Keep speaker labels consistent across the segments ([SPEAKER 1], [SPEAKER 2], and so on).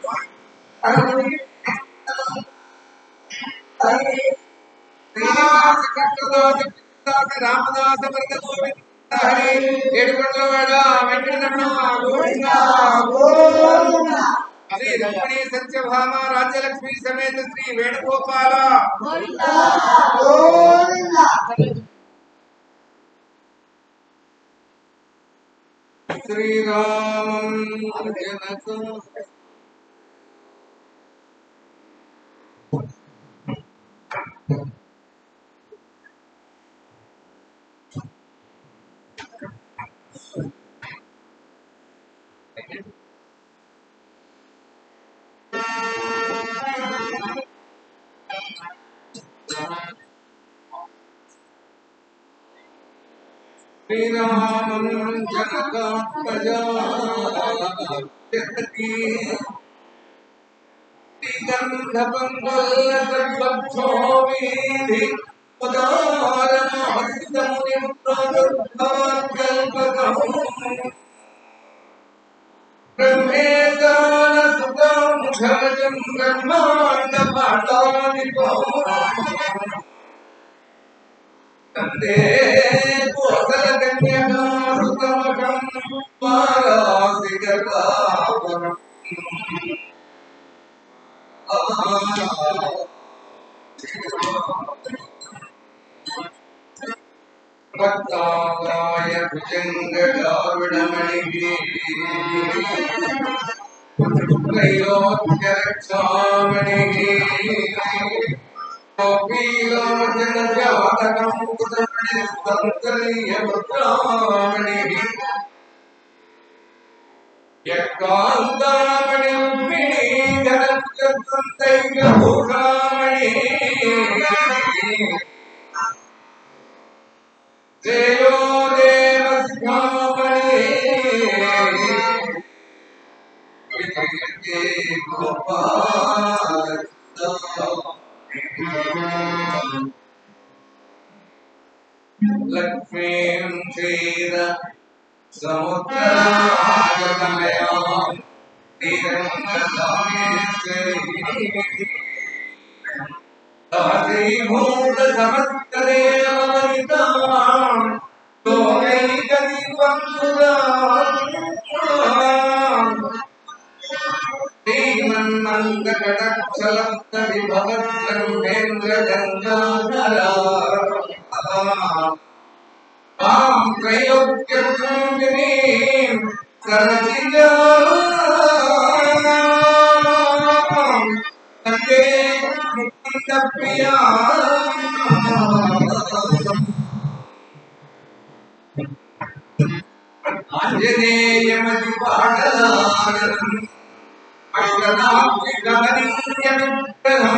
[SPEAKER 1] రామదాస వరద గోవింద హరి ఏడుకొండల వాడ వెంకటరమణ శ్రీ రుక్మిణి సత్యభామ రాజ్యలక్ష్మి సమేత శ్రీ వేణుగోపాల శ్రీరామం జనక శ్రీరామం జనక ప్రజా జగతి శ్రీగంధపంగల్పక్షోమీధి ఉదారమహస్తముని ప్రోదుర్భవత్కల్పకం బ్రహ్మేశాన సుఖం ఘనజం బ్రహ్మాండ పాటాదిపో తందే కోసల కన్యకాసుతమకం మారాసిగతావరం భక్తాయ భుజంగడావిడమణిగి త్రైలోక్యరక్షామణిగి కపిలోచన జాతకం కుతమణి సంకల్య ముద్రామణిగి యక్కాంతామణి ఉమ్మిణి ధనత్యంతైక భూషామణి జయో దేవస్యామణి విజయతే గోపాల లక్ష్మీం క్షీర సముద్రాగతమయాం దాసీభూత సమస్తదేవవనితాం తోమైకదీపం సురాం శ్రీమన్మంగకటక్షలప్త విభవద్బ్రహ్మేంద్ర గంగాధరా ఆం త్రైలోక్యసంగినీం సరసిజాం తందే ముకుంద ప్రియా ఆంజనేయమతి పాటలారం అష్టనాక్షి గమనీయ విగ్రహం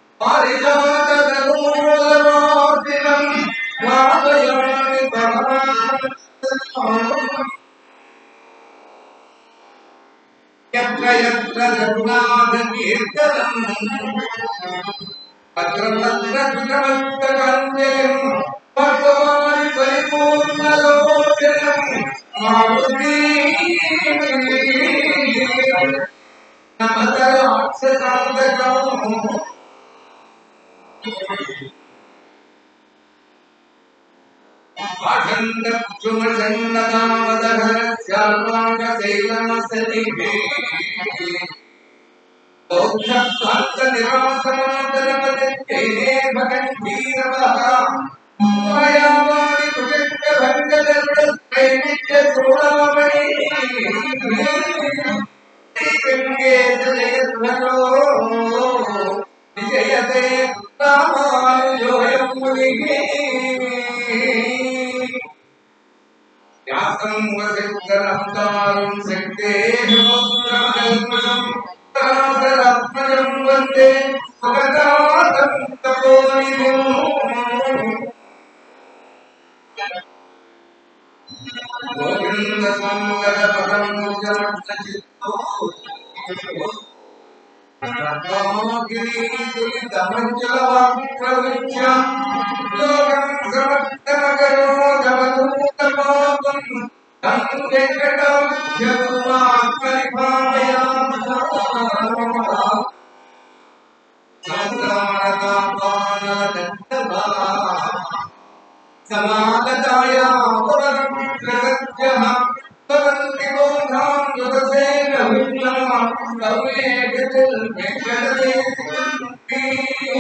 [SPEAKER 1] పారిజాతమూలమోర్తినం వాదయామి యత్ర యత్ర రఘునాథ కీర్తనం తత్ర తత్ర కృతమస్తకంజయం భగవాన్ పరిపూర్ణలోచనం మారుతి నమదరాక్షసాంతకం ఆఖండక్షుమచన్నదామదహరస్యాల్వాంగశైలమసనిభే బౌద్ధస్వాంతనిరాసమాంతరపదే భగంభీరవః మాయావాది భుజంగభంగదరుడైవిద్య చూడామణి విజయతే రామానుజోయం మునిగే వ్యాసం వసిద్ధరంతారం శక్తే సముద్రకల్పనం సరాసరాత్మజం వందే సుగతాతం తపోనిధిం గోవింద సంగత పదం ముజమట్ల చిత్తో వెంకటాక్ష கவேகத்தில் வெங்கடேசன்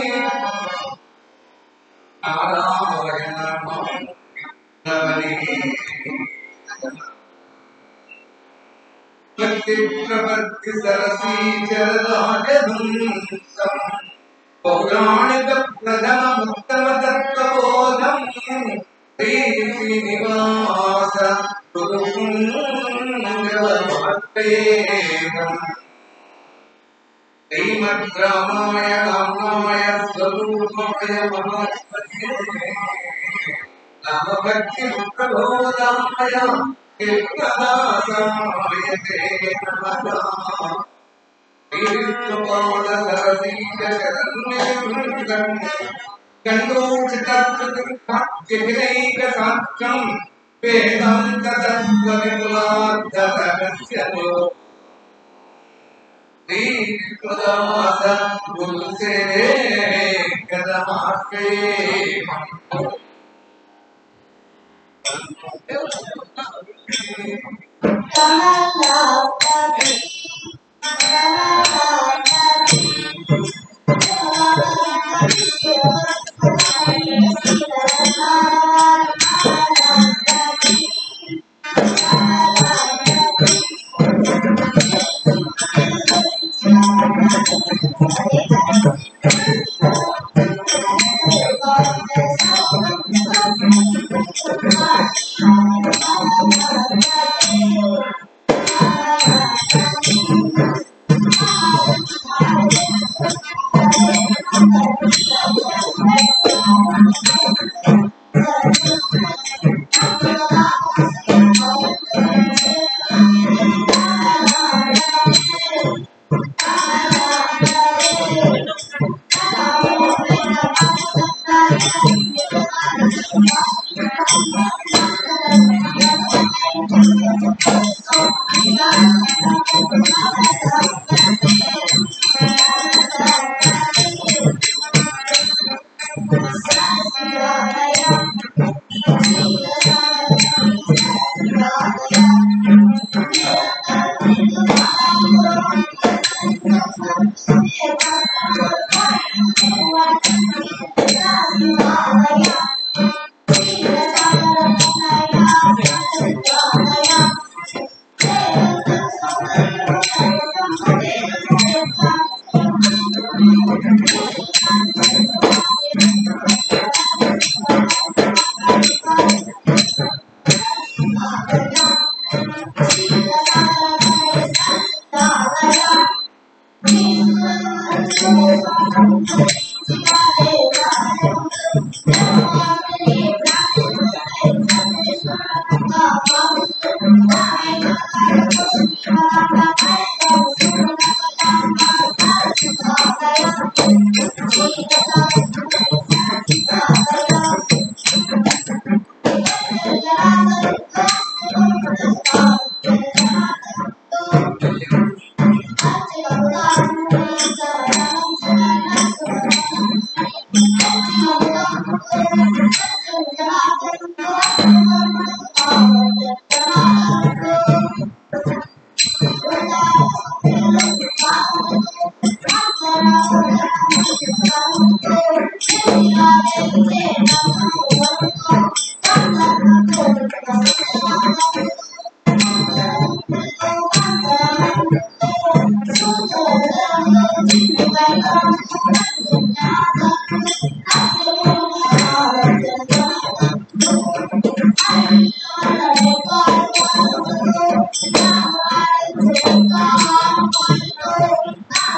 [SPEAKER 1] நாராயணமாம் நவனே ప్రవృత్తి సరసీచరరాజహంసం పౌరాణిక ప్రథమ ఉత్తమ తత్వబోధం శ్రీ శ్రీనివాస గురుపుంగవమహత్తేవం శ్రీమద్ రామాయణాయ స్వరూపమయ మహాత్మనే రామభక్తి ప్రబోధాయ కృష్ణదాసాయ తే నమః శ్రీకృపాద సరసీయ శరణ్యం కండోచితైక సాక్షం వేదాంత తత్వ విపులార్థరహస్యము శ్రీకృదాస గురుసేనే కదమాస్తే
[SPEAKER 2] Thank you.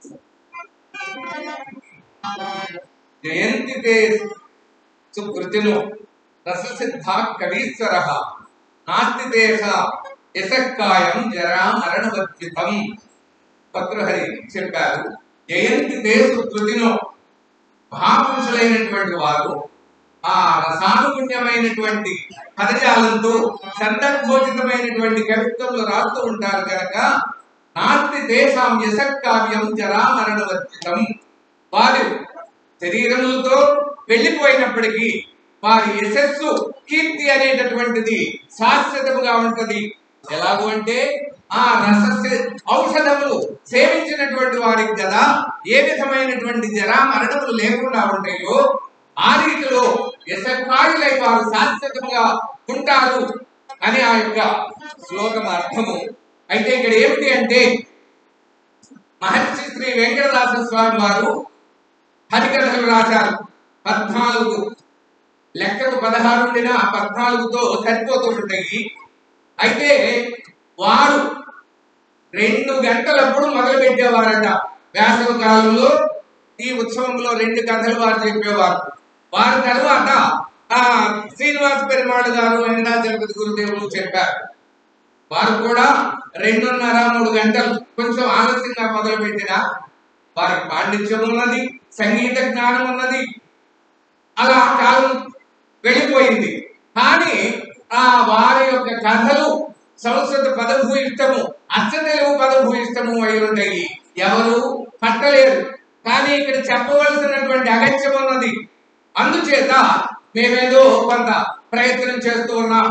[SPEAKER 1] జయంతి తే సుకృతిను రససిద్ధా కవీశ్వర నాస్తి దేశ యశక్కాయం జరా మరణవర్జితం భద్రహరి చెప్పారు జయంతి తే సుకృతిను మహాపురుషులైనటువంటి వారు ఆ రసానుగుణ్యమైనటువంటి పదజాలంతో సందర్భోచితమైనటువంటి కవిత్వంలో రాస్తూ ఉంటారు కనుక నాస్తి దేశం యశక్కావ్యం జరా మరణవర్జితం వారు శరీరములతో వెళ్ళిపోయినప్పటికీ వారి యశస్సు కీర్తి అనేటటువంటిది శాశ్వతముగా ఉంటది ఎలాగూ అంటే ఆ రస ఔషధములు సేవించినటువంటి వారికి కదా ఏ విధమైనటువంటి జరా మరణములు లేకుండా ఉంటాయో ఆ రీతిలో యశకారులై వారు శాశ్వతముగా ఉంటారు అని ఆ యొక్క శ్లోకం అర్థము అయితే ఇక్కడ ఏమిటి అంటే మహర్షి శ్రీ వెంకటదాస స్వామి వారు హరికథలు రాశారు పద్నాలుగు లెక్కకు పదహారు ఉండిన ఆ పద్నాలుగుతో సరిపోతూ ఉంటాయి అయితే వారు రెండు గంటలప్పుడు మొదలు పెట్టేవారట వేసవి కాలంలో ఈ ఉత్సవంలో రెండు కథలు వారు చెప్పేవారు వారి తరువాత ఆ శ్రీనివాస పెరుమాళ్ గారు వెంకటాచలపతి గురుదేవులు చెప్పారు వారు కూడా రెండున్నర మూడు గంటలు కొంచెం ఆలస్యంగా మొదలు పెట్టిన వారికి పాండిత్యం ఉన్నది సంగీత జ్ఞానం ఉన్నది అలా కాలం వెళ్ళిపోయింది కానీ ఆ వారి యొక్క కథలు సంస్కృత పదభూయిష్టము అచ్చ తెలుగు పదభూయిష్టము అయి ఉంటాయి ఎవరు పట్టలేరు కానీ ఇక్కడ చెప్పవలసినటువంటి అగత్యం ఉన్నది అందుచేత మేమేదో కొంత ప్రయత్నం చేస్తూ ఉన్నాం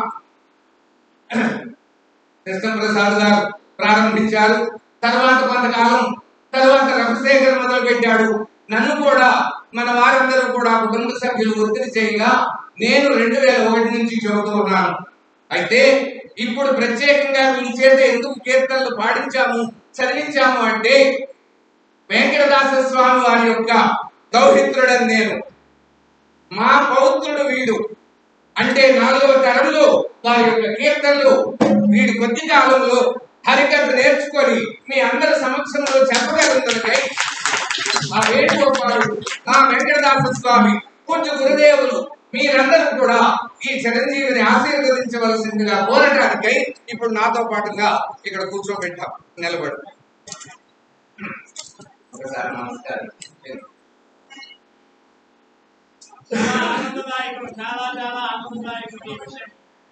[SPEAKER 1] కృష్ణప్రసాద్ గారు ప్రారంభించారు తర్వాత కొంతకాలం తర్వాత రవిశేఖర్ మొదలు పెట్టాడు నన్ను కూడా మన వారందరూ కూడా కుటుంబ సభ్యులు ఒత్తిడి చేయగా నేను రెండు వేల ఒకటి నుంచి చెబుతూ ఉన్నాను అయితే ఇప్పుడు ప్రత్యేకంగా మీ చేత ఎందుకు కీర్తనలు పాడించాము చదివించాము అంటే వెంకటదాస స్వామి వారి యొక్క దౌహిత్రుడని నేను మా పౌత్రుడు వీడు అంటే నాలుగవ తరంలో వారి యొక్క కీర్తనలు వీడి కొద్ది కాలంలో హరికథ నేర్చుకొని మీ అందరి సమక్షంలో చెప్పగలుగుతాయి ఆ వేణుగోపాలుడు ఆ వెంకటదాస స్వామి పూజ్య గురుదేవులు మీరందరూ కూడా ఈ చిరంజీవిని ఆశీర్వదించవలసిందిగా కోరటానికై ఇప్పుడు నాతో పాటుగా ఇక్కడ కూర్చోబెట్టాం నిలబడు ఒకసారి నమస్కారం
[SPEAKER 2] చాలా ఆనందదాయకం చాలా చాలా ఆనందదాయకం ఈ విషయం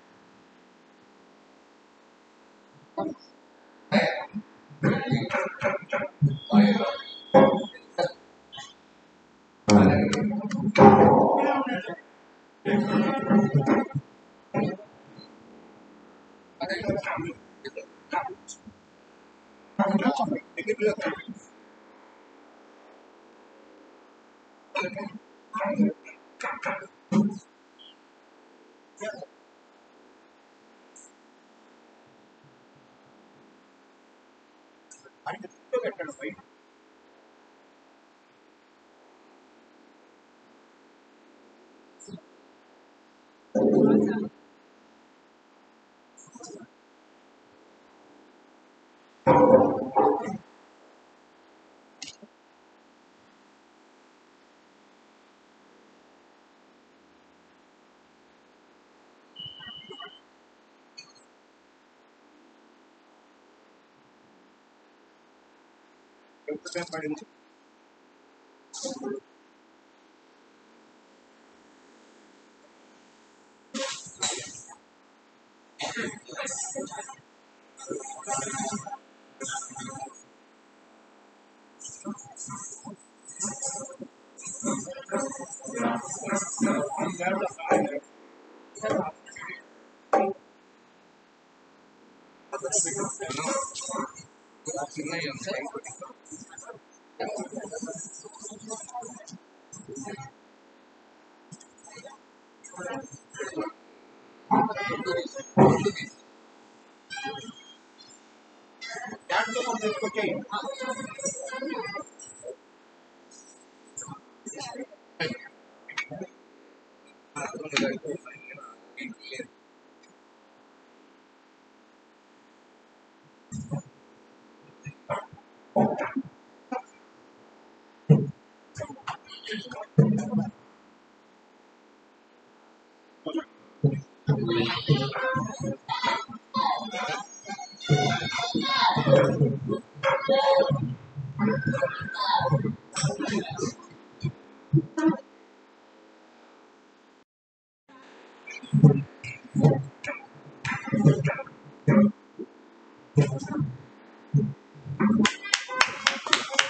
[SPEAKER 2] ఇక్కడే ఉండండి.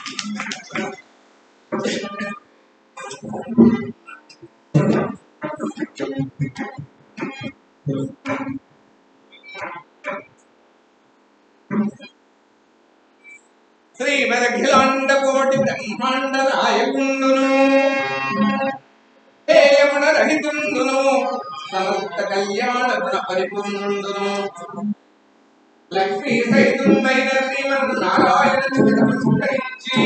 [SPEAKER 1] శ్రీమదఖిలాండ కోటి బ్రహ్మాండ నాయకుండును హేయమున రహితుండును సమస్త కళ్యాణ గుణ పరిపూర్ణుండును లక్ష్మీ సహితుండైన శ్రీమద్ నారాయణ చరితము స్మరించి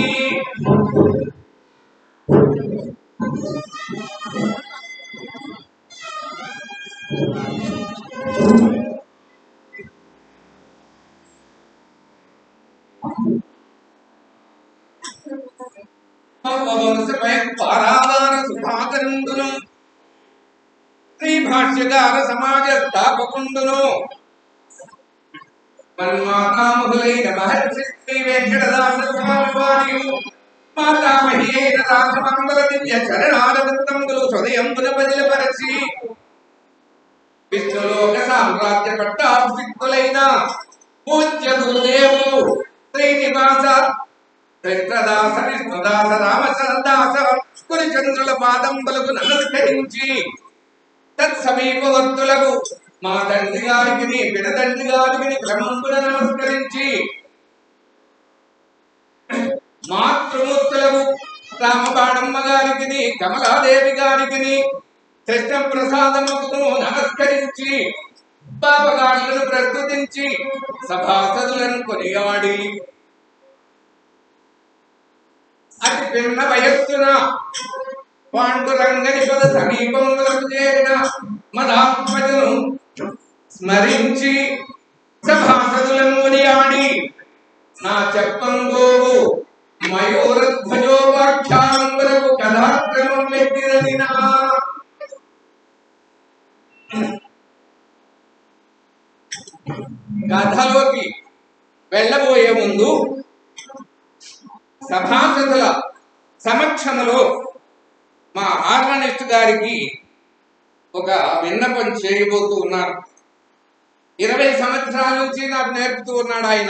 [SPEAKER 1] పారావార సుభాకరుండును శ్రీ భాష్యకార సమాజ స్థాపకుండును మన్మాతాములైన మహర్షి శ్రీ వెంకటదాస స్వామి వారియు మాతామహి అయిన రాఘవంబర దివ్య చరణారవిందములు హృదయంబున బదిలపరచి విష్ణులోక సామ్రాజ్య పట్టాభిషిక్తులైన పూజ్య గురుదేవులు శ్రీనివాస చైత్రదాస విష్ణుదాస రామచందాస కురిచంద్రుల పాదంబులకు నమస్కరించి తత్సమీపవర్తులకు మా తండ్రి గారికి నీ పిడతండ్రి గారికి క్రమంబున నమస్కరించి మాతృమూర్తులకు రామబాణమ్మ గారికి కమలాదేవి గారికి కృష్ణ ప్రసాదముకు నమస్కరించి పాపగాళ్ళను ప్రస్తుతించి సభాసదులను కొనియాడి అతి పిన్న వయస్సున పాండురంగని పద సమీపములకు చేరిన మదాత్మజను స్మరించి సభాసదులను కొనియాడి నా చెప్పంగోవు మయూరధ్వజోపాఖ్యానంబరకు కథాక్రమం పెట్టినదినా కథలోకి వెళ్ళబోయే ముందు సభాసదుల సమక్షంలో మా హార్మనిస్ట్ గారికి ఒక విన్నపం చేయబోతూ ఉన్నారు ఇరవై సంవత్సరాల నుంచి నాకు నేర్పుతూ ఉన్నాడు ఆయన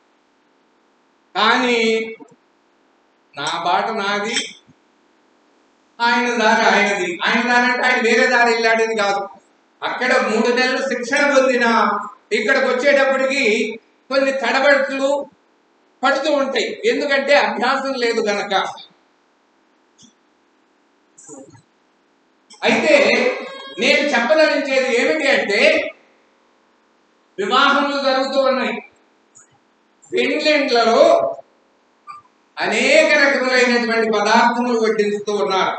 [SPEAKER 1] కానీ నా బాట నాది ఆయన దారి ఆయనది ఆయన దారి అంటే ఆయన వేరే దారి వెళ్ళాడని కాదు అక్కడ మూడు నెలలు శిక్షణ పొందిన ఇక్కడికి వచ్చేటప్పటికి కొన్ని తడబడులు పడుతూ ఉంటాయి ఎందుకంటే అభ్యాసం లేదు గనక అయితే నేను చెప్పదలించేది ఏమిటి అంటే వివాహములు జరుగుతూ ఉన్నాయి ఫిన్లాండ్లలో అనేక రకములైనటువంటి పదార్థములు వడ్డిస్తూ ఉన్నారు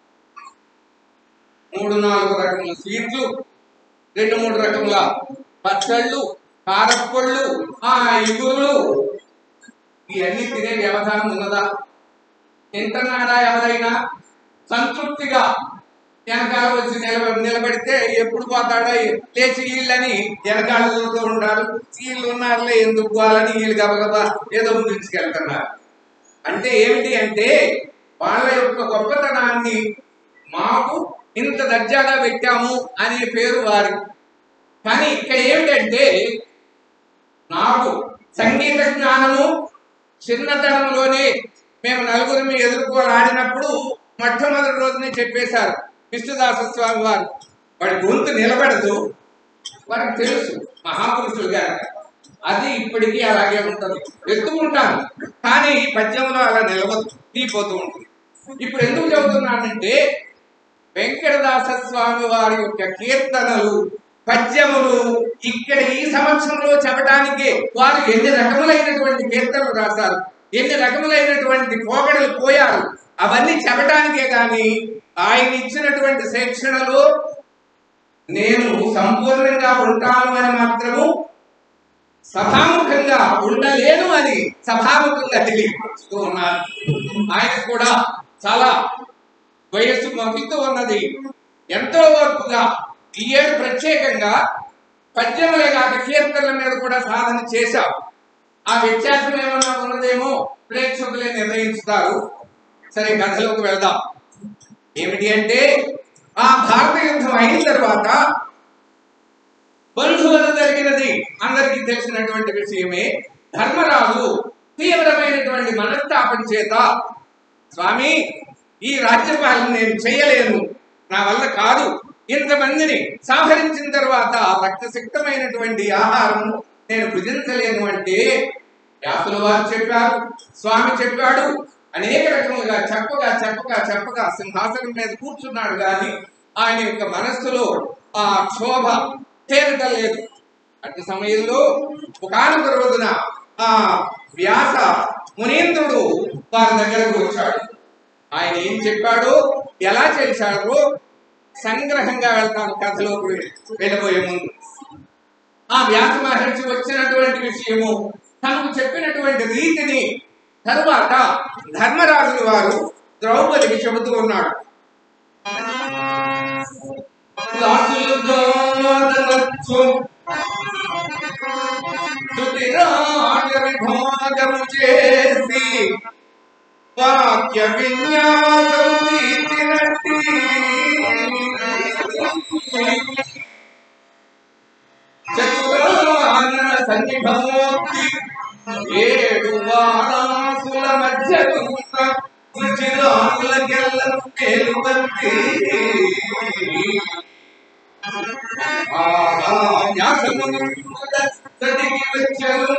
[SPEAKER 1] మూడు నాలుగు రకముల స్వీట్లు రెండు మూడు రకముల పచ్చళ్ళు కారప్పళ్ళు ఆ ఇగురులు ఇవన్నీ తినే వ్యవధానం ఉన్నదా తింటున్నాడా ఎవరైనా సంతృప్తిగా వెనకాల వచ్చి నిలబ నిలబడితే ఎప్పుడు పోతాడా లేచి వీళ్ళని వెనకాల చూస్తూ ఉంటారు వీళ్ళు ఉన్నారులే ఎందుకు పోవాలని వీళ్ళు గబగబా ఏదో ముందుకెళ్తున్నారు అంటే ఏమిటి అంటే వాళ్ళ యొక్క గొప్పతనాన్ని మాకు ఇంత దర్జాగా పెట్టాము అనే పేరు వారి కానీ ఇక్కడ ఏమిటంటే నాకు సంగీత జ్ఞానము చిన్నతనంలోనే మేము నలుగురిని ఎదుర్కొని ఆడినప్పుడు మొట్టమొదటి రోజునే చెప్పేశారు విష్ణుదాస స్వామి వారు వాడి గొంతు నిలబడదు వారికి తెలుసు మహాపురుషులు గారు అది ఇప్పటికీ అలాగే ఉంటుంది ఎత్తుకుంటాను కానీ పద్యంలో అలా నిలవదు తీపోతూ ఉంటుంది ఇప్పుడు ఎందుకు చెబుతున్నానంటే వెంకటదాస స్వామి వారి యొక్క కీర్తనలు పద్యములు ఇక్కడ ఈ సంవత్సరంలో చెప్పడానికి వారు ఎన్ని రకములైనటువంటి కీర్తనలు రాశారు ఎన్ని రకములైనటువంటి పోగడలు పోయారు అవన్నీ చెప్పడానికే కానీ ఆయన ఇచ్చినటువంటి శిక్షణలో నేను సంపూర్ణంగా ఉంటాను అని మాత్రము సభాముఖంగా ఉండలేను అని సభాముఖంగా తెలియపరుస్తూ ఉన్నారు ఆయన కూడా చాలా వయస్సు మగ్గుతూ ఉన్నది ఎంతో వరకుగా ఈ ఏడు ప్రత్యేకంగా పద్యములే కాక కీర్తనల మీద కూడా సాధన చేశాం ఆ వ్యత్యాసం ఏమన్నా ఉన్నదేమో ప్రేక్షకులే నిర్ణయించుతారు సరే కథలోకి వెళ్దాం ఏమిటి అంటే ఆ భారత యుద్ధం అయిన తర్వాత బంధువులు జరిగినది అందరికీ తెలిసినటువంటి విషయమే ధర్మరాజు తీవ్రమైనటువంటి మనస్తాపం చేత స్వామి ఈ రాజ్యపాలన నేను చేయలేను నా వల్ల కాదు ఇంతమందిని సంహరించిన తర్వాత రక్తసిక్తమైనటువంటి ఆహారం నేను భుజించలేను అంటే వ్యాసుల వారు చెప్పారు స్వామి చెప్పాడు అనేక రకములుగా చెప్పగా చెప్పగా చెప్పగా సింహాసనం మీద కూర్చున్నాడు కానీ ఆయన యొక్క మనస్సులో ఆ క్షోభ తేరటలేదు అట్టి సమయంలో ఒకనొక రోజున ఆ వ్యాస మునీంద్రుడు వారి దగ్గరకు వచ్చాడు ఆయన ఏం చెప్పాడో ఎలా చేశాడో సంగ్రహంగా వెళ్తాను కథలోకి వెళ్ళబోయే ముందు ఆ వ్యాస మహర్షి వచ్చినటువంటి విషయము తనకు చెప్పినటువంటి రీతిని తరువాత ధర్మరాజుల వారు ద్రౌపదికి చెబుతూ ఉన్నాడు లాసులుగోదనచ్చు తుదిరాజ విభాగము చేసి వాక్య విన్యాసం తీర్చినట్టి చతురాన సన్నిభమూర్తి ఏడు వారాసుల మధ్య రుచిరాములకెల్లను మేలువంతి వ్యాసమును సదికి వచ్చను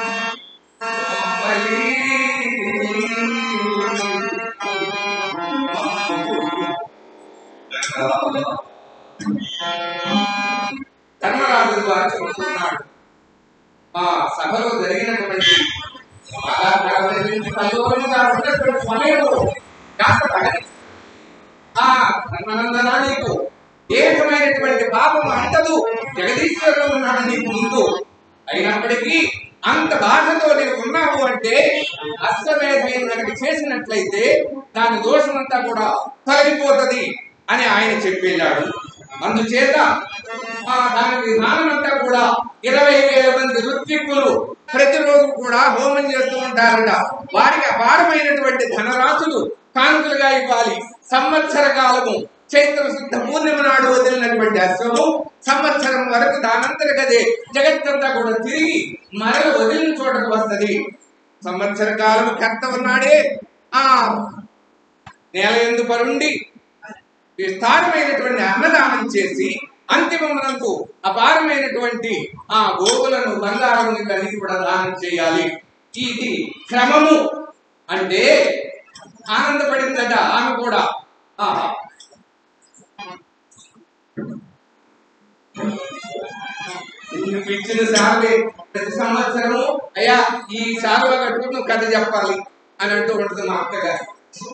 [SPEAKER 1] ధర్మరాజు వారు చెబుతున్నాడు ఆ సభలో జరిగినటువంటి బాధాకరమైనటువంటి కల్లోలముగా ఉన్నటువంటి సమయంలో కాస్త తగని ఆ ధర్మనందన నీకు ఏ విధమైనటువంటి పాపం అంటదు జగదీశ్వరుడు ఉన్నాడు నీకు ముందు అయినప్పటికీ అంత బాధతో నీవు ఉన్నావు అంటే అశ్వమేధం కనుక చేసినట్లయితే దాని దోషమంతా కూడా తొలగిపోతది అని ఆయన చెప్పి వెళ్ళాడు అందుచేత ఆ దాని విధానం అంతా కూడా ఇరవై వేల మంది ఋత్విక్కులు ప్రతిరోజు కూడా హోమం చేస్తూ ఉంటారట వారికి అపారమైనటువంటి ధనరాశులు కాంతులుగా ఇవ్వాలి సంవత్సర కాలము చైత్ర శుద్ధ పూర్ణిమ నాడు వదిలినటువంటి అశ్వము సంవత్సరం వరకు దానంతరగదే జగత్తంతా కూడా తిరిగి మరల వదిలిన చోటకు వస్తది సంవత్సర కాలము కర్త ఉన్నాడే ఆ నేల ఎందు పరుండి విస్తారమైనటువంటి అన్నదానం చేసి అంతిమమునందు అపారమైనటువంటి ఆ గోవులను బంగారం కలిగి కూడా దానం చేయాలి ఇది క్రమము అంటే ఆనందపడిందట ఆమె కూడా ఆహా నువ్వు ఇచ్చిన సార్లే ప్రతి సంవత్సరము అయ్యా ఈ సార్లు కట్టుకుని నువ్వు కథ చెప్పాలి అని అంటూ ఉంటుంది మా అత్తగారు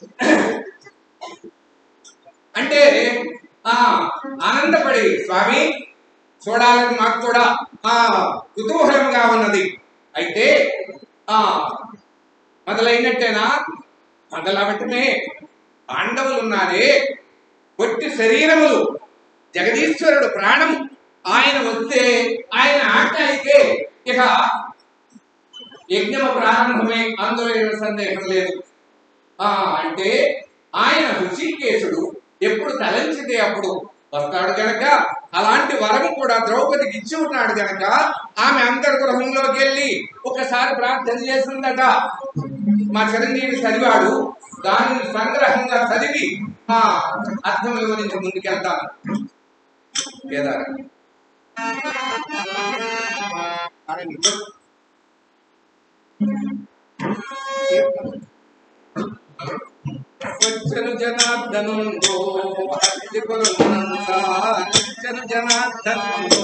[SPEAKER 1] అంటే ఆ ఆనందపడి స్వామి చూడాలని మాకు కూడా ఆ కుతూహలంగా ఉన్నది అయితే ఆ మొదలైనట్టేనా మొదలవటమే పాండవులు ఉన్నారే పొట్టి శరీరములు జగదీశ్వరుడు ప్రాణం ఆయన వస్తే ఆయన ఆజ్ఞ అయితే ఇక యజ్ఞము ప్రారంభమే అందులో ఏమీ సందేహం లేదు ఆ అంటే ఆయన ఋషికేశుడు ఎప్పుడు తలంచితే అప్పుడు వస్తాడు గనక అలాంటి వరము కూడా ద్రౌపదికి ఇచ్చి ఉన్నాడు గనక ఆమె అంతర్గృహంలోకి వెళ్ళి ఒకసారి ప్రార్థన చేసిందట మా చిరంజీవి చదివాడు దానిని సంగ్రహంగా చదివి ఆ అర్థముల గురించి ముందుకెళ్తాను కేదార వచ్చను జనార్దనుందో అతిపురమునందా వచ్చను జనార్దనుందో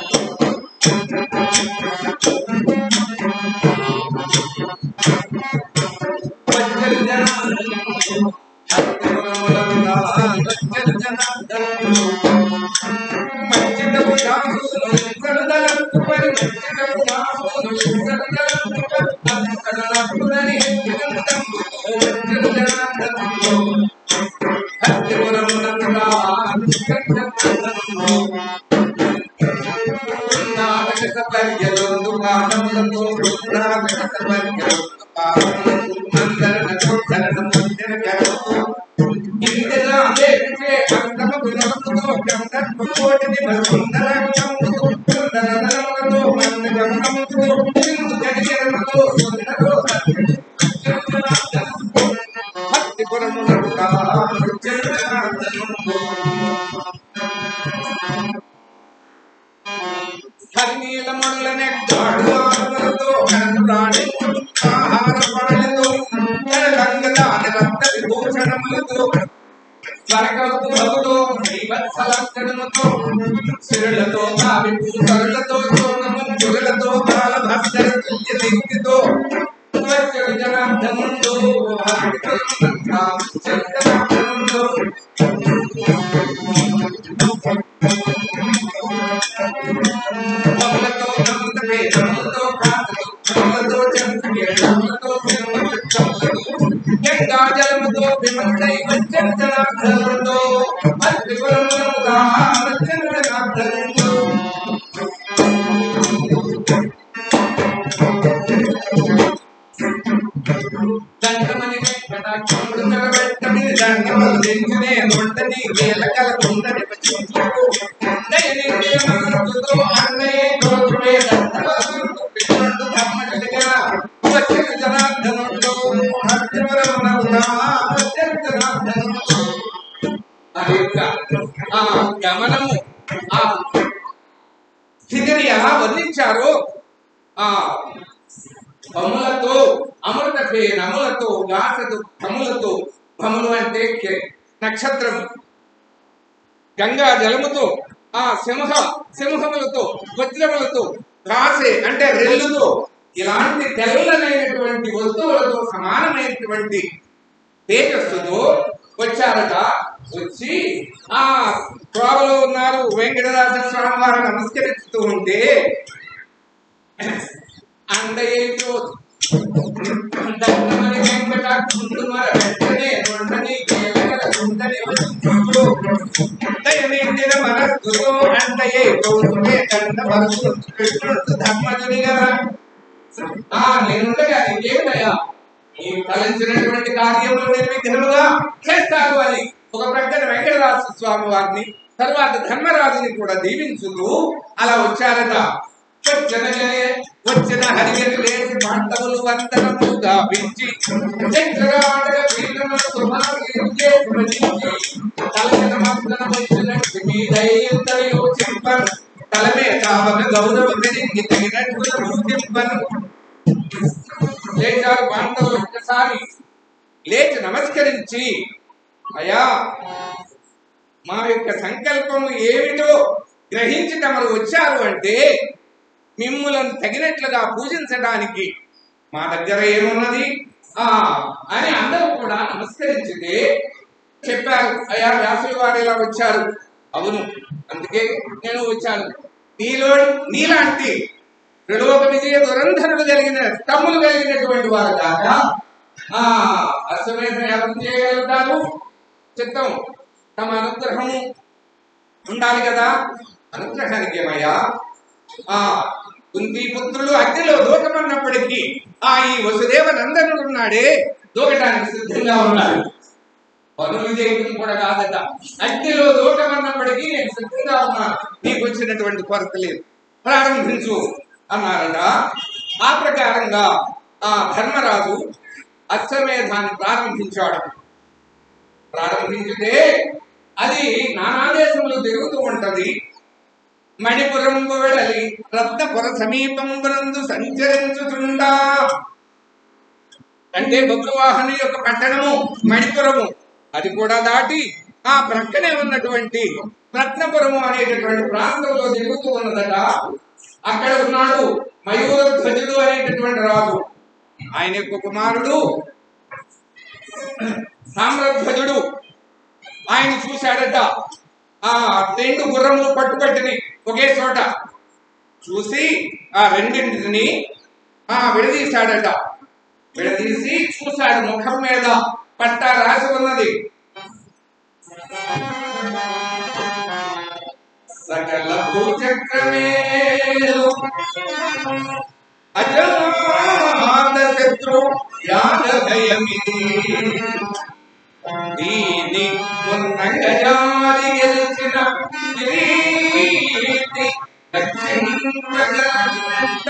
[SPEAKER 1] వచ్చను జనార్దనుందో అతిపురమునందా వచ్చను జనార్దనుందో మంచిదము దాసును కడదలకు పరి మంచిదము దాసును కడదలకు పరి కడదలకునని జగదంబు వచ్చను జనార్దనుందో అతిపురమునందా వచ్చను నాటక సపర్యలందు పాఠములతో నాటక సపర్యలందు పాఠములందు మందరనకు శరణముందిన కరము ఇందిరా దేవిచే అంతము గుణముతో గంధర్వ కోటిని మరుందరగముతో సుందరనరములతో మందగమనముతో సింధు జగజరముతో సుందరో సత్య స్వర్గపు భగుతో శ్రీవత్సలక్షణముతో సిరులతో కావి పూసరులతో చోరము చురులతో బాల భక్తర తుల్య శక్తితో వచ్చడు జనార్దనుడు చంద్రనాథనుడు కమలతో కమలతే కమలతో కాంతతో కమలతో చంద్రకే కమలతో కమలతో గంగా జలముతో విమంతై వచ్చంతనాథనుడు అద్భుతముగా వచ్చంతనాథనుడు దండమని వెంకటాక్షముడు నిలబెట్టని దండములు తెంచునే నొండని వేలకల కుండని పచ్చించుకు దయని దేవనాథుతో అన్నయ్య తోచువే దండవరములు పిల్లలు ధర్మకలిగా వచ్చిన జనార్దనుడు భక్తివరమునవునా వచ్చిన జనార్దనుడు అది యొక్క ఆ గమనము ఆ స్థితిని ఎలా వర్ణించారో ఆ భములతో అమృత పేరములతో గాసతో భములతో భములు అంటే కే- నక్షత్రం గంగా జలముతో ఆ సింహ సింహములతో వజ్రములతో కాసే అంటే రెల్లుతో ఇలాంటి తెల్లనైనటువంటి వస్తువులతో సమానమైనటువంటి తేజస్సుతో వచ్చారట వచ్చి ఆ త్రోవలో ఉన్నారు వెంకటరాజ స్వామి వారు నమస్కరిస్తూ ఉంటే అండయ్యో దండమని వెంకట కుండుమర వెంటనే రొండని కేలకల కుండని వచ్చుడు దయనిండిన మనస్సుతో అండయ్యే కౌతుకే దండ మనసు కృష్ణుడు ధర్మజుని కదా ఆ నేనుండగా ఇంకేమిటయ్యా ఈ తలంచినటువంటి కార్యములు నిర్విఘ్నముగా చేస్తారు అని ఒక ప్రక్కన వెంకటరాజ స్వామి వారిని తర్వాత ధర్మరాజుని కూడా దీవించుతూ అలా వచ్చారట వచ్చిన వచ్చిన హరిగని లేచి పాండవులు వందనము గావించి చక్రగాడగ పీఠముల సుమారించి తలచిన మాత్రం వచ్చినట్టు మీ దయ్యంతయో చెప్పను తలమే కావక గౌరవ పెరిగి తగినట్టుగా గుర్తింపను లేచారు పాండవులు ఒక్కసారి లేచి నమస్కరించి అయ్యా మా యొక్క సంకల్పము ఏమిటో గ్రహించి తమరు వచ్చారు అంటే మిమ్ములను తగినట్లుగా పూజించడానికి మా దగ్గర ఏమున్నది ఆ అని అందరూ కూడా నమస్కరించితే చెప్పారు అయ్యా వ్యాసులు వారు ఇలా వచ్చారు అవును అందుకే నేను వచ్చాను నీలో నీలాంటి త్రిలోక విజయ దురంధరుడు కలిగిన తమ్ములు కలిగినటువంటి వారు కాక ఆ అశ్వమేధం ఎవరు చేయగలుగుతారు చిత్తం తమ అనుగ్రహము ఉండాలి కదా అనుగ్రహానికి ఏమయ్యా ఆ కుంతి పుత్రులు అగ్నిలో దూకమన్నప్పటికీ ఆ ఈ వసుదేవ నందనుడు ఉన్నాడే దూకటానికి సిద్ధంగా ఉన్నాడు పనులు చేయడం కూడా కాదట అగ్నిలో దూకమన్నప్పటికీ నేను సిద్ధంగా ఉన్నాను నీకు వచ్చినటువంటి కొరత లేదు ప్రారంభించు అన్నారట ఆ ప్రకారంగా ఆ ధర్మరాజు అశ్వమేధాన్ని ప్రారంభించాడు ప్రారంభించితే అది నానాదేశములు తిరుగుతూ ఉంటది మణిపురంబు వెడలి రత్నపుర సమీపంబునందు సంచరించుచుండా అంటే బబ్రువాహను యొక్క పట్టణము మణిపురము అది కూడా దాటి ఆ ప్రక్కనే ఉన్నటువంటి రత్నపురము అనేటటువంటి ప్రాంతంలో తిరుగుతూ ఉన్నదట అక్కడ ఉన్నాడు మయూర ధ్వజుడు అనేటటువంటి రాజు ఆయన యొక్క కుమారుడు సామ్రధ్వజుడు ఆయన చూశాడట ఆ రెండు గుర్రములు పట్టుబట్టిని ఒకే చోట చూసి ఆ రెండింటిని ఆ విడదీశాడట విడదీసి చూశాడు ముఖం మీద పట్ట రాసి ఉన్నది సకల భూచక్రమేలు అజాత శత్రు యాదభయమిది దీని ఉన్నగజారి గెలిచిన కిరీటి రక్షింపగలంట.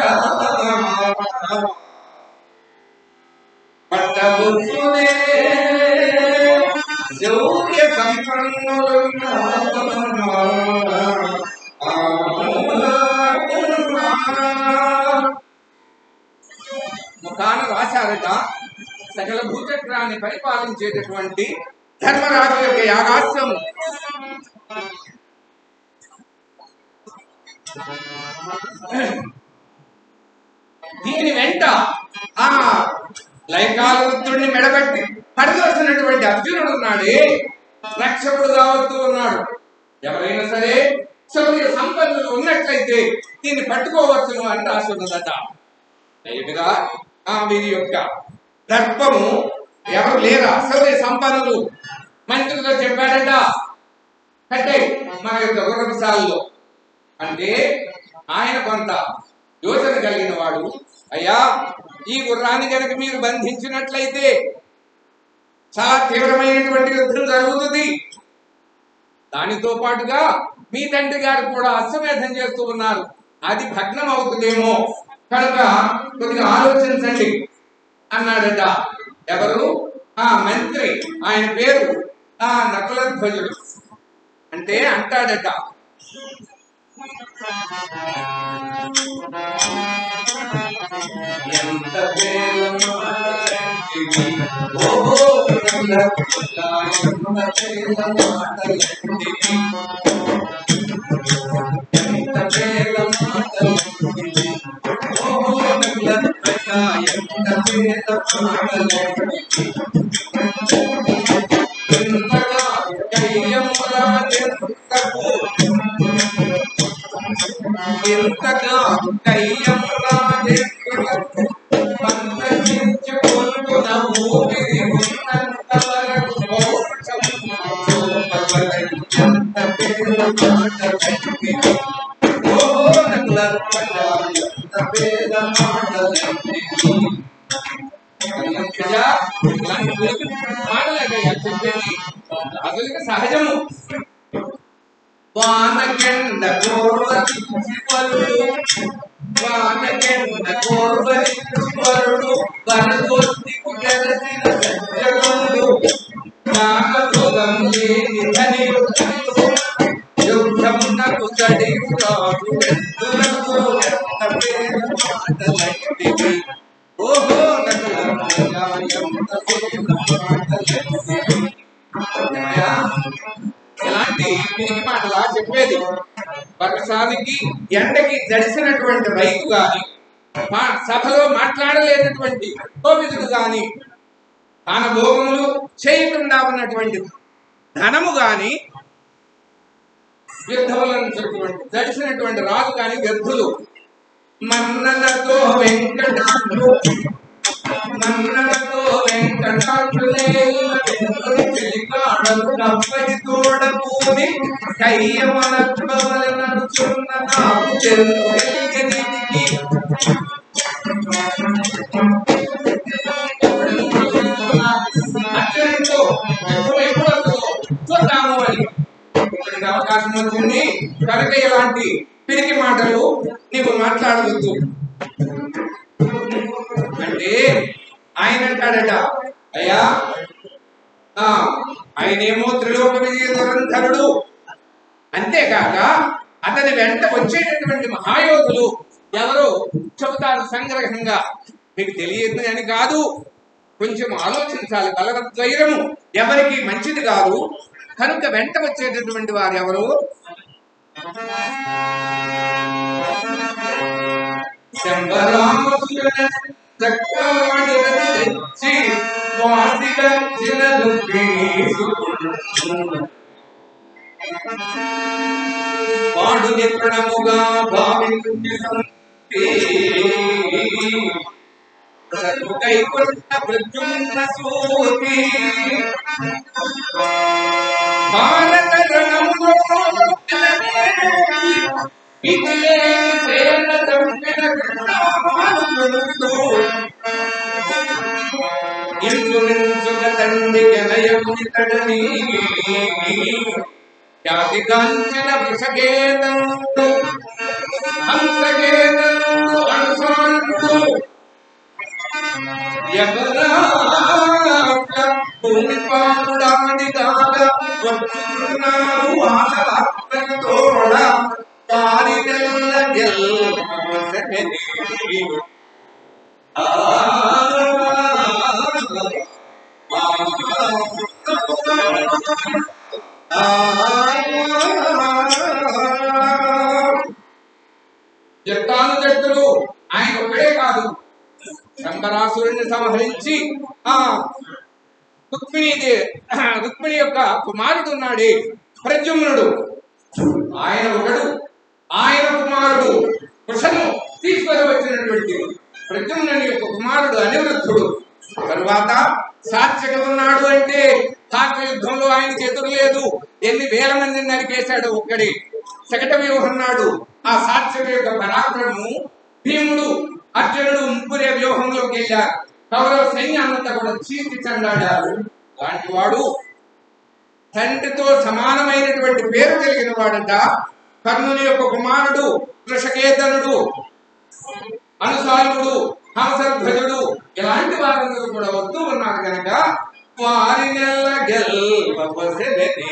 [SPEAKER 1] పట్టబుద్ధుడే శౌర్య సంపన్నులున్న ముఖాన రాశారట సకల భూచక్రాన్ని పరిపాలించేటటువంటి ధర్మరాజు యొక్క యాగాశ్వం దీని వెంట ఆ లైకాల వృత్తుడిని మెడబెట్టి పడదోసినటువంటి అర్జునుడు ఉన్నాడే రక్షకుడు కావస్తూ ఉన్నాడు ఎవరైనా సరే శౌర్య సంపన్నులు ఉన్నట్లయితే దీన్ని పట్టుకోవచ్చును అని రాస్తున్నదట నేరుగా ఆ వీరి యొక్క దర్పము ఎవరు లేరా శౌర్య సంపన్నులు మంత్రులతో చెప్పాడట కట్టే మన యొక్క గుర్రపుసాలలో అంటే ఆయన కొంత యోచన కలిగిన వాడు అయ్యా ఈ గుర్రాన్ని కనుక మీరు బంధించినట్లయితే చాలా తీవ్రమైనటువంటి యుద్ధం జరుగుతుంది దానితో పాటుగా మీ తండ్రి గారు కూడా అశ్వమేధం చేస్తూ ఉన్నారు అది భగ్నం అవుతుందేమో కనుక కొద్దిగా ఆలోచించండి అన్నాడట ఎవరు ఆ మంత్రి ఆయన పేరు ఆ నకులధ్వజుడు అంటే అంటాడట ఎంత వేలమాటలంటివి, ఓహో నకులధ్వజా, ఎంత వేలమాటలంటివి. ఎంత వేలమాటలంటివి, ఓహో నకులధ్వజా, ఎంత వేలమాటలంటివి. ఇంతగా కయ్యమురాజెంతకు ఎంతగా కయ్యమురాజెంతకు పంతగించుకొనుకున్న ఊపిరి ఉన్నంత వరకు మోక్షం చూపవలెను. ఎంత పేద మాట వెంటిది. ఓహో నకులధ్వజ, ఎంత పేద మాట వెంటిది. అయ్యా, ఇలాంటి గురికి మాటలేకయ్యా చెప్పేది అసలు సహజము వానకెండ కోర్వరించి వరుడు వానకెండ కోర్వరించి వరుడు వనగొత్తికు గెలసిన సజ్జనుడు నాగభోగం లేని ధనియుడు యుద్ధమునకు చడియు రాదు ఎద్దులకు ఎంత పేద మాటలంటివి ఓహో నకులధ్వజా, ఎంత పేద మాటలంటివి. అయ్యా, ఇలాంటి పిరికి మాటలా చెప్పేది వర్షానికి ఎండకి జడిసినటువంటి రైతు గాని మా సభలో మాట్లాడలేనటువంటి కోవిదుడు గాని తన భోగములు చేయకుండా ఉన్నటువంటి ధనము గాని యుద్ధములన్నటువంటి జడిసినటువంటి రాజు గాని వ్యర్థులు మన్నలతో వెంకటాద్రు మన్నలతో వెంకటాద్రులే చెలికాడలు కప్పటి తోడకూని కయ్యమలత్వవల నడుచున్న నాకు చెల్లికి అత్యంతో యుద్ధం ఎప్పుడు వస్తుందో చూద్దాము అని ఇప్పటికి అవకాశం వచ్చింది కనుక ఇలాంటి పిరికి మాటలు నీవు మాట్లాడవద్దు అంటే ఆయన అంటాడట అయ్యా ఆ, ఆయనేమో త్రిలోక విజయ దురంధరుడు అంతేకాక అతని వెంట వచ్చేటటువంటి మహాయోధులు ఎవరో చెబుతారు సంగ్రహంగా మీకు తెలియదు అని కాదు కొంచెం ఆలోచించాలి బలవద్వైరము ఎవరికి మంచిది కాదు కనుక వెంట వచ్చేటటువంటి వారు ఎవరు శంబరామసుర చక్రవాణి తెచ్చి వాసిగా వాడు నిత్రణముగా భావించి కైకొండ ప్రద్యుమ్న సూతి భారత రణములో ఇదిలే సేన చంపిన కృష్ణానుడు ఇంద్రునించుక తండ్రి గలయముని తడని ఖ్యాతి కాంచిన వృషగేతండు హంసగేతండు అనుసాండు భూమి పాముడాది కాల వచ్చుతున్నారు ఆశలతోడ వారి నెల్ల గెల్వసెని. ఆ ఆ జట్టాను జట్టులు ఆయన ఒక్కడే కాదు శంబరాసురుడిని సంహరించి ఆ రుక్మిణి దే- రుక్మిణి యొక్క కుమారుడు ఉన్నాడే ప్రద్యుమ్నుడు ఆయన ఒకడు ఆయన కుమారుడు కృషను తీసుకొని వచ్చినటువంటి ప్రద్యుమ్నుని యొక్క కుమారుడు అనివృద్ధుడు తరువాత సాత్విక ఉన్నాడు అంటే తాక యుద్ధంలో ఆయనకి ఎదురు లేదు ఎన్ని వేల మందిని నరికేశాడు ఒక్కడే శకట వ్యూహన్నాడు ఆ సాత్విక యొక్క పరాక్రమము భీముడు అర్జునుడు ముగ్గురే వ్యూహంలోకి వెళ్ళారు కౌరవ సైన్యాన్నంతా కూడా చీల్చి చెండాడారు లాంటి వాడు తండ్రితో సమానమైనటువంటి పేరు కలిగిన వాడట కర్ణుని యొక్క కుమారుడు కృషకేతనుడు అనుసారుడు హంసధ్వజుడు ఇలాంటి వారందరూ కూడా వస్తూ ఉన్నారు కనుక వారి నెల గెల్వవసెనని.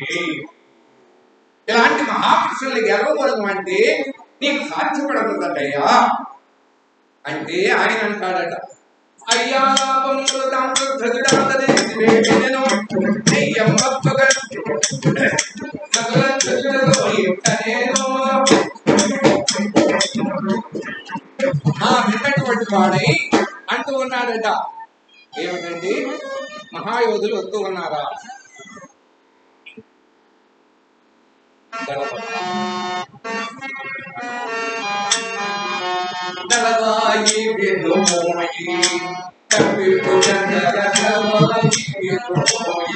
[SPEAKER 1] ఇలాంటి మహాపురుషుల్ని గెలవకూడదు అంటే నీకు సాధ్యపడకూడదయ్యా అంటే ఆయన అంటాడట అయ్యా లాభములు తామ్రధ్వజుడాతని వేడినెను, నెయ్యమ్మప్పుగా నగరధ్వజుడలో ఇట్టనేను. ఆ విన్నటువంటి వాడై అంటూ ఉన్నాడట ఏమిటండి మహాయోధులు వస్తూ ఉన్నారా దళవాయి వినుమోయి తప్పిపుడనగ దళవాయి వినుమోయి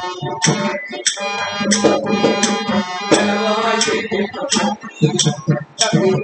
[SPEAKER 1] దళవాయి వినుమోయి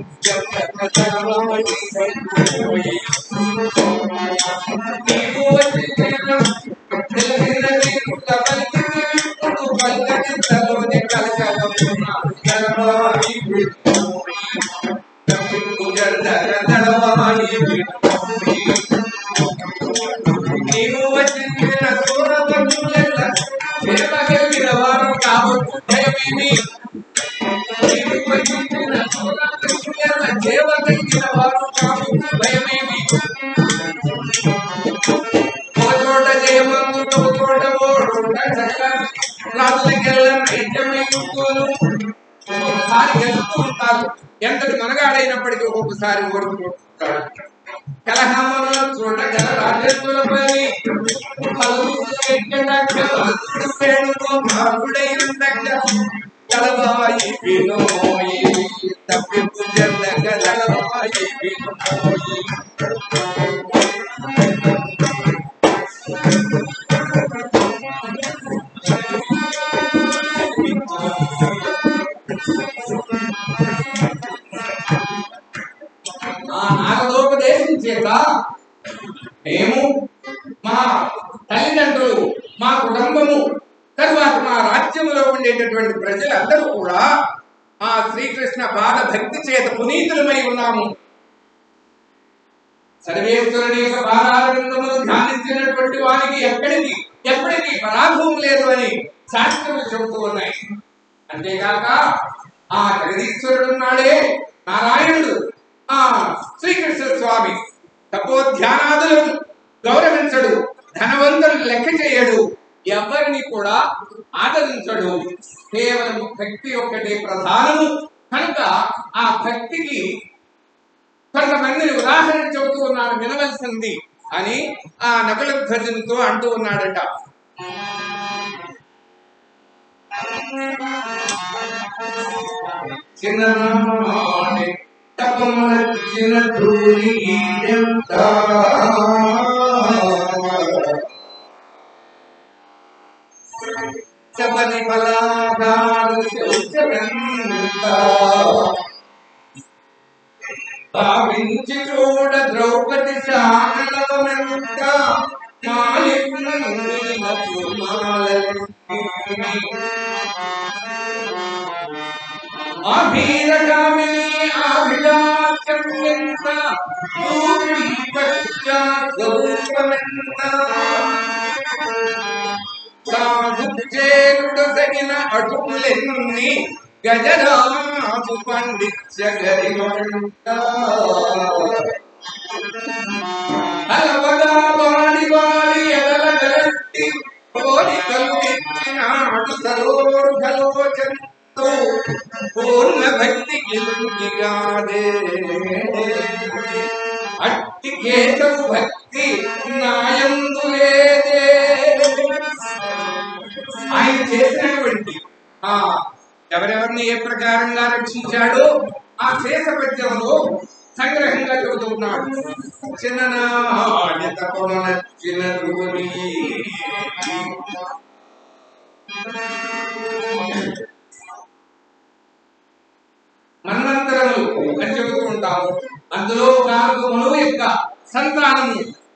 [SPEAKER 1] నీవు వచ్చిన సూరబంధువులెల్ల సేవగలిగిన వారు కాబట్టి దయమేమి నీవు వచ్చిన సూరబంధువులెల్ల సేవగలిగిన వారు కాబట్టి భయమేమి ఒక చోట జయమందు ఒక చోట ఓడుట చక్కని రాజులకెళ్ళ నైజమై ఉంటూను ఒక్కొక్కసారి గెలుస్తూ ఉంటారు ఎంతటి మనగాడైనప్పటికీ ఒక్కొక్కసారి ఓడిపోతుంటాడు కలహముల చోట గల రాజేశ్వరపై పలుకులు ఎక్కడక్క పలుకులు వేణుతో మారుడైందక్క కలవాయి వినోయి తప్పిపు జల్లక కలవాయి వినోయి ఆ నారదోపదేశం చేత మేము మా తల్లిదండ్రులు మా కుటుంబము తరువాత మా రాజ్యములో ఉండేటటువంటి ప్రజలందరూ కూడా ఆ శ్రీకృష్ణ పాద భక్తి చేత పునీతులమై ఉన్నాము సర్వేశ్వరుని యొక్క పాదారవిందములు ధ్యానించినటువంటి వారికి ఎక్కడికి ఎప్పటికీ పరాభవం లేదు అని శాస్త్రములు చెబుతూ ఉన్నాయి అంతేకాక ఆ జగదీశ్వరుడు ఉన్నాడే నారాయణుడు ఆ శ్రీకృష్ణ స్వామి తపోధ్యానాదులను గౌరవించడు ధనవంతులు లెక్క చేయడు ఎవరిని కూడా ఆదరించడు కేవలం భక్తి ఒక్కటే ప్రధానము కనుక ఆ భక్తికి కొంతమందిని ఉదాహరణ చెబుతూ ఉన్నాడు వినవలసింది అని ఆ నకుల ధ్వజంతో అంటూ ఉన్నాడట చిన్ననాటి తపమరచిన ధూళి ఎంత శబరి బలాగారు శౌచమెంత భావించి చూడ ద్రౌపది శానలమెంత అభీరగామిని అభిలాషం ఎంత దూరి పశ్చాత్ గౌరవమెంత సాధుచేరుడు తగిన అటుకులెన్ని గజరాజు పండిత్య గరిమంట అలవగా వాడి వాడి ఎడల గట్టి కోరికలు ఇచ్చ చేసినటువంటి ఆ ఎవరెవరిని ఏ ప్రకారంగా రక్షించాడో ఆ శేష పద్యంలో సంగ్రహంగా చెబుతూ ఉన్నాడు చిన్ననాటి తపమనచ్చిన ధ్రువుని మన్వంతరములు అని చెబుతూ ఉంటాము అందులో నాలుగు మనువు యొక్క సంతానము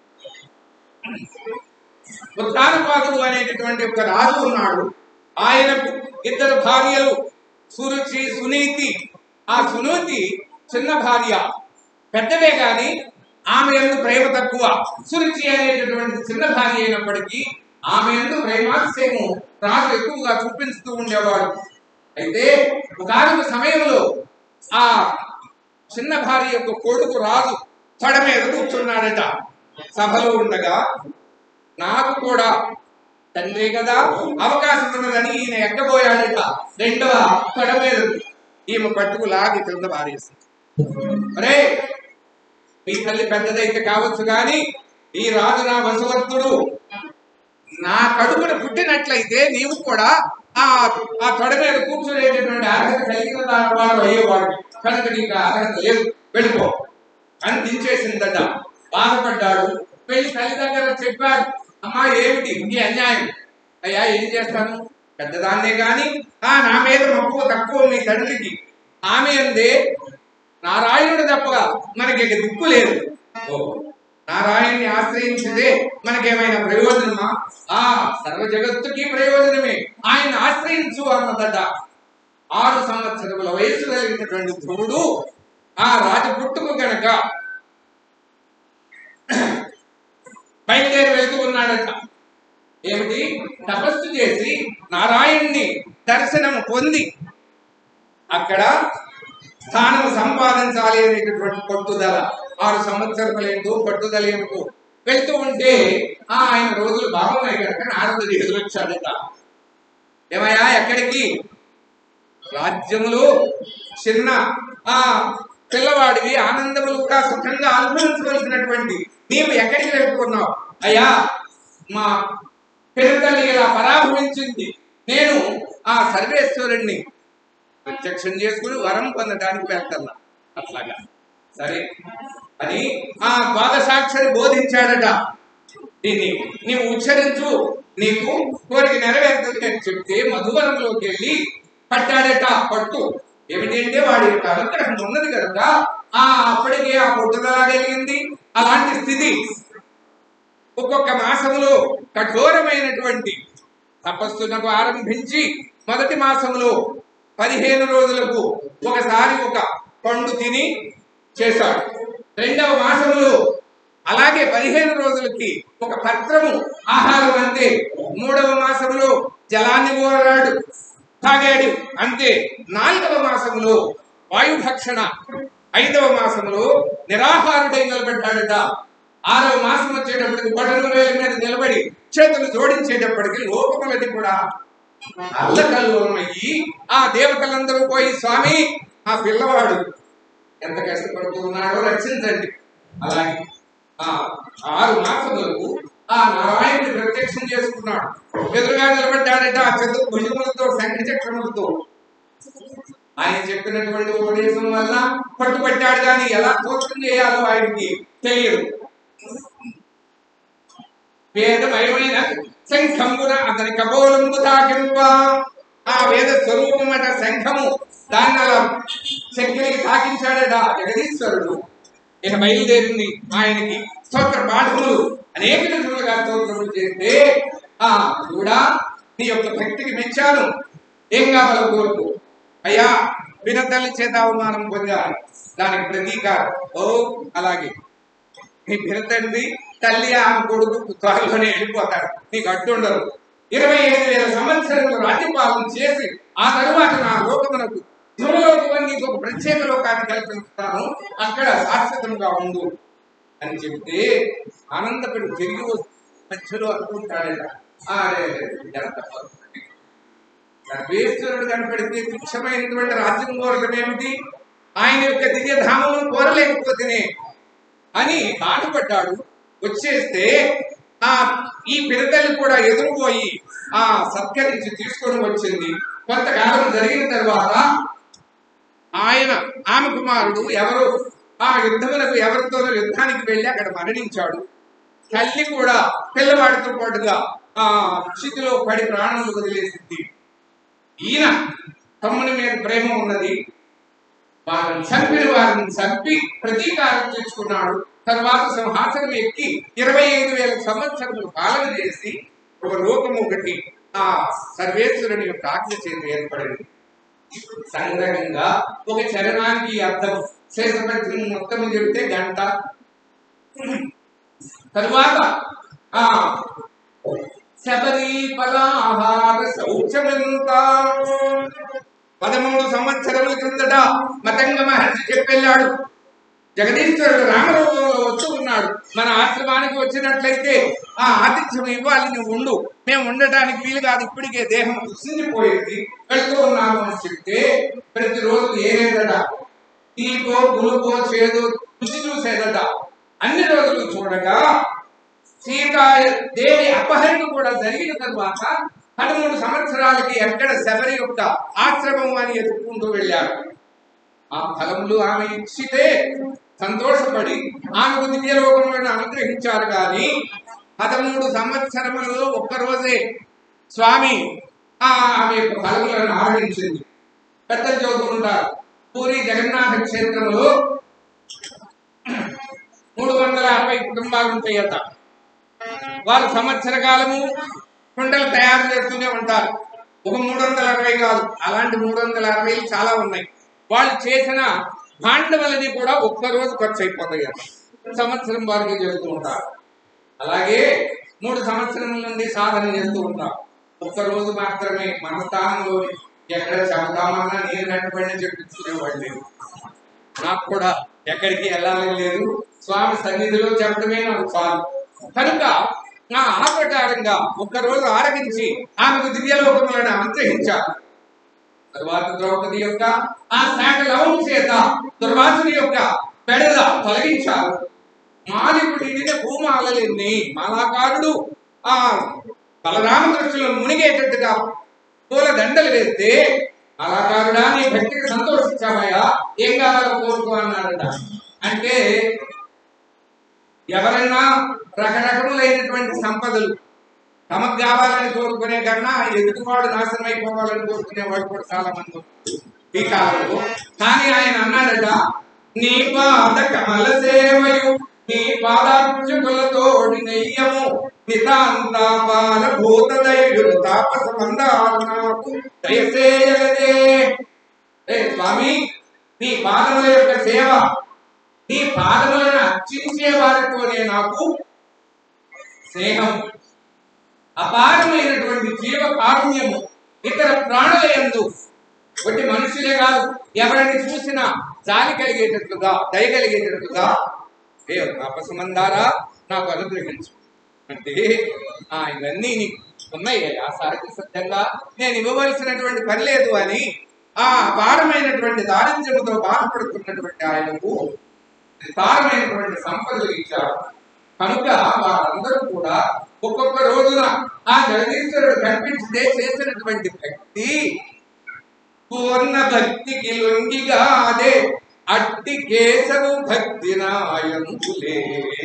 [SPEAKER 1] ఉత్తానపాదుడు అనేటటువంటి ఒక రాజు ఉన్నాడు ఆయనకు ఇద్దరు భార్యలు సురుచి సునీతి ఆ సునీతి చిన్న భార్య పెద్దవే గాని ఆమె ఎందు ప్రేమ తక్కువ సురుచి అనేటటువంటి చిన్న భార్య అయినప్పటికీ ఆమె ఎందు ప్రేమాశయము రాజు ఎక్కువగా చూపిస్తూ ఉండేవాడు అయితే ఒకనొక సమయంలో ఆ చిన్న భార్య యొక్క కొడుకు రాజు తొడ మీద కూర్చున్నాడట సభలో ఉండగా నాకు కూడా తండ్రి కదా అవకాశం ఉన్నదని ఈయన ఎక్కబోయాడట రెండవ తొడ మీద ఈమె పట్టుకు లాగి క్రింద పారేసి అరే మీ తల్లి పెద్దదైతే కావచ్చు కానీ ఈ రాజు నా వశవర్తుడు నా కడుపున పుట్టినట్లయితే నీవు కూడా ఆ ఆ తొడ మీద కూర్చునేటటువంటి అర్హత కలిగిన దాని వాడు అయ్యేవాడు కనుక నీకు ఆ అర్హత లేదు వెళ్ళిపో అని దించేసిందట బాధపడ్డాడు వెళ్ళి తల్లి దగ్గర చెప్పాడు అమ్మా ఏమిటి ఈ అన్యాయం అయ్యా ఏం చేస్తాను పెద్దదాన్నే గాని ఆ నా మీద మక్కువ తక్కువ మీ తండ్రికి ఆమె అందే నారాయణుడు తప్పగా మనకి ఇక దిక్కు లేదు ఓ నారాయణ్ణి ఆశ్రయించితే మనకేమైనా ప్రయోజనమా ఆ సర్వ జగత్తుకి ప్రయోజనమే ఆయన ఆశ్రయించు అన్నదట ఆరు సంవత్సరముల వయసు కలిగినటువంటి ధ్రువుడు ఆ రాజు పుట్టుకు గనక బయలుదేరి వెళ్తూ ఉన్నాడట ఏమిటి తపస్సు చేసి నారాయణ్ణి దర్శనం పొంది అక్కడ స్థానం సంపాదించాలి అనేటటువంటి పట్టుదల ఆరు సంవత్సరములు ఏంటో పట్టుదల ఏమిటో వెళ్తూ ఉంటే ఆ ఆయన రోజులు బాగున్నాయి కనుక నారదుడు ఎదురొచ్చాడట ఏమయ్యా ఎక్కడికి రాజ్యములో చిన్న ఆ పిల్లవాడివి ఆనందములుగా సుఖంగా అనుభవించవలసినటువంటి నీవు ఎక్కడికి వెళ్తున్నావు అయ్యా మా పెరుతల్లి ఇలా పరాభవించింది నేను ఆ సర్వేశ్వరుణ్ణి ప్రత్యక్షం చేసుకుని వరం పొందడానికి వెళ్తున్నా అట్లాగా సరే అని ఆ ద్వాదశాక్షరి బోధించాడట దీన్ని నీవు ఉచ్చరించు నీకు కోరిక నెరవేరుతుంది అని చెప్తే మధువనంలోకి వెళ్ళి పట్టాడట పట్టు ఏమిటంటే వాడి యొక్క అనుగ్రహం ఉన్నది కనుక ఆ అప్పటికే ఆ పుట్టుదల కలిగింది అలాంటి స్థితి ఒక్కొక్క మాసములో కఠోరమైనటువంటి తపస్సునకు ఆరంభించి మొదటి మాసములో పదిహేను రోజులకు ఒకసారి ఒక పండు తిని చేశాడు రెండవ మాసములో అలాగే పదిహేను రోజులకి ఒక పత్రము ఆహారం అంతే మూడవ మాసములో జలాన్ని కోరాడు తాగాడు అంతే నాలుగవ మాసములో వాయుభక్షణ ఐదవ మాసములో నిరాహారుడై నిలబడ్డాడట ఆరవ మాసం వచ్చేటప్పటికి బటలు వేల మీద నిలబడి చేతులు జోడించేటప్పటికి లోకములది కూడా అల్లకల్లోనయ్యి ఆ దేవతలందరూ పోయి స్వామి ఆ పిల్లవాడు ఎంత కష్టపడుతూ ఉన్నాడో రక్షించండి అలాగే ఆ ఆరు మాసములకు ఆ నారాయణుని ప్రత్యక్షం చేసుకున్నాడు ఎదురుగా నిలబడ్డాడట ఆ చతుర్ భుజములతో శంఖ చక్రములతో ఆయన చెప్పినటువంటి ఉపదేశం వల్ల పట్టుబట్టాడు కానీ ఎలా కోచం చేయాలో ఆయనకి తెలియదు వేదమయమైన శంఖమున అతని కపోలంబు తాకింప ఆ వేద స్వరూపమట శంఖము దాన్ని అలా శక్తికి తాకించాడట జగదీశ్వరుడు ఇక బయలుదేరింది ఆయనకి స్తోత్ర పాఠములు అనేక విధములుగా స్తోత్రములు చేస్తే ఆ కూడా నీ యొక్క భక్తికి మెచ్చాను ఏం కావాలో కోరుకు అయ్యా వినతల్లి చేత అవమానం పొందాను దానికి ప్రతీకారం ఓ అలాగే నీ తండ్రి తల్లి ఆమె కొడుకు త్వరలోనే వెళ్ళిపోతాడు నీకు అడ్డుండరు ఇరవై ఐదు వేల సంవత్సరాలు రాజ్యపాలన చేసి ఆ తరువాత నా లోకమునకు ధ్రువలోకం నీకు ఒక ప్రత్యేక లోకాన్ని కల్పిస్తాను అక్కడ శాశ్వతంగా ఉండు అని చెప్తే ఆనందపడి తిరిగి వస్తూ మధ్యలో అనుకుంటాడట అరే ఎంత పొరపాటు. సర్వేశ్వరుడు కనపడితే తుచ్చమైనటువంటి రాజ్యం కోరటం ఏమిటి ఆయన యొక్క దివ్యధామమును కోరలేకపోతేనే అని బాధపడ్డాడు వచ్చేస్తే ఆ ఈ పిడతలు కూడా ఎదురుపోయి ఆ సత్కరించి తీసుకొని వచ్చింది కొంతకాలం జరిగిన తర్వాత ఆయన ఆమె కుమారుడు ఎవరు ఆ యుద్ధములకు ఎవరితోనో యుద్ధానికి వెళ్ళి అక్కడ మరణించాడు తల్లి కూడా పిల్లవాడితో పాటుగా ఆ స్థితిలో పడి ప్రాణాలు వదిలేసింది ఈయన తమ్ముని మీద ప్రేమ ఉన్నది వారిని చంపిన వారిని చంపి ప్రతీకారం తెచ్చుకున్నాడు తర్వాత సింహాసనం ఎక్కి ఇరవై ఐదు వేల సంవత్సరములు పాలన చేసి ఒక లోకము ఒకటి ఆ సర్వేశ్వరుని యొక్క ఆజ్ఞ చేత ఏర్పడింది సంగ్రహంగా ఒక చరణానికి ఈ అర్థం శేషపత్రి మొత్తం చెబితే గంట తరువాత ఆ శబరి పదాహార శౌచమంత పదమూడు సంవత్సరముల క్రిందట మతంగ మహర్షి చెప్పెళ్ళాడు జగదీశ్వరుడు రామరూపంలో వచ్చి ఉన్నాడు మన ఆశ్రమానికి వచ్చినట్లయితే ఆ ఆతిథ్యం ఇవ్వాలి నువ్వు ఉండు మేము ఉండటానికి వీలు కాదు ఇప్పటికే దేహం కుసించిపోయింది వెళ్తూ ఉన్నాము అని చెప్తే ప్రతిరోజు ఏదేదట తీపో పులుపో చేదో రుచి చూసేదట అన్ని రోజులు చూడగా సీతా దేవి అపహరణ కూడా జరిగిన తర్వాత పదమూడు సంవత్సరాలకి ఎక్కడ శబరి యొక్క ఆశ్రమం అని ఎత్తుకుంటూ వెళ్ళారు ఆ ఫలములు ఆమె ఇచ్చితే సంతోషపడి ఆమెకు దివ్యలోకములను అనుగ్రహించారు కానీ పదమూడు సంవత్సరములలో ఒక్కరోజే స్వామి ఆ ఆమె యొక్క ఫలములను ఆరగించింది పెద్దలు చదువుకుంటారు పూరి జగన్నాథ క్షేత్రంలో మూడు వందల అరవై కుటుంబాలు ఉంటాయట వారు సంవత్సర కాలము కుండలు తయారు చేస్తూనే ఉంటారు ఒక మూడు వందల అరవై కాదు అలాంటి మూడు వందల అరవై చాలా ఉన్నాయి వాళ్ళు చేసిన భాండవలని కూడా ఒక్కరోజు ఖర్చు అయిపోతాయి సంవత్సరం వారికి చేస్తూ ఉంటారు అలాగే మూడు సంవత్సరముల నుండి సాధన చేస్తూ ఉంటారు ఒక్కరోజు మాత్రమే మన స్థానంలో ఎక్కడ చెబుతామన్నా నేను వెంటబడిన చెప్పించుకునేవాళ్ళు లేరు నాకు కూడా ఎక్కడికి వెళ్ళాలని లేదు స్వామి సన్నిధిలో చెప్పడమే నాకు చాలు కనుక నా ఆ ప్రకారంగా ఒక్కరోజు ఆరగించి ఆమెకు దివ్యలోకములను అనుగ్రహించారు తరువాత ద్రౌపది యొక్క ఆ శాఖ లవం చేత దుర్వాసుని యొక్క పెడద తొలగించారు మాలికుడిని భూమాలలేని మాలాకారుడు ఆ బలరామకృష్ణులు మునిగేటట్టుగా పూల దండలు వేస్తే అలాకారుడా నీ భక్తికి సంతోషించామయ్యా ఏం కావాలో కోరుకో అన్నాడట అంటే ఎవరైనా రకరకములైనటువంటి సంపదలు తమకు కావాలని కోరుకునే కన్నా ఎదుటివాడు నాశనం అయిపోవాలని కోరుకునే వాడు కూడా చాలా మంది ఉన్నారు ఈ కాలంలో కానీ ఆయన అన్నాడట నీ పాద కమల సేవయు నీ పాదార్చుకులతోడి నెయ్యము నితాంతాపాల భూత దైవులు తాపస మందాలు నాకు దయచేయగదే ఏ స్వామి నీ పాదముల యొక్క సేవ నీ పాదములను అర్చించే వారితోనే నాకు స్నేహం అపారమైనటువంటి జీవ కారుణ్యము ఇతర ప్రాణుల యందు ఒకటి మనుషులే కాదు ఎవరిని చూసినా జాలి కలిగేటట్లుగా దయ కలిగేటట్లుగా ఏ తపసమందారా నాకు అనుగ్రహించు అంటే ఆ ఇవన్నీ నీకు ఉన్నాయి ఆ సారథి సిద్ధంగా నేను ఇవ్వవలసినటువంటి పని లేదు అని ఆ అపారమైనటువంటి దారిద్ర్యముతో బాధపడుతున్నటువంటి ఆయనకు విస్తారమైనటువంటి సంపదలు ఇచ్చారు కనుక వారందరూ కూడా ఒక్కొక్క రోజున ఆ జగదీశ్వరుడు కనిపించితే చేసినటువంటి భక్తి పూర్ణ భక్తికి లొంగిగా అదే అట్టి కేశవు భక్తి నాయంతులే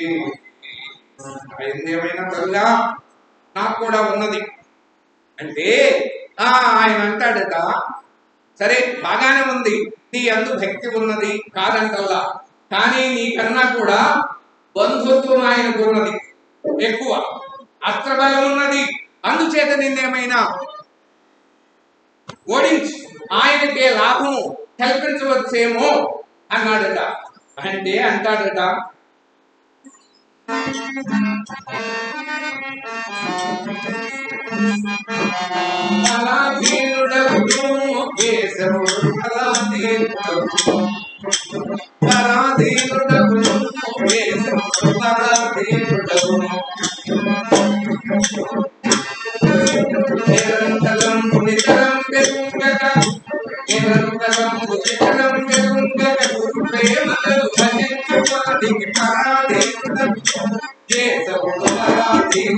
[SPEAKER 1] ఏమైనా తరుగా నాకు కూడా ఉన్నది అంటే ఆ ఆయన అంటాడట సరే బాగానే ఉంది నీ అందు భక్తి ఉన్నది కాదంటల్లా కానీ నీకన్నా కూడా బంధుత్వం ఆయనకు ఉన్నది ఎక్కువ అస్త్రబలం ఉన్నది అందుచేత నిన్నేమైనా ఓడించి ఆయనకే లాభం కల్పించవచ్చేమో అన్నాడట అంటే అంటాడట పరాధీనుడగును కేశవుడు పరాధీనుడగును. పరాధీనుడగును కేశవుడు పరాధీనుడగును. నిరంతరం నితరం పెరుగక నిరంతరం నితరం పెరుగక గురు ప్రేమలు భజించు వారికి పరాధీనుడగును. కేశవుడు పరాధీనుడగును.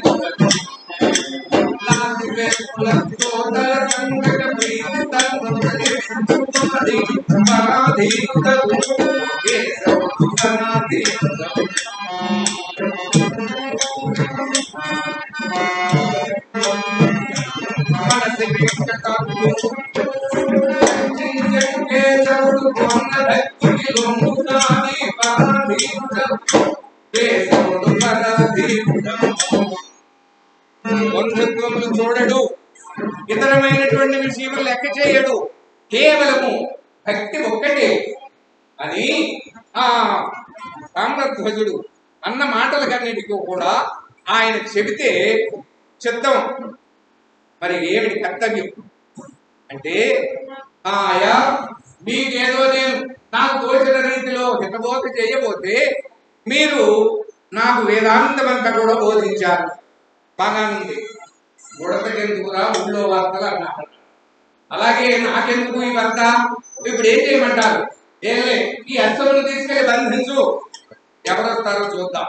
[SPEAKER 1] బంధుత్వములు చూడడు ఇతరమైనటువంటి విషయములు లెక్క చేయడు కేవలము భక్తి ఒక్కటే అని ఆ తామ్రధ్వజుడు అన్న మాటలకన్నిటికీ కూడా ఆయన చెబితే చిత్తం మరి ఏమిటి కర్తవ్యం అంటే ఆయా మీకేదో నేను నాకు తోచిన రీతిలో హితబోధ చేయబోతే మీరు నాకు వేదాంతమంతా కూడా బోధించారు బాగా ఉంది గొడవకెందుకురా ఊళ్ళో వార్తలు అన్నారు అలాగే నాకెందుకు ఈ వార్త ఇప్పుడు ఏం చేయమంటారు ఏలే ఈ అర్థములు తీసుకెళ్లి బంధించు ఎవరు వస్తారో చూద్దాం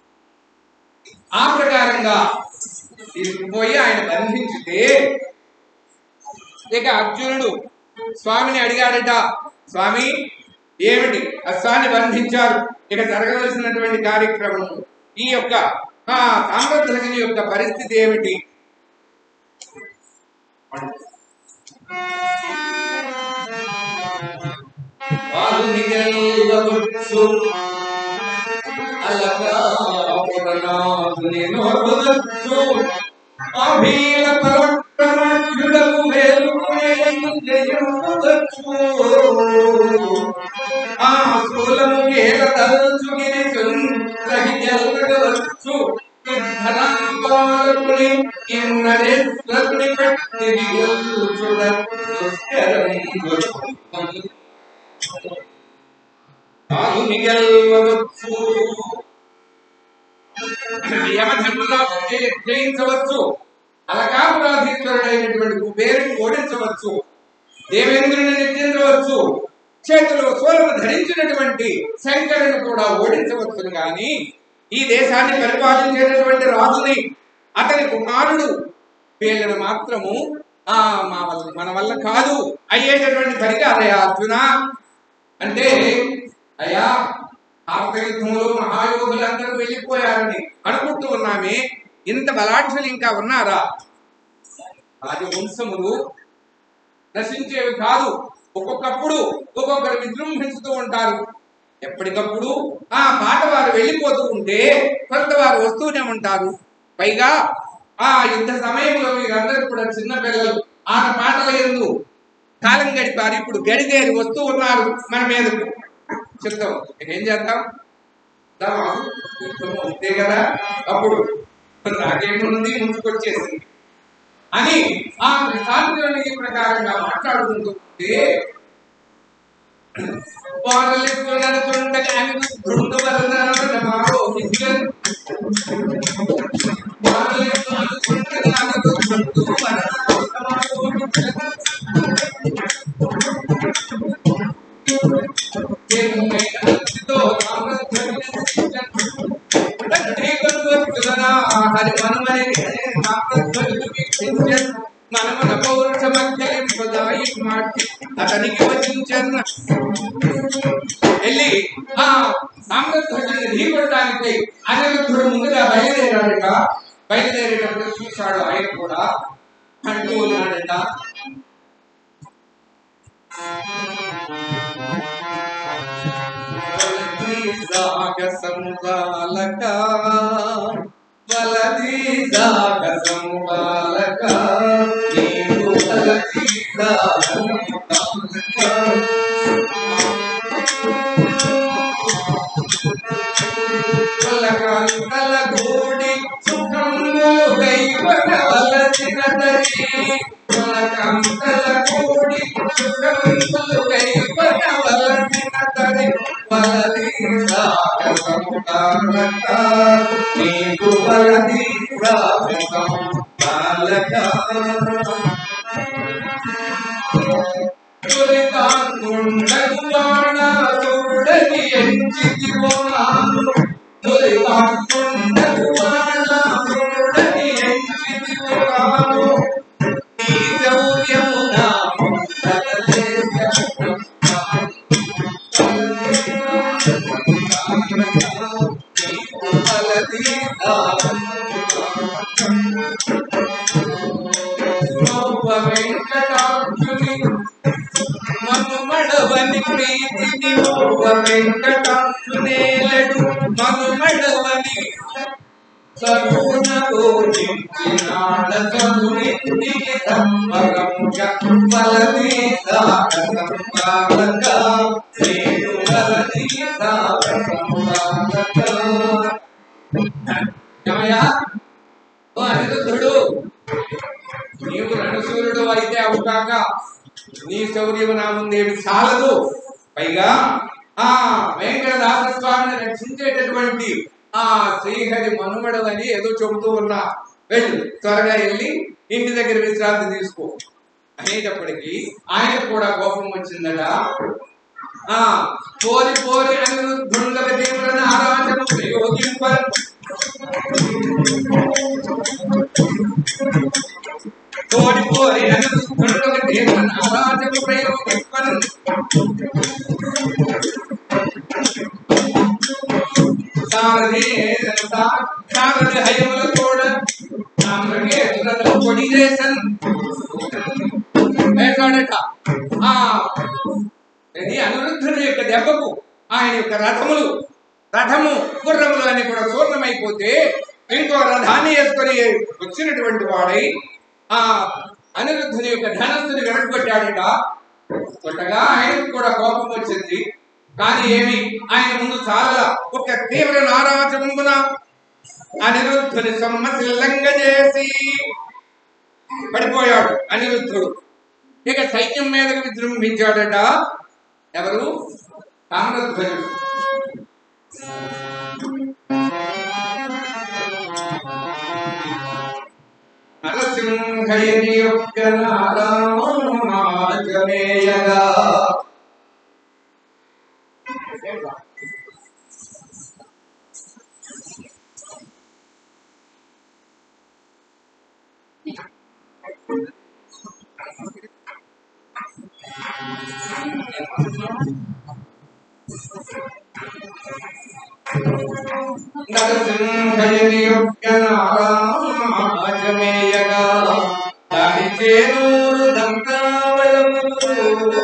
[SPEAKER 1] ఆ ప్రకారంగా తీసుకుపోయి ఆయన బంధించితే ఇక అర్జునుడు స్వామిని అడిగాడట స్వామి ఏమిటి అశ్వాన్ని బంధించారు ఇక జరగవలసినటువంటి కార్యక్రమం ఈ యొక్క ఆ తామ్రధ్వజుని యొక్క పరిస్థితి ఏమిటి వాల్ని గెలవచ్చు అలకాపురనాథుని నోర్వవచ్చు అభీల పరక్రమజ్ఞుడకు మేలుకునేందు జయమువచ్చు ఆ స్థూలము కేల తలుచుగిరి సుందరి జల్గవచ్చు ధరాంబాలకుని ఇన్నరేశ్వరుని పెట్టి గెలుచుడ దుష్కరం ఆగుని గెలవచ్చు యమధర్మరాజు జయించవచ్చు అలకాపురాధీశ్వరుడైనటువంటి కుబేరుని ఓడించవచ్చు దేవేంద్రుని నిర్జించవచ్చు చేతిలో సోలము ధరించినటువంటి శంకరుని కూడా ఓడించవచ్చును గాని ఈ దేశాన్ని పరిపాలించేటటువంటి రాజుని అతని కుమారుడు వీళ్ళని మాత్రము ఆ మా వల్ల మన వల్ల కాదు అయ్యేటటువంటి పని కాదయా అర్జున అంటే అయ్యా భారత యుద్ధంలో మహాయోధులందరూ వెళ్ళిపోయారని అనుకుంటూ ఉన్నామే ఇంత బలాఢ్యులు ఇంకా ఉన్నారా రాజవంశములు నశించేవి కాదు ఒక్కొక్కప్పుడు ఒక్కొక్కరు విజృంభించుతూ ఉంటారు ఎప్పటికప్పుడు ఆ పాట వారు వెళ్ళిపోతూ ఉంటే కొంత వారు వస్తూనే ఉంటారు పైగా ఆ యుద్ధ సమయంలో మీరందరూ కూడా చిన్న పిల్లలు ఆట పాటల ఎందు కాలం గడిపారు ఇప్పుడు గడిదేరి వస్తూ ఉన్నారు మన మీదకు చెప్తాం ఇక ఏం చేద్దాం దామా, యుద్ధం అంతే కదా అప్పుడు నాకేముంది ముందుకొచ్చేసింది అని ఆ ప్రశాంతులని ఈ ప్రకారంగా మాట్లాడుకుంటూ ఉంటే పారలిస్తున్నట్టుండగా బృందవరమారోహించన్ పారలిస్తున్నట్టుండగా హరి మనమని మనమన పౌరుషమధ్యలింపదాయి మాటి అతనికి వచించన్న వెళ్ళి ఆ సామ్రాజ్యాన్ని ఢీకొట్టడానికి అనిరుద్ధుడు ముందుగా బయలుదేరాడట బయలుదేరేటప్పుడు చూశాడు ఆయన కూడా అంటూ ఉన్నాడట సంబాలక వలది దాగ సంబాలక నీవు వలది దాగ సంబాలక కలకంకల గూడి సుఖంలో దైవన వలసిన తరి కలకంకల గూడి సుఖంలో దైవన వలసిన తరి వలది రాగ సంతానక నీకు వలది రాగ సంతానక చూడని ఎంచితి పోనాను తొలిపాకుండదు చూడని ఎంచితి పోనాను మౌప వెంకటాక్షుని మనుమడవని ప్రీతిని మౌప వెంకటాక్షునేలడు మనుమడవని సరుణతో నించినాడ సరునింది సంబరం చక్వలనే సాగసంగాలక శ్రీనులనే సాగసంగాలక ఏమయ్యా ఓ అనిరుద్ధుడు నీవు రణశూరుడు అయితే అవుతాక నీ శౌర్యము నా ముందేమి చాలదు పైగా ఆ వెంకటదాస స్వామిని రక్షించేటటువంటి ఆ శ్రీహరి మనుమడవని ఏదో చెబుతూ ఉన్నా వెళ్ళు త్వరగా వెళ్ళి ఇంటి దగ్గర విశ్రాంతి తీసుకో అనేటప్పటికీ ఆయనకు కూడా కోపం వచ్చిందట ఆ పోరి పోరి అనిరుద్ధుండవ దేవులను ఆరాధన ప్రయోగింపరు కోడి కోరి అనుకుంటున్న దేవుని ఆరాధన ప్రయోగింపను సారథి సారథి హయముల తోడ సామ్రగే తురలు కొడి చేసన్ వేసాడట ఆ ఇది అనిరుద్ధుని యొక్క దెబ్బకు ఆయన యొక్క రథములు రథము గుర్రములు అని కూడా చూర్ణమైపోతే ఇంకో రథాన్ని వేసుకొని వచ్చినటువంటి వాడై ఆ అనిరుద్ధుని యొక్క ధనస్సుని వెనక్కొట్టాడట కొట్టగా ఆయనకు కూడా కోపం వచ్చింది కానీ ఏమి ఆయన ముందు చాలా ఒక తీవ్ర నారాజమున అనిరుద్ధుని సమ్మసిల్లంగ చేసి పడిపోయాడు అనిరుద్ధుడు ఇక సైన్యం మీదకి విజృంభించాడట ఎవరు తామ్రధ్వజుడు నరసింహయని యొక్క నారాజమేయగా నరసింహయని యొక్క నారాజమేయగా దాని చేరూరు దంతావళములు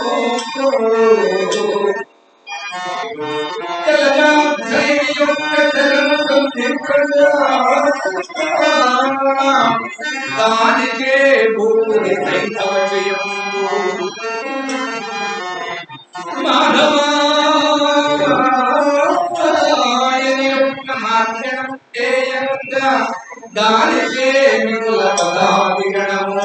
[SPEAKER 1] జలజాక్షయుని యొక్క చరణ సంధింపగా దానికే భూమి సైతవ జయము మాధవాయని యొక్క మార్గం చేయంగా దానికే మిగుల పదాధిగణము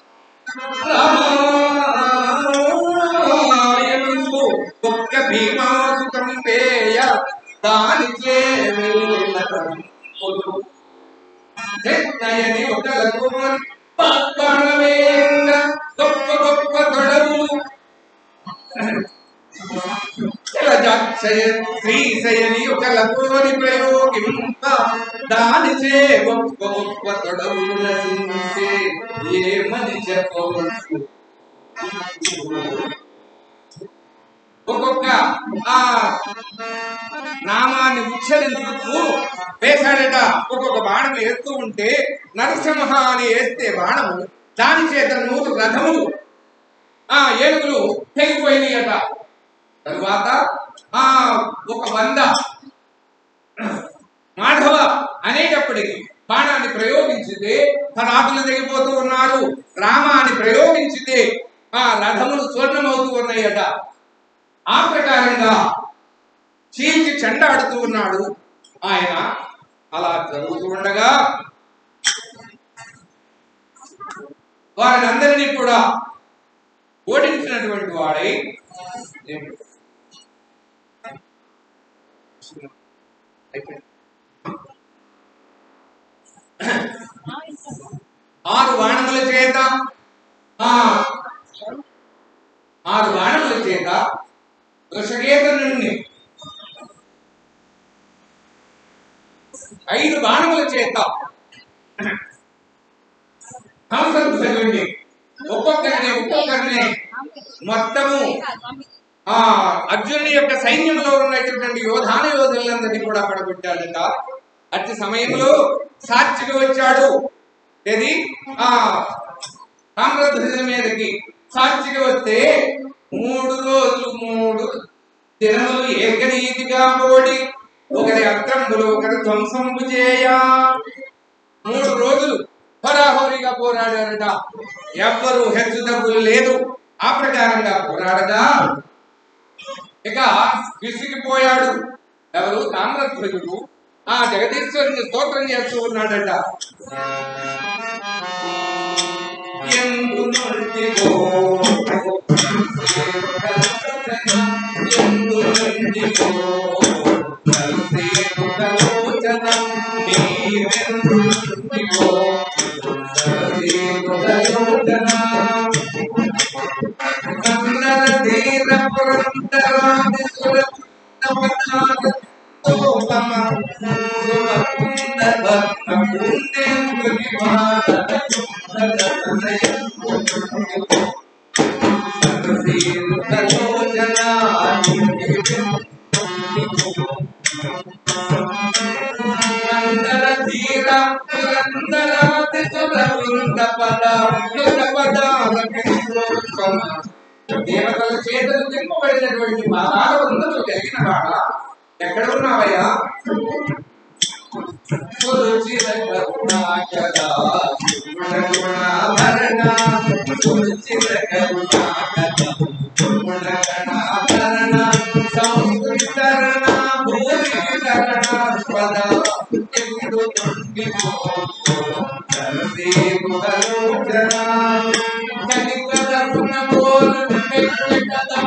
[SPEAKER 1] రామాయణము ఒక్క భీమాసుతం పేయ దానికే వెళ్ళదు చెన్నయని ఒక లఘుమని పక్కనవేంగ గొప్ప గొప్ప తొడవులు జలజాక్షయ శ్రీశయని ఒక లఘుమని ప్రయోగింప దానిచే గొప్ప గొప్ప తొడవులు నశించే ఏమని చెప్పవచ్చు ఒక్కొక్క ఆ నామాన్ని ఉచ్చరించుతూ వేశాడట ఒక్కొక్క బాణం వేస్తూ ఉంటే నరసింహ అని వేస్తే బాణము దాని చేత నూరు రథములు ఆ ఏనుగులు తెగిపోయినాయట తరువాత ఆ ఒక వంద మాధవ అనేటప్పటికి బాణాన్ని ప్రయోగించితే పరాకులు తెగిపోతూ ఉన్నారు రామ అని ప్రయోగించితే ఆ రథములు స్వర్ణమవుతూ ఉన్నాయట ఆ ప్రకారంగా చీల్చి చెండాడుతూ ఉన్నాడు ఆయన అలా జరుగుతూ ఉండగా వారిని అందరినీ కూడా ఓడించినటువంటి వాడై ఆరు బాణముల చేత ఆ ఆరు బాణముల చేత వృషగేతనుణ్ణి ఐదు బాణముల చేత హంసధ్వజుణ్ణి ఒక్కొక్కరిని ఒక్కొక్కరిని మొత్తము ఆ అర్జునుని యొక్క సైన్యంలో ఉన్నటువంటి యోధాన యోధులందరినీ కూడా పడగొట్టాడట అట్టి సమయంలో సాక్షిగా వచ్చాడు ఏది ఆ తామ్రధ్వజుల మీదకి సాక్షిగా వస్తే మూడు రోజులు మూడు దినములు ఏకరీతిగా ఓడి ఒకరి అక్రములు ఒకరి ధ్వంసంపు చేయ మూడు రోజులు హోరాహోరీగా పోరాడారట ఎవ్వరు హెచ్చు తగ్గులు లేదు ఆ ప్రకారంగా పోరాడగా ఇక విసిగిపోయాడు ఎవరు తామ్రధ్వజుడు ఆ జగదీశ్వరుని స్తోత్రం చేస్తూ ఉన్నాడట ఎందు నుండిగో, ఎందు నుండిగో, కలసేరుగలోచనం, నీవెందు నుండిగో, కలసేరుగలోచనం. కన్నడ తీర పురందరాది సురపదార తోపమ సురకుందర పుణ్యంగుని భారత అందర తీర పురందరాది సురవృంద పద వృంద పదాలకి దేవతల చేతులు తిప్పబడినటువంటి పాదాల వృందములు కలిగిన వాడ ఎక్కడ ఉన్నావయ్యా సురుచిర కరుణాకరా, గుణగుణాభరణ, సురుచిర కరుణాకర, గుణగణాభరణ, సంస్కృతరణ, భూరికరణాస్పద, ఎందు తుండిపో, సరసేవుగలోచన, కనికర గుణమోలు వెంకటదా,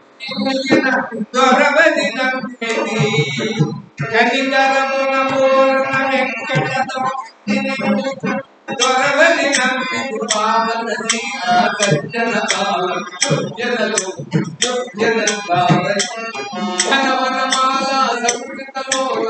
[SPEAKER 1] దొరవది నమ్మిది కనికరమున పూర్ణ వెంకటదాసిని దొరవది నమ్మిది పావనని ఆకర్షణ కాలం జనలు జన ధనవనమాల సంస్కృతలోల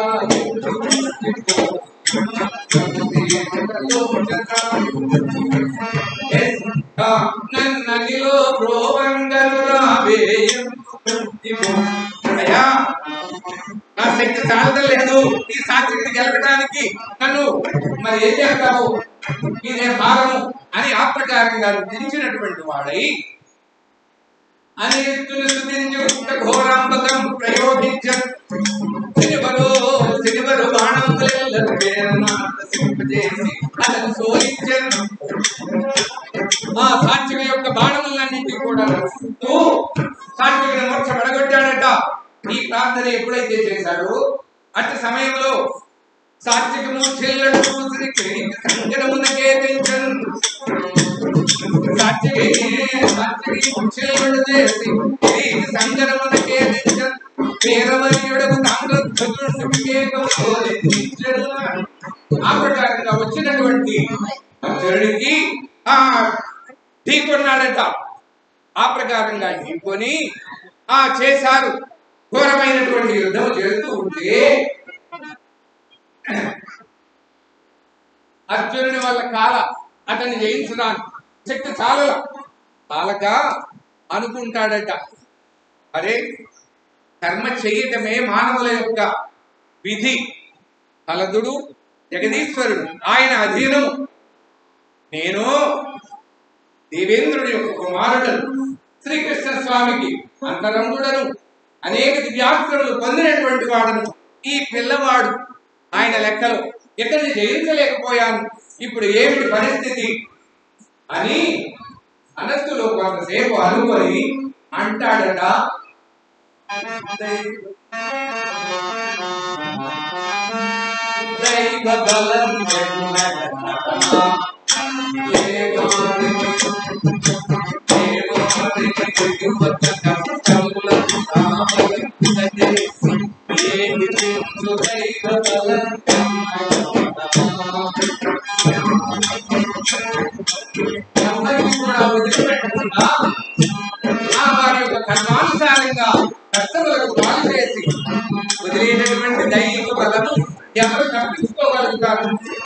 [SPEAKER 1] నన్ననిలో ప్రోవంగలు రావేయం అయ్యా నా శక్తి చాలదలేదు ఈ సాక్షిని గెలకడానికి నన్ను మరి ఏం చేస్తావు ఇదే భారము అని ఆ ప్రకారంగా దించినటువంటి వాడై అనిత్తులు స్థుతించుకుంట ఘోరాంబకం ప్రయోగించను సినిమలో సినిమలు బాణములను పేరనాశింపజేసి అతను శోధించను ఆ సాత్విక యొక్క బాణములన్నింటి కూడా రక్షిస్తూ సాత్విక మోక్ష పడగొట్టాడట ఈ ప్రార్థన ఎప్పుడైతే చేశాడో అట్టి సమయంలో సాత్వికము చెల్లడు చూసి సంకటమునకే తెంచను సాత్వికి సాత్వికి చెల్లడు చేసి ఇది సంకటమునకే తెంచను పేరవల్యుడకు తామ్రధ్వజుడికే కోరించెను. ఆ ప్రకారంగా వచ్చినటువంటి అర్జునుడికి ఆ ఢీకొన్నాడట ఆ ప్రకారంగా ఢీకొని ఆ చేశారు ఘోరమైనటువంటి యుద్ధం చేస్తూ ఉంటే అర్జునుని వల్ల కాల అతన్ని జయించడానికి శక్తి చాలల చాలక అనుకుంటాడట అరే కర్మ చేయటమే మానవుల యొక్క విధి ఫలదుడు జగదీశ్వరుడు ఆయన అధీనము నేను దేవేంద్రుడి యొక్క కుమారుడను శ్రీకృష్ణ స్వామికి అంతరంగుడను అనేక దివ్యాస్త్రములు పొందినటువంటి వాడను ఈ పిల్లవాడు ఆయన లెక్కలో ఇతన్ని జయించలేకపోయాను ఇప్పుడు ఏమిటి పరిస్థితి అని మనస్సులో కొంతసేపు అనుకొని అంటాడట దైవ బలం ఎన్నడనా, దేవాది కర్మానుసారంగా కష్టములకు పాలు చేసి వదిలేటటువంటి దైవ బలము ఎవరు తప్పించుకోగలుగుతారు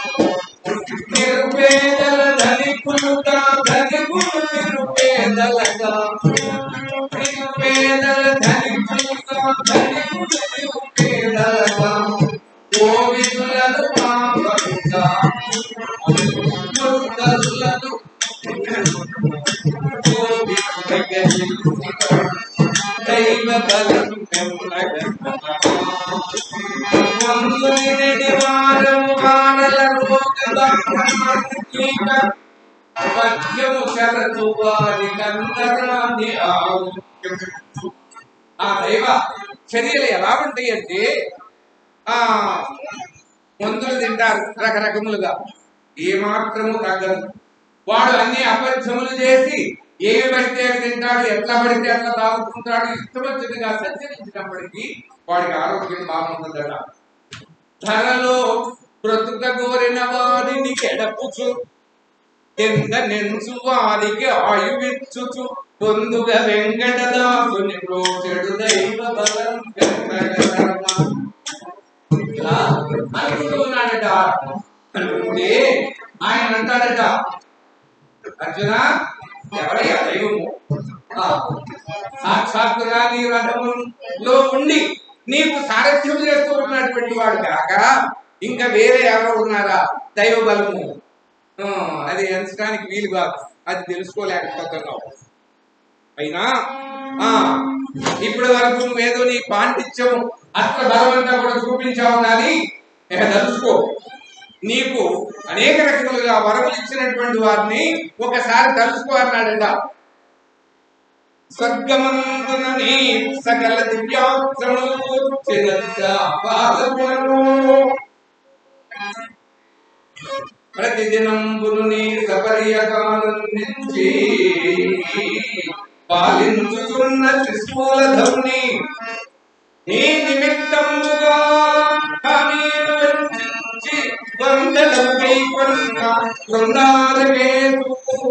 [SPEAKER 1] నిరుపేదల ధనికులుగా ధనికులు నిరుపేదలగా నిరుపేదల ధనికులుగా ధనికులు నిరుపేదలగా కోవిదులను పాపలుగా ముద్దలను దైవ బలం వందునిటి వారము వానల రోగ పద్యము శరతు వారి కందరాన్ని ఆరోగ్యం ఆ దైవ చర్యలు ఎలా ఉంటాయి అంటే ఆ మందులు తింటారు రకరకములుగా ఏమాత్రము తగ్గదు వాడు అన్ని అపరిచములు చేసి ఏమి పడితే అవి తింటాడు ఎట్లా పడితే అట్లా తాగుతుంటాడు ఇష్టం వచ్చినట్టుగా సంచరించినప్పటికీ వాడికి ఆరోగ్యం బాగుంటుందట ధరలో బ్రతుక కోరిన వారిని గెడపుచు కింద నెంచు వారికి ఆయువిచ్చుచు పొందుగా వెంకటదాసుని ప్రోచెడు దైవ బలం వెంకటరమ. ఇలా అనుకుంటూ ఉన్నాడట అనుకుంటే ఆయన అంటాడట అర్జున ఎవరయ్యా దైవము ఆ, సాక్షాత్తుగా నీ రథములో ఉండి నీకు సారథ్యం చేస్తూ ఉన్నటువంటి వాడు కాక ఇంకా వేరే ఎవరో ఉన్నారా దైవ బలము ఆ, అది ఎంచడానికి వీలు కాదు అది తెలుసుకోలేకపోతున్నావు అయినా ఆ ఇప్పటి వరకు నువ్వేదో నీ పాండిత్యం అత్ర బలమంతా కూడా చూపించావు కానీ ఇక తెలుసుకో నీకు అనేక రకములుగా వరములు ఇచ్చినటువంటి వారిని ఒకసారి తలుసుకో అన్నాడట స్వర్గమందున నీ సకల దివ్యాస్త్రములు కూర్చినంత పాదములను ప్రతిదినంబును నీ సపర్యకానందించి పాలించుతున్న త్రిశూల ధరుని నీ నిమిత్తముగా నేను వెంచించి వందలకై కొన్న బృందారకేతు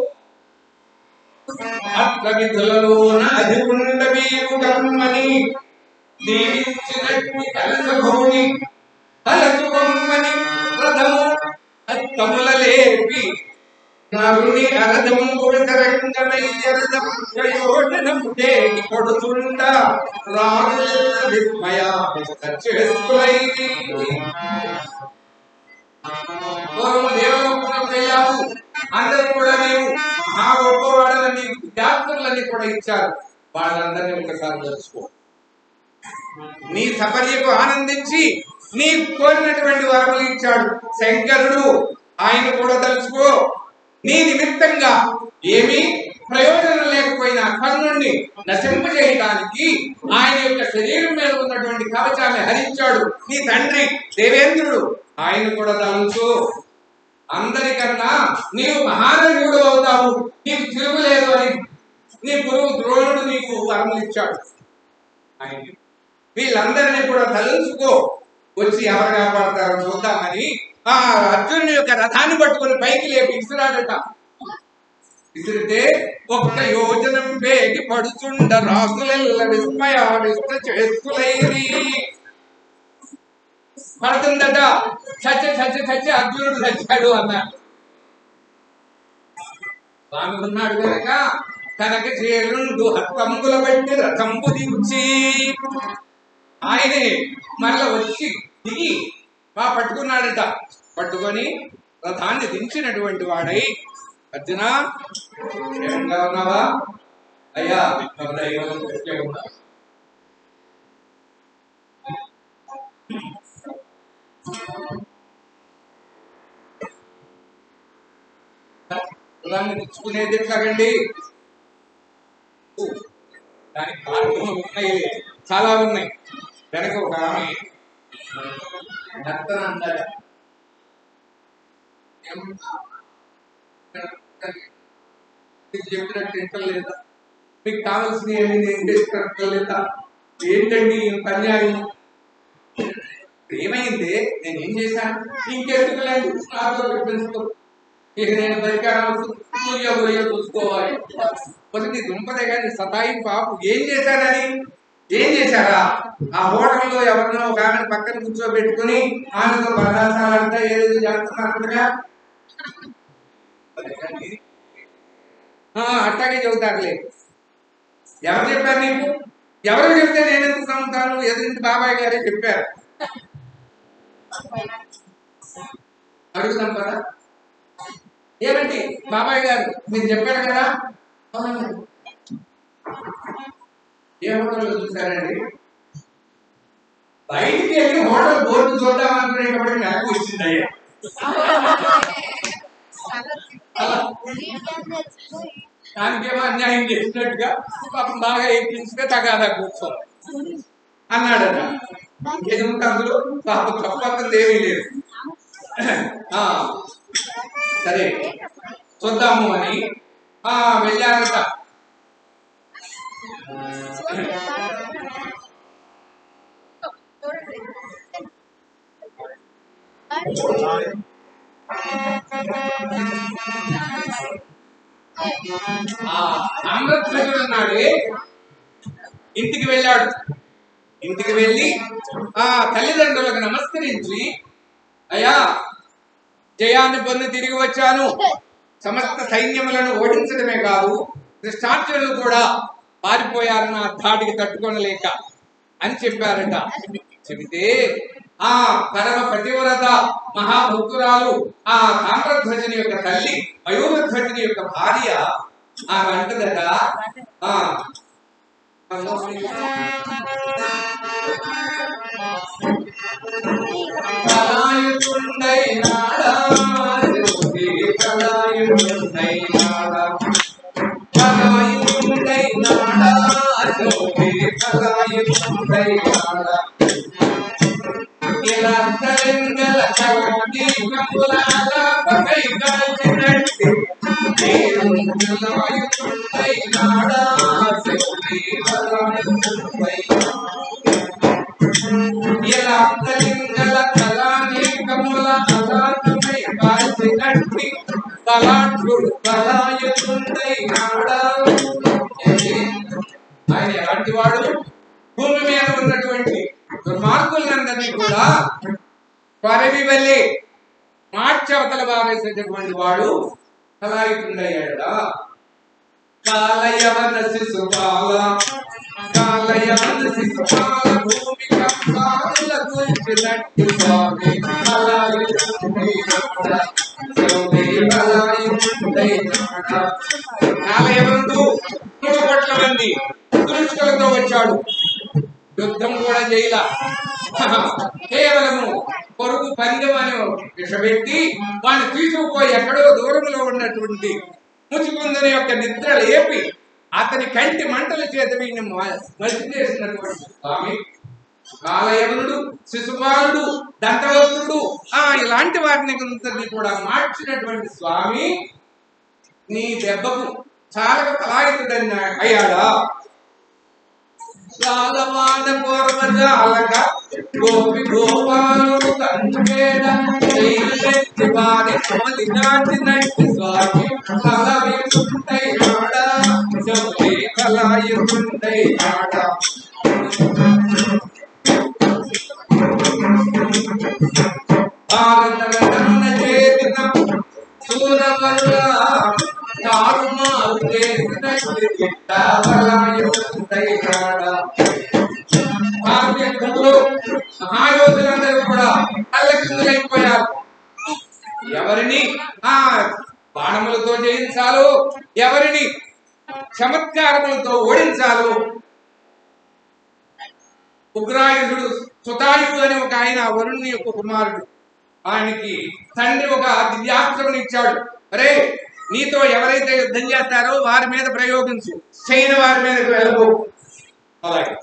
[SPEAKER 1] అట్ల విధులలోన అధికుండ వీరు కమ్మని దీవించినట్టు కలసభూని తలసు బొమ్మని రథము అత్తముల లేపి నరుని అరదము విసరంగమయ్యరద ప్రయోజనము చేకి కొడుతుండ రాజు విస్మయ చేసుకులైది పూర్వం దేవలోకం వెళ్ళావు అందరూ కూడా నీవు మహా గొప్పవాడని నీకు విద్యార్థులన్నీ కూడా ఇచ్చారు వాళ్ళందరినీ ఒకసారి తెలుసుకో నీ సపర్యకు ఆనందించి నీ కోరినటువంటి వరములు ఇచ్చాడు శంకరుడు ఆయన కూడా తెలుసుకో నీ నిమిత్తంగా ఏమీ ప్రయోజనం లేకపోయినా కర్ణుణ్ణి నశింపజేయడానికి ఆయన యొక్క శరీరం మీద ఉన్నటువంటి కవచాన్ని హరించాడు నీ తండ్రి దేవేంద్రుడు ఆయన కూడా తలంచు అందరికన్నా నీవు మహానయుడు అవుతావు నీకు తిరుగులేదు అని నీ గురువు ద్రోణుడు నీకు వరములు ఇచ్చాడు ఆయన వీళ్ళందరినీ కూడా తలంచుకో వచ్చి ఎవరు కాపాడతారో చూద్దామని ఆ అర్జునుడి యొక్క రథాన్ని పట్టుకొని పైకి లేపి విసిరాడట విసిరితే ఒక్క యోజనం వేగి పడుచుండ రాసులెల్ల విస్మయావిష్ట చేసులైరి పడుతుందట చచ్చ చచ్చ చచ్చ అర్జునుడు చచ్చాడు అన్నాడు స్వామి ఉన్నాడు కనుక కనుక చేరుండు హస్తంబుల బట్టి రథంబు దించి ఆయనే మరల వచ్చి దిగి బా పట్టుకున్నాడట పట్టుకొని రథాన్ని దించినటువంటి వాడై అర్జున క్షేమంగా ఉన్నావా అయ్యా నాకు దైవం గట్టిగా ఉన్నా రథాన్ని తెచ్చుకునేది ఎట్లాగండి దానికి కారణం ఉన్నాయి చాలా ఉన్నాయి వెనక ఒక ఆమె నర్తన అంటారు మీకు చెప్పినట్టు ఇంటలేదా మీకు కావాల్సిన ఏమి నేను చేసినట్టు లేదా ఏంటండి ఇంత అన్యాయం ఏమైంది నేను ఏం చేశాను ఇంకెందుకు లేదు నాతో పెంచుకో ఇక నేను పరికరాలు సూర్య గొయ్య చూసుకోవాలి కొంచెం నీ దుంపదే కానీ సతాయి పాపు ఏం చేశారని ఏం చేశారా ఆ హోటల్లో ఎవరినో ఒక ఆమెను పక్కన కూర్చోబెట్టుకుని ఆమెతో పదార్థాలంతా ఏదేదో చేస్తున్నట్టుగా ఆ, అట్టాగే చెబుతారులే ఎవరు చెప్పారు నీకు ఎవరు చెప్తే నేను ఎందుకు నమ్ముతాను ఎదురింటి బాబాయ్ గారే చెప్పారు అడుగుదాం కదా ఏమండి బాబాయ్ గారు మీరు చెప్పారు కదా అవునండి. ఏ హోటల్లో చూసారండి బయటికి వెళ్ళి హోటల్ బోర్డు చూద్దాం అనుకునేటప్పటికి నాకు వచ్చింది అయ్యా దానికేమో అన్యాయం చేసినట్టుగా పాపం బాగా ఎక్కించితే తగాదా కూర్చో అన్నాడట ఎదుగుంటే అందులో పాపం తప్పంది ఏమీ లేదు ఆ, సరే చూద్దాము అని ఆ వెళ్ళారట ఆ ఆంధ్రప్రదేశ్ ఉన్నాడే ఇంటికి వెళ్ళాడు ఇంటికి వెళ్ళి ఆ తల్లిదండ్రులకు నమస్కరించి అయ్యా జయాన్ని పొంది తిరిగి వచ్చాను సమస్త సైన్యములను ఓడించడమే కాదు కృష్ణార్జునులు కూడా పారిపోయారు నా ధాటికి తట్టుకొనలేక అని చెప్పారట చెబితే ఆ పరమ పతివ్రత మహాభక్తురాలు ఆ తామ్రధ్వజుని యొక్క తల్లి మయూరధ్వజుని యొక్క భార్య ఆ అంటదట ఆ కలాయుతుండై నాడా జ్యోతి కలాయుతుండై నాడా కలాయుతుండై నాడా జ్యోతి కలాయుతుండై నాడా ఇలా తరంగల కలాది కములాల పకై కాల్చినట్టు నేను కలాయుతుండై నాడా జ్యోతి కలాయుతుండై ఇలా తరంగల కలాని కముల అలాతమై కాల్చినట్టి తలాట్లు కలాయుతుండై నాడా ఆయన ఎలాంటి వాడు భూమి మీద ఉన్నటువంటి దుర్మార్గులందరినీ కూడా పరవి వెళ్ళి మార్చవతల బావేసేటటువంటి వాడు కలాయుతుండయ్యాడా కాలయవన శిశుపాల కాలయవన శిశుపాల భూమి కంపాల కూర్చున్నట్టు స్వామి కలాయుతుండయ్యాడా స్వామి కలాయుతుండయ్యాడా కాలయవంతు మూడు కోట్ల మంది దురుష్కులతో వచ్చాడు యుద్ధం కూడా చేయలా కేవలము పొరుగు పందెం అని విషపెట్టి వాడిని తీసుకుపోయి ఎక్కడో దూరంలో ఉన్నటువంటి ముచుకుందని యొక్క నిద్ర లేపి అతని కంటి మంటల చేత వీడిని మలిసి చేసినటువంటి స్వామి కాలయవనుడు శిశుపాలుడు దంతవస్తుడు ఆ ఇలాంటి వారిని అందరినీ కూడా మార్చినటువంటి స్వామి నీ దెబ్బకు చాలా కలాయితుడని అయ్యాడా కాలవాన పూర్వజాలక గోపి గోపాలుడు తండ్రేడ జైలెత్తి వారి కమలి నాటినట్టి స్వామి కలయుంటై నాడ జోలి కలయుంటై నాడ భారతరత్న చేతిన సూరవరుల తారుమారు చేసినట్టి గిట్ట కలయుంటై నాడ భారతీయ ప్రజలు మహాయోధులందరూ కూడా తల్లకిందులైపోయారు ఎవరిని ఆ బాణములతో జయించాలో ఎవరిని చమత్కారములతో ఓడించాలో ఉగ్రాయుధుడు సుతాయుడు అని ఒక ఆయన వరుణుని యొక్క కుమారుడు ఆయనకి తండ్రి ఒక దివ్యాస్త్రం ఇచ్చాడు అరే నీతో ఎవరైతే యుద్ధం చేస్తారో వారి మీద ప్రయోగించు చైన వారి మీద వెళ్ళవు అలాగే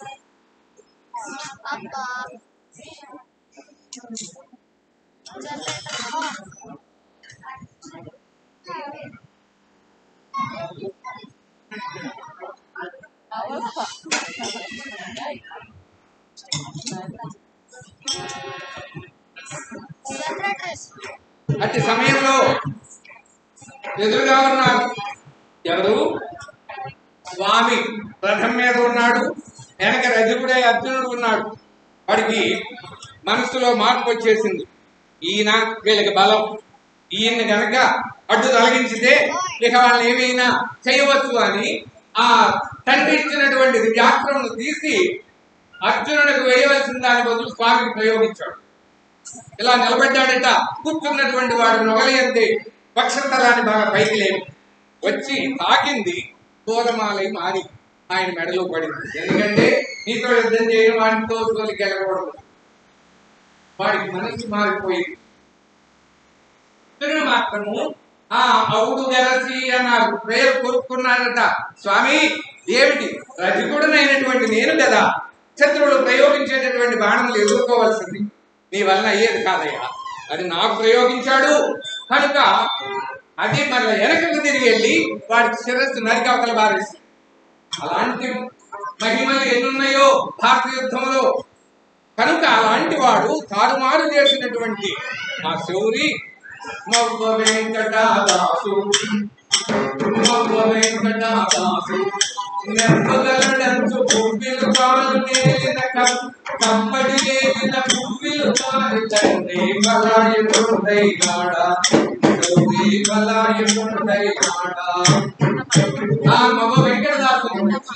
[SPEAKER 1] అట్టి సమయంలో ఎదురుగా ఉన్నారు ఎవరు స్వామి రథం మీద ఉన్నాడు వెనక రజకుడే అర్జునుడు ఉన్నాడు వాడికి మనసులో మార్పు వచ్చేసింది ఈయన వీళ్ళకి బలం ఈయన గనక అడ్డు తొలగించితే ఇక వాళ్ళని ఏమైనా చేయవచ్చు అని ఆ తండ్రి ఇచ్చినటువంటి దివ్యాస్త్రమును తీసి అర్జునుడికి వేయవలసిన దాని బదులు స్వామికి ప్రయోగించాడు ఇలా నిలబడ్డాడట కూర్చున్నటువంటి వాడు నొగలియంతే పక్షతలాన్ని బాగా పైకి లేపు వచ్చి తాకింది పూలమాలై మారి ఆయన మెడలో పడింది ఎందుకంటే నీతో యుద్ధం చేయడం వాడితో తోలికి వెళ్ళకూడదు వాడికి మనసు మారిపోయింది కృష్ణుడు మాత్రము ఆ అవుడు గెలసి అన్నారు ప్రేయర్ కోరుకున్నాడట స్వామి ఏమిటి రజకుడునైనటువంటి నేను కదా శత్రువులు ప్రయోగించేటటువంటి బాణములు ఎదుర్కోవాల్సింది నీ వలన అయ్యేది కాదయ్యా అది నాకు ప్రయోగించాడు కనుక అది మళ్ళీ వెనకకు తిరిగి వెళ్ళి వాడి శిరస్సు నరికి అవతల బారేసి అలాంటి మహిమలు ఎన్నున్నాయో భారత యుద్ధంలో కనుక అలాంటి వాడు తారుమారు చేసినటువంటి ఆ శౌరి మవ్వ వెంకటదాసు మవ్వ వెంకటదాసు నెప్పగలడంచు పువ్విలు కాలు నేలిన కప్- కప్పటి లేచిన పువ్విలు కాలు తండ్రి బలాయుడై నాడ శౌరి బలాయుడై నాడ ఆ మగ వెంకటదాసు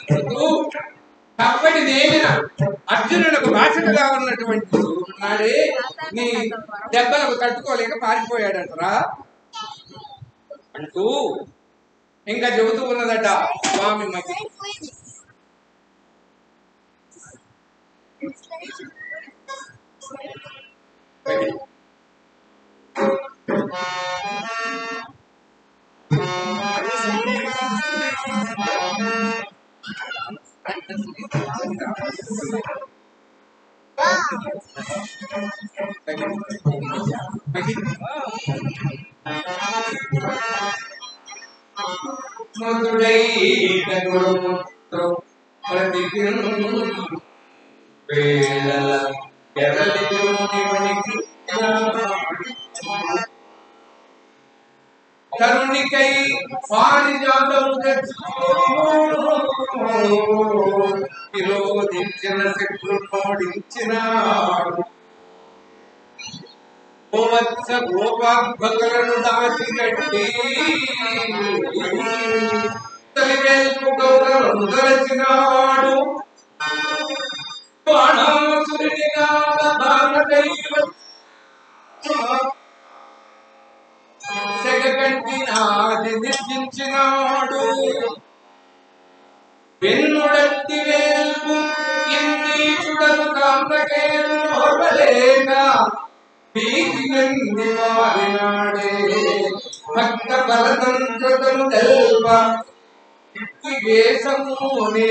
[SPEAKER 1] కప్పటి నేమిన అర్జునులకు బాసటగా ఉన్నటువంటి ఉన్నాడే నీ దెబ్బలకు తట్టుకోలేక పారిపోయాడంటరా అంటూ ఇంకా చెబుతూ ఉన్నదట స్వామి మధ్య మధుడై గురుముతో వేళల ఎరలిలోనివనికి కరుణికై పారిజాతం విరోధించిన శత్రునోడించినాడు గోవత్స గోపాభలను దాచిగట్టి తలివేల్పు గౌరవం దలచినాడు బాణాసురుని నాద బాణదైవ సెగకంటి నాది నిర్జించినాడు వెన్నుడత్తి వేల్పు ఇంద్రీచుడను కాంతకేలేక భీతి నంది మారినాడే భక్త బలతంత్రతను తెల్ప వేషమునే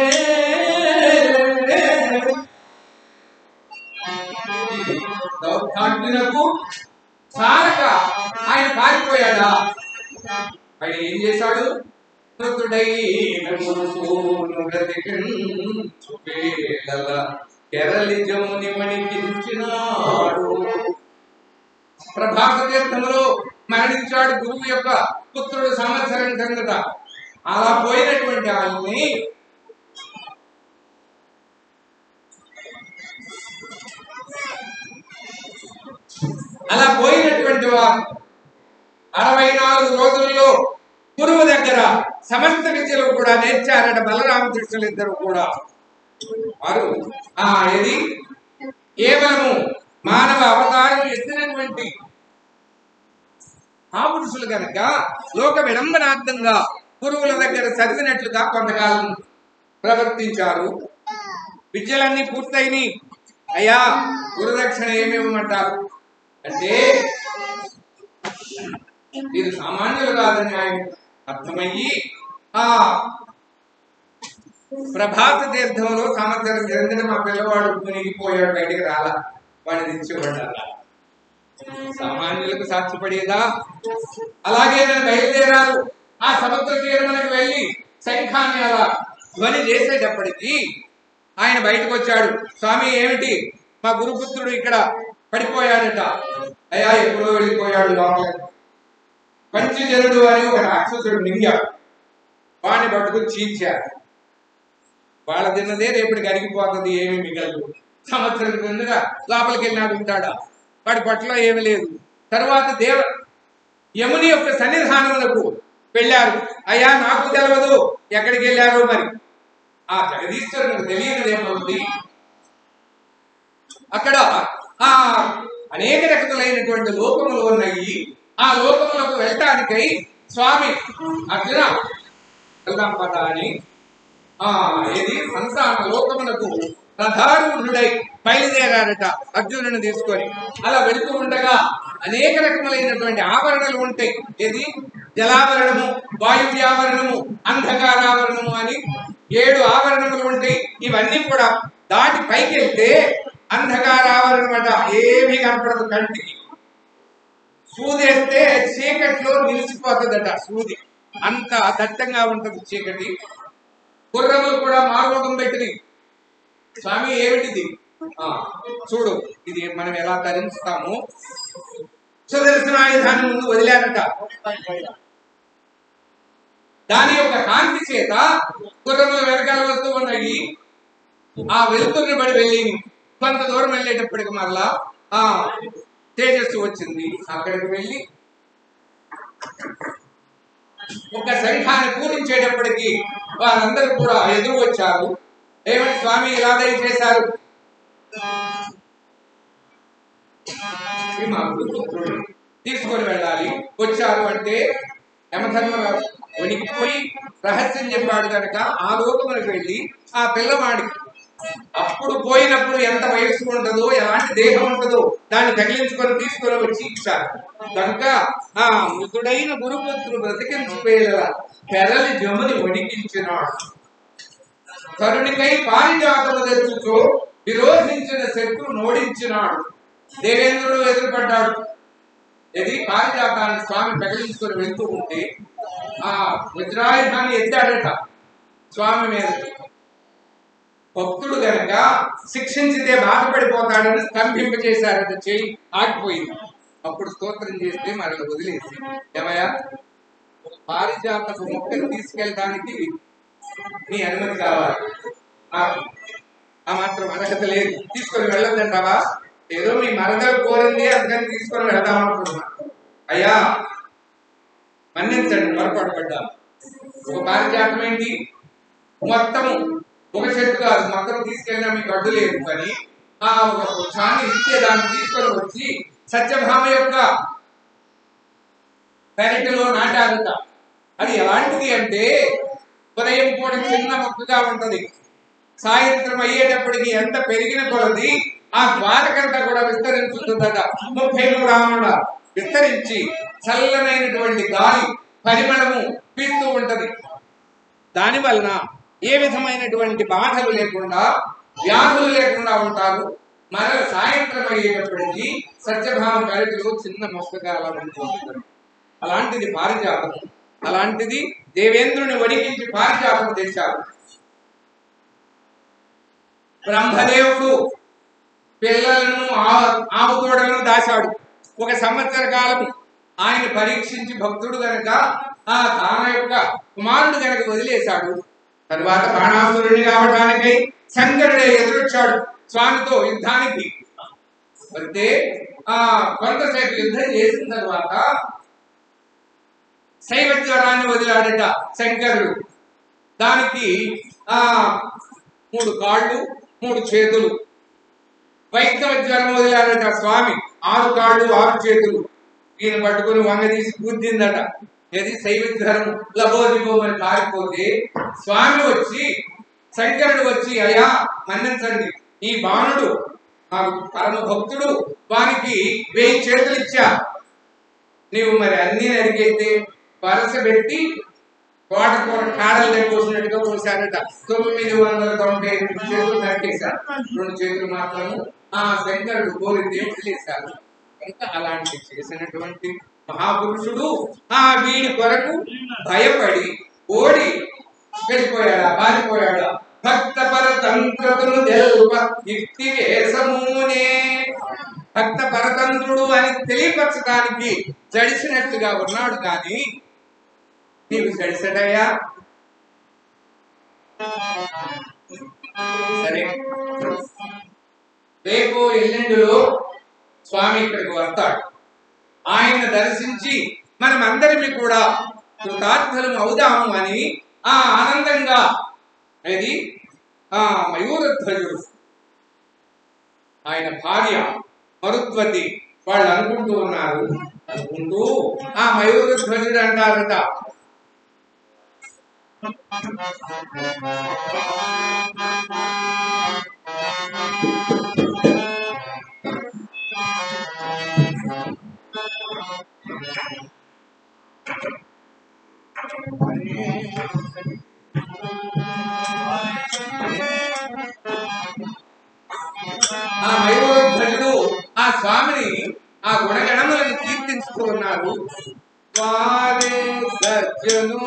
[SPEAKER 1] దౌర్భాగ్యులకు సారక ఆయన పారిపోయాడా ఆయన ఏం చేశాడు మృతుడైన గురుసూను బ్రతికించు వేళల కెరలిజముని మణికించినాడు ప్రభాత తీర్థంలో మరణించాడు గురువు యొక్క పుత్రుడు సంవత్సరం కిందట అలా పోయినటువంటి ఆయన్ని అలా పోయినటువంటి వారు అరవై నాలుగు రోజుల్లో గురువు దగ్గర సమస్త విద్యలు కూడా నేర్చారట బలరామకృష్ణులు ఇద్దరు కూడా వారు ఆ ఇది కేవలము మానవ అవతారం ఎత్తినటువంటి ఆ పురుషులు కనుక లోక విడంబనార్థంగా గురువుల దగ్గర చదివినట్లుగా కొంతకాలం ప్రవర్తించారు విద్యలన్నీ పూర్తయినాయి అయ్యా గురుదక్షిణ ఏమి ఇవ్వమంటారు అంటే ఇది సామాన్యులు కాదని ఆయన అర్థమయ్యి ఆ ప్రభాత తీర్థంలో సంవత్సరం క్రిందట మా పిల్లవాడు మునిగిపోయాడు బయటికి రాలా వాడిని తెచ్చిపడ్డారా సామాన్యులకు సాక్షిపడేదా అలాగే నేను బయలుదేరారు ఆ సముద్ర తీరమునకు వెళ్ళి శంఖాన్ని అలా ధ్వని చేసేటప్పటికి ఆయన బయటకు వచ్చాడు స్వామి ఏమిటి మా గురుపుత్రుడు ఇక్కడ పడిపోయాడట అయ్యా ఎప్పుడో వెళ్ళిపోయాడు లోపల పంచజనుడు అని ఒక రాక్షసుడు మింగాడు వాడిని పట్టుకుని చీల్చాడు వాళ్ళ తిన్నదే రేపటికి అరిగిపోతుంది ఏమీ మిగలదు సంవత్సరం కిందగా లోపలికి వెళ్ళినాడు ఉంటాడా వాడి పట్ల ఏమీ లేదు తర్వాత దేవ యముని యొక్క సన్నిధానములకు వెళ్ళారు అయ్యా నాకు తెలియదు ఎక్కడికి వెళ్ళారో మరి ఆ జగదీశ్వరునికి తెలియనిదేమవుతుంది అక్కడ ఆ అనేక రకములైనటువంటి లోకములు ఉన్నాయి ఆ లోకములకు వెళ్ళటానికై స్వామి అర్జున వెళ్దాం పద అని ఆ ఇది సంతాన లోకమునకు రథారూఢుడై బయలుదేరారట అర్జునుని తీసుకొని అలా వెళుతూ ఉండగా అనేక రకములైనటువంటి ఆవరణలు ఉంటాయి ఇది జలావరణము వాయువ్యావరణము అంధకారావరణము అని ఏడు ఆవరణములు ఉంటాయి ఇవన్నీ కూడా దాటి పైకి వెళ్తే అంధకారావరణం అట ఏమీ కనపడదు కంటికి సూదేస్తే చీకట్లో నిలిచిపోతుందట సూది అంత దట్టంగా ఉంటుంది చీకటి గుర్రములు కూడా మారుమగం పెట్టినవి స్వామి ఏమిటిది ఆ, చూడు ఇది మనం ఎలా ధరిస్తాము సుదర్శనాయుధాన్ని ముందు వదిలారట దాని యొక్క కాంతి చేత గుర్రములు వెనకాల వస్తూ ఉన్నాయి ఆ వెలుతురిని బడి వెళ్ళి కొంత దూరం వెళ్ళేటప్పటికి మరలా ఆ తేజస్సు వచ్చింది అక్కడికి వెళ్ళి ఒక శంఖాన్ని పూరించేటప్పటికి వారందరూ కూడా ఎదురు వచ్చారు ఏమని స్వామి ఇలా దయచేశారు ఈ మా పుత్రుడు తీసుకొని వెళ్ళాలి వచ్చారు అంటే యమధర్మరాజు వణికిపోయి రహస్యం చెప్పాడు కనుక ఆ లోకములకు వెళ్ళి ఆ పిల్లవాడికి అప్పుడు పోయినప్పుడు ఎంత వయస్సు ఉంటుందో ఎలాంటి దేహం ఉంటుందో దాన్ని తగిలించుకొని తీసుకొని వచ్చి ఇచ్చారు కనుక ఆ మృతుడైన గురుపుత్రుడు బ్రతికించిపోయేలా పెరలి జముని వణికించినాడు కరుణికై పారిజాతము తెచ్చుచో విరోధించిన శత్రు నోడించినాడు దేవేంద్రుడు ఎదురుపడ్డాడు ఇది పారిజాతాన్ని స్వామి తగిలించుకొని వెళ్తూ ఉంటే ఆ వజ్రాయుధాన్ని ఎత్తాడట స్వామి మీద భక్తుడు గనక శిక్షించితే బాధపడిపోతాడని స్తంభింపచేశారట చేయి ఆగిపోయింది అప్పుడు స్తోత్రం చేస్తే మరల వదిలేసి ఏమయ్యా ఒక పారిజాతపు మొక్కను తీసుకెళ్ళడానికి నీ అనుమతి కావాలి నాకు ఆ మాత్రం అర్హత లేదు తీసుకొని వెళ్ళొద్దంటావా ఏదో మీ మరదలు కోరింది అందుకని తీసుకొని వెళ్దాం అనుకుంటున్నా అయ్యా మన్నించండి పొరపాటు పడ్డా ఒక పారిజాతం ఏంటి మొత్తము ఒక చెట్టు కాదు మొత్తం తీసుకెళ్ళినా మీకు అడ్డు లేదు కానీ ఆ ఒక వృక్షాన్ని ఇస్తే దాన్ని తీసుకొని వచ్చి సత్యభామ యొక్క పెరటిలో నాటారుట అది ఎలాంటిది అంటే ఉదయం పూట చిన్న మొక్కగా ఉంటది సాయంత్రం అయ్యేటప్పటికి ఎంత పెరిగిన కొలది ఆ ద్వారకంతా కూడా విస్తరించుతుందట ముప్పై మూడు రావణ విస్తరించి చల్లనైనటువంటి గాలి పరిమళము పీస్తూ ఉంటది దాని వలన ఏ విధమైనటువంటి బాధలు లేకుండా వ్యాధులు లేకుండా ఉంటారు మరల సాయంత్రం అయ్యేటప్పటికి సత్యభామ పెరటిలో చిన్న మొక్కగా అలా ఉంటుంది అలాంటిది పారిజాతం అలాంటిది దేవేంద్రుని వడికించి పారిజాతం తెచ్చారు బ్రహ్మదేవుడు పిల్లలను ఆ- ఆవు తోడలను దాచాడు ఒక సంవత్సర కాలం ఆయన పరీక్షించి భక్తుడు గనక ఆ తాన యొక్క కుమారుడు గనక వదిలేశాడు తరువాత బాణాసురుడిని కావడానికై శంకరుడే ఎదురొచ్చాడు స్వామితో యుద్ధానికి అయితే ఆ కొంతసేపు యుద్ధం చేసిన తర్వాత శైవ జ్వరాన్ని వదిలాడట శంకరుడు దానికి ఆ మూడు కాళ్ళు మూడు చేతులు వైష్ణవ జ్వరం వదిలాడట స్వామి ఆరు కాళ్ళు ఆరు చేతులు ఈయన పట్టుకుని వంగ తీసి గుద్దిందట ఏది శైవ జ్వరం లబోదిబోమని కారిపోతే స్వామి వచ్చి శంకరుడు వచ్చి అయ్యా మన్నించండి ఈ బాణుడు నాకు పరమ భక్తుడు వానికి వెయ్యి చేతులు ఇచ్చా నీవు మరి అన్ని నరికైతే వరస పెట్టి తోటకూర కాడలు కోసినట్టుగా కోసారట తొమ్మిది వందల తొంభై ఎనిమిది చేతులు నరికేశారు రెండు చేతులు మాత్రము ఆ శంకరుడు కోరింది వదిలేశారు కనుక అలాంటి చేసినటువంటి మహాపురుషుడు ఆ వీడి కొరకు భయపడి ఓడి వెళ్ళిపోయాడా పారిపోయాడా భక్త పరతంత్రతులు తెల్ప యుక్తి వేసమునే భక్త పరతంత్రుడు అని తెలియపరచడానికి జడిసినట్టుగా ఉన్నాడు కానీ నీవు జడిసడయ్యా సరే రేపు ఎల్లుండిలో స్వామి ఇక్కడికి వస్తాడు ఆయన దర్శించి మనం అందరినీ కూడా కృతార్థులం అవుదాము అని ఆ ఆనందంగా అది ఆ మయూరధ్వజుడు ఆయన భార్య మరుద్వతి వాళ్ళు అనుకుంటూ ఉన్నారు అనుకుంటూ ఆ మయూర ధ్వజుడు అంటారట ఆ మయూరధ్వజుడు ఆ స్వామిని ఆ గుణగణములను కీర్తించుతూ ఉన్నారు వారే సజ్జనులు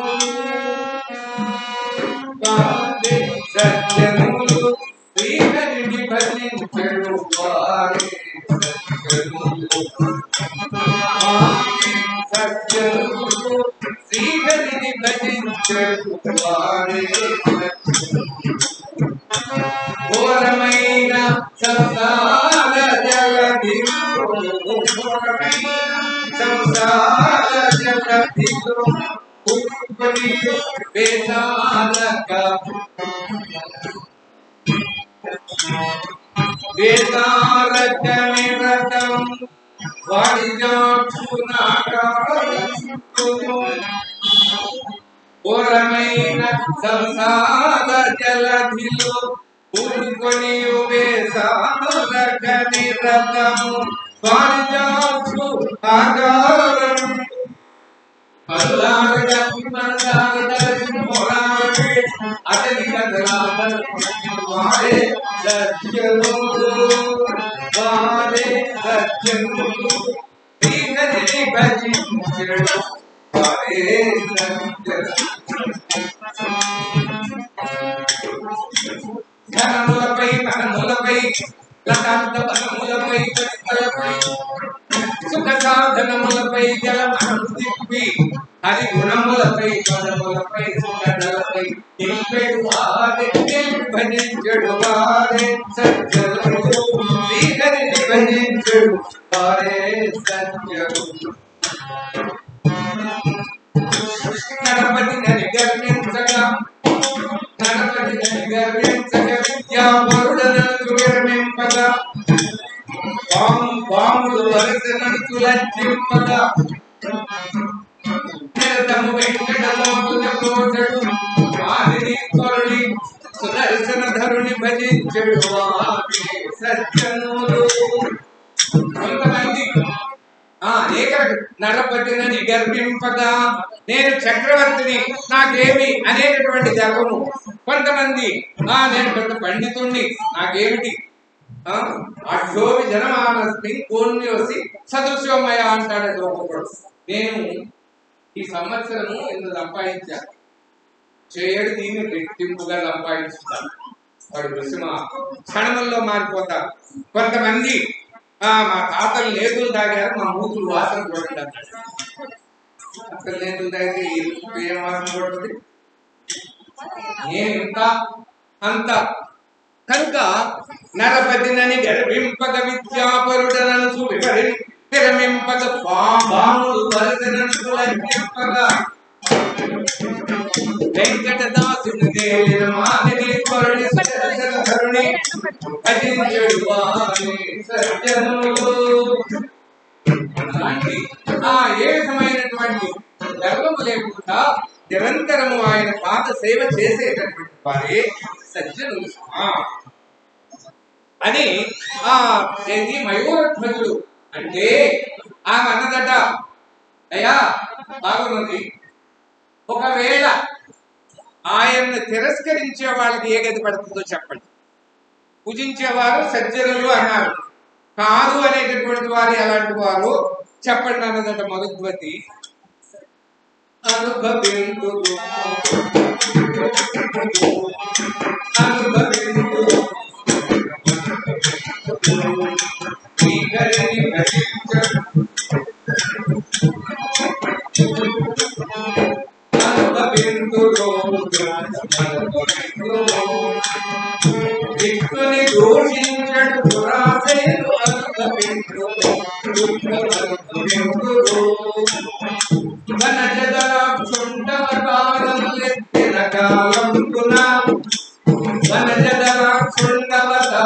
[SPEAKER 1] వారే సజ్జనులు శ్రీహరిని భజించడు వారే సజ్జనులు వారే సజ్జనులు శ్రీహరిని భజించడు వారే సజ్జనులు ఘోరమైన సంసార జలధిలో ఘోరమైన సంసార జలధిలో ఉరుకుని వేదాలక వేదాలక నిరతం వాణిజాక్షునాకారం ఘోరమైన సంసార జలధిలో ఊరుకొని వేసారగని రథము పారిజాక్షు ఆగారం అల్లారగని మనదారగని మొరారే అతని కదలాడని వాడే సత్యములు వాడే సత్యములు దీనని భజించడు వాడే సత్యములు ధనములపై మనములపై లతాంత బలములపై కష్టలపై సుఖ సాధనములపై జలమనము తిప్పి హరి గుణములపై పదములపై సుఖదలపై నింపెడు వారే భజించడు వారే సత్యము శ్రీహరిని భజించడు వారే సత్యము గణపతి నని గర్వించగా గణపతి గర్వించక విద్యావరుడనకు విరమింపగా పాము పాములు వరసనకు లజ్జింపగా నిరతము వెంకటమోతుల కోటడు వారిని కొరడి సుదర్శన ధరుని భజించడు వారి సజ్జనులు కొంతమంది ఆ అనేక నరపతిని గర్వింపగా నేను చక్రవర్తిని నాకేమి అనేటటువంటి గర్వము కొంతమంది ఆ నేను పెద్ద పండితుణ్ణి నాకేమిటి ఆ అక్షోభి జనమానస్మి పూర్ణ్యోసి సదృశ్యమయ అంటాడు ఒక్కొక్కడు నేను ఈ సంవత్సరము ఇంత సంపాదించాను చేయడు దీన్ని రెట్టింపుగా సంపాదించుతాను వాడు ఋషిమ క్షణముల్లో మారిపోతారు కొంతమంది ఆ మా తాతలు లేదులు తాగారు మా మూతులు వాసన చూడండి అన్నాడు. అసలు లేదులు తాగితే ఈ ఋషికి ఏం వాసన పడుతుంది నేను ఇంత అంత కనుక నరపతినని గర్వింపక విద్యాపరుడనసు వివరి విరమింపక పాములు వరదనసు లజ్జింపగా వెంకటదాసుని తేలిన మానిని కరుణి సుదర్శన ధరుణి భజించడు వారి సజ్జనులు అలాంటి ఆ ఏ విధమైనటువంటి గర్వము లేకుండా నిరంతరము ఆయన పాద సేవ చేసేటటువంటి వారే సజ్జనులు సుమా. అని ఆ ఏంటి మయూరధ్వజుడు అంటే ఆమె అన్నదట అయ్యా బాగున్నది ఒకవేళ ఆయన్ని తిరస్కరించే వాళ్ళకి ఏ గతి పడుతుందో చెప్పండి పూజించేవారు సజ్జనులు అన్నారు కాదు అనేటటువంటి వారు ఎలాంటి వారు చెప్పండి అన్నదట మరుద్వతి అనుభవిందు అనుభవిందు శ్రీహరిని భజించు. అనుభవిందురో, అనుభవిందురో. విష్ణుని దూషించడు దురాశయులు అనుభవిందురో, అనుభవిందురో. వనజదరాక్షుండవతారములెత్తిన కాలంకున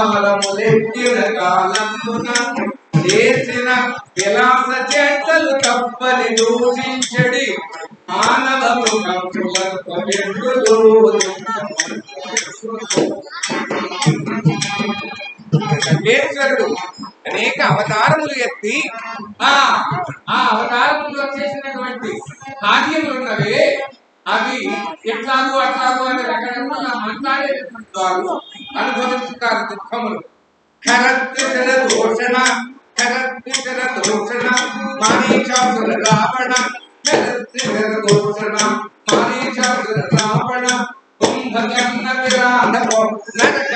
[SPEAKER 1] వనజదరాక్షుండవతారములెత్తిన కాలంకున చేసిన విలాస చేష్టలు సర్వేశ్వరుడు అనేక అవతారములు ఎత్తి ఆ ఆ అవతారములు చేసినటువంటి కార్యములు ఉన్నవే అవి ఎట్లాగూ అట్లాగూ అని రకరకాల మాట్లాడేటటువంటి వారు అనుభవిస్తారు దుఃఖములు ఖరత్రికర దోషణ ఖరత్రికర దోషణ మారీచాసుర రావణ ఖరత్రికర దోషణ మారీచాసుర రావణ కుంభకర్ణ విరాధ నరక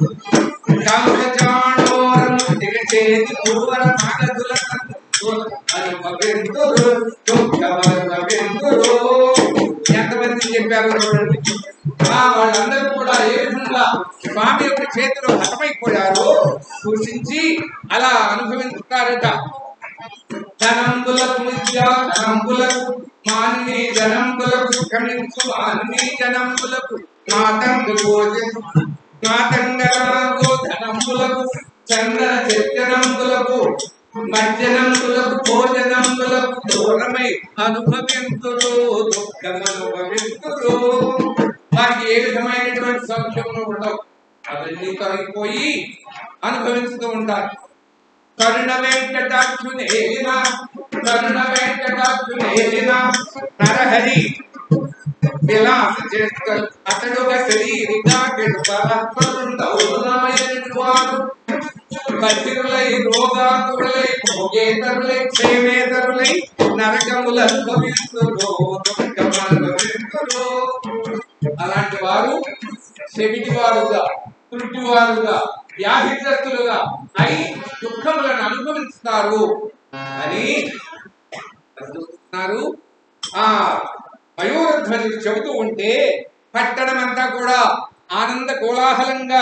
[SPEAKER 1] కామచాణోరం దిగచేది పూర్వర నాగదుల అనుభవింతురు దుఃఖమనుభవింతురు ఎంతమంది చెప్పారు చూడండి ఆ వాళ్ళందరూ కూడా ఏ విధంగా స్వామి యొక్క చేతిలో హతమైపోయారో సూచించి అలా అనుభవించుతారట ధనంబులకు విద్యా ధనంబులకు మాన్వి జనంబులకు క్షమించు మాన్వి జనంబులకు మాతంగు భోజనం మాతంగరాగు ధనంబులకు చంద్ర చక్రంబులకు మజ్జనంబులకు భోజనంబులకు దూరమై అనుభవింతురు దుఃఖం అనుభవింతురు వారికి ఏ విధమైనటువంటి సౌఖ్యములు ఉండవు అవన్నీ తొలగిపోయి అనుభవిస్తూ ఉంటారు కరుణ వెంకటాక్షునేలిన కరుణ వెంకటాక్షునేలిన నరహరి విలాస చేస్తూ అతడుగా శరీరిగా వారు బతిరులై రోగాతులై భోగేతరులై క్షేమేతరులై నరకములు అనుభవిస్తున్నారు దుఃఖములు అనుభవిస్తున్నారు అలాంటి వారు చెవిటి వారుగా తుట్టి వారుగా వ్యాధిగ్రస్తులుగా అయి దుఃఖములను అనుభవిస్తారు అని అనుకుంటున్నారు ఆ మయూరధ్వజుడు చెబుతూ ఉంటే పట్టణం అంతా కూడా ఆనంద కోలాహలంగా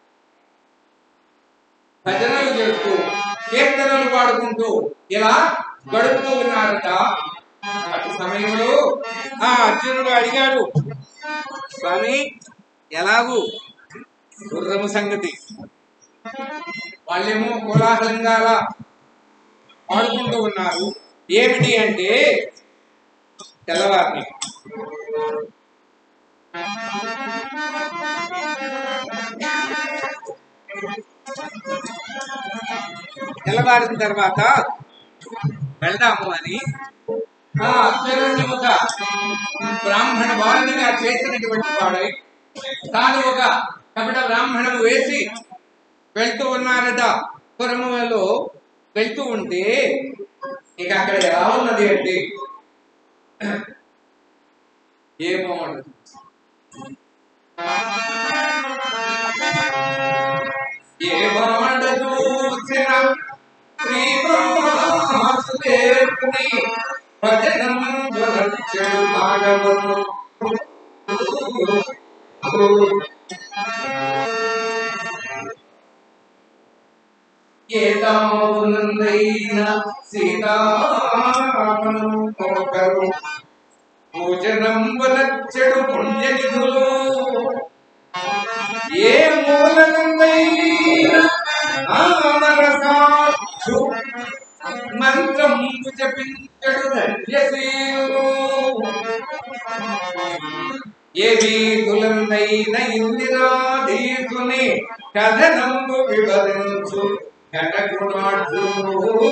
[SPEAKER 1] భజనలు చేస్తూ కీర్తనలు పాడుకుంటూ ఇలా గడుపుతూ ఉన్నారట అటు సమయంలో ఆ అర్జునుడు అడిగాడు స్వామి ఎలాగూ గుర్రము సంగతి వాళ్ళేమో కోలాహలంగా అలా పాడుకుంటూ ఉన్నారు ఏమిటి అంటే తెల్లవారిని తెల్లవారిన తర్వాత వెళ్దాము అని ఆ అర్జునుడిని ఒక బ్రాహ్మణ బాలునిగా చేసినటువంటి వాడై తాను ఒక కపట బ్రాహ్మణము వేసి వెళ్తూ ఉన్నారట పురములో వెళ్తూ ఉంటే ఇక అక్కడ ఎలా ఉన్నది అంటే ఏమో ఉండదు ఏ బాండ చూసిన శ్రీ బ్రహ్మాసుదేవుని భజనం చెడు మాడవను ఏతామునందైన సీతారామను ఒకరు పూజనం వలచ్చడు పుణ్యనిధులు ఏ మూలనందైన ఆమరసాక్షు మంత్రం జపించడు ధన్యశీలు ఏ వీధులందైన ఇందిరాధీసుని కథనంబు వివరించు కటకునాడు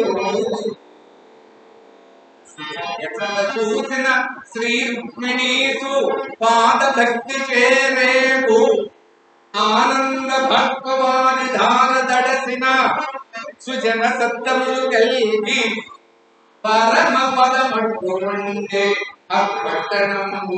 [SPEAKER 1] ఎక్కడ చూసిన శ్రీ రుక్మిణీసు పాద భక్తి చేరేపు ఆనంద భక్తవాని ధార దడసిన సుజన సత్తములు కలిగి పరమ పదమట్టుకుండే అప్పట్టణము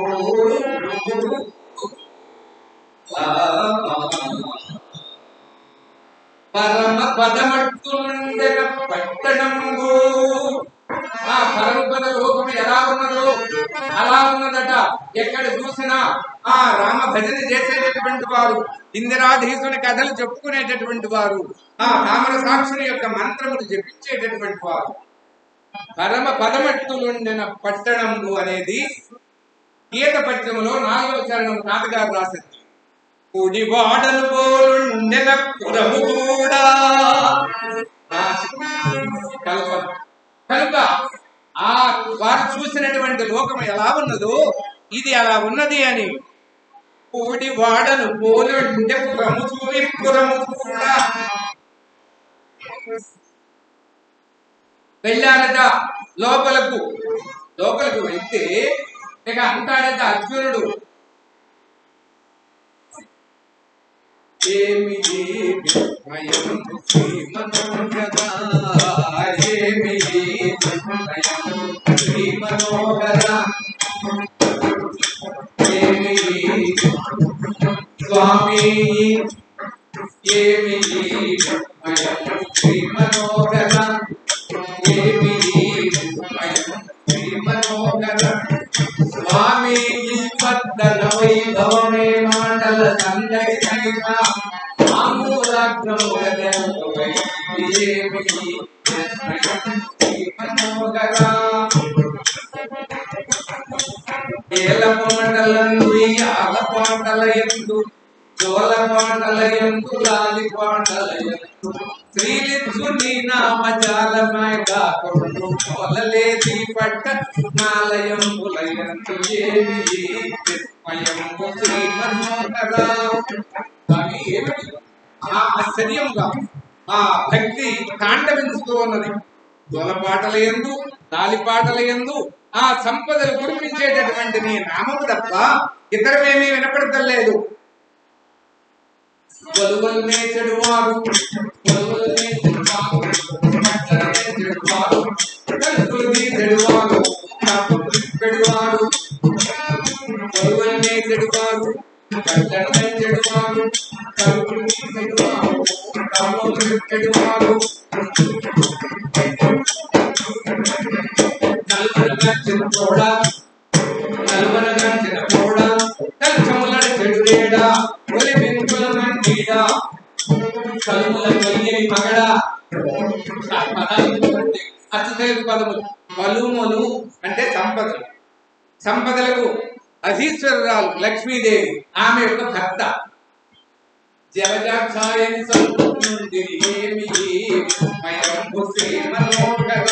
[SPEAKER 1] పరమ పదమట్టుకుండే పట్టణము ఆ పరమపద లోకం ఎలా ఉన్నదో అలా ఉన్నదట ఎక్కడ చూసినా ఆ రామ భజన చేసేటటువంటి వారు ఇందిరాధీసుని కథలు చెప్పుకునేటటువంటి వారు ఆ తామర సాక్షుని యొక్క మంత్రములు జపించేటటువంటి వారు పరమ పదమట్టులుండిన పట్టణము అనేది గీత పద్యములో నాలుగవ చరణం తాతగారు రాసింది కుడివాడలు పోలుండెన పురము కూడా ఆ కల్పన కనుక ఆ వారు చూసినటువంటి లోకం ఎలా ఉన్నదో ఇది అలా ఉన్నది అని పూడి వాడను పోలుండే పురము చూరి పురము కూడా వెళ్ళాడట లోపలకు లోపలకు వెళ్తే ఇక అంటాడట అర్జునుడు ఏమి విస్మయం శ్రీమనోహరా, ఏమి విస్మయం శ్రీమనోహరా, ఏమి స్వామి ఏమి విస్మయం శ్రీమనోహరా, ఏమి విస్మయం శ్రీమనోహరా, స్వామి పద్దల వైభవమే మాటల సందడినైనా ఆమూలాగ్రముగదెంతవై ఏమి మనోగరా ఏలమ మండలందు ఈ ఆలపాటల ఎందు జోల పాటల ఎందు లాలి పాటల ఎందు శ్రీలిచ్చు నీ నామ జాలమాయగా కొడు కొలలేది పట్ట నాలయంబుల ఎందు ఏమి విస్మయంబు శ్రీ మనోహరా కానీ ఏమిటి ఆ ఆశ్చర్యముగా ఆ భక్తి తాండవించుతూ ఉన్నది పాటల ఎందు పాటల ఎందు ఆ సంపదలు కురిపించేటటువంటి నీ నామము తప్ప ఇతరమేమీ వినపడతలేదు కొలువల్నే చెడువాడు కొలువల్నే చెడువాడు పట్టణమే చెడువాడు కలుపులది చెడువాడు కాపులు చెడువాడు కొలువల్నే చెడువాడు పట్టణమే చెడువాడు కలుపులది చెడువాడు కాపులు చెడువాడు నలుగురగాంచిన పోడ నలుగురగాంచిన పోడ కల్చముల చెడురేడా ఒలి పెంకుల మండీడ కలుముల కలిగే మగడ ఆ పదాలు చూడండి. అతిశయపు పదములు పలుములు అంటే సంపదలు సంపదలకు అధీశ్వరరాలు లక్ష్మీదేవి ఆమె యొక్క భర్త జలజాక్షాయని సంపూర్ణుండి ఏమి మయంబు శ్రీ మనోహర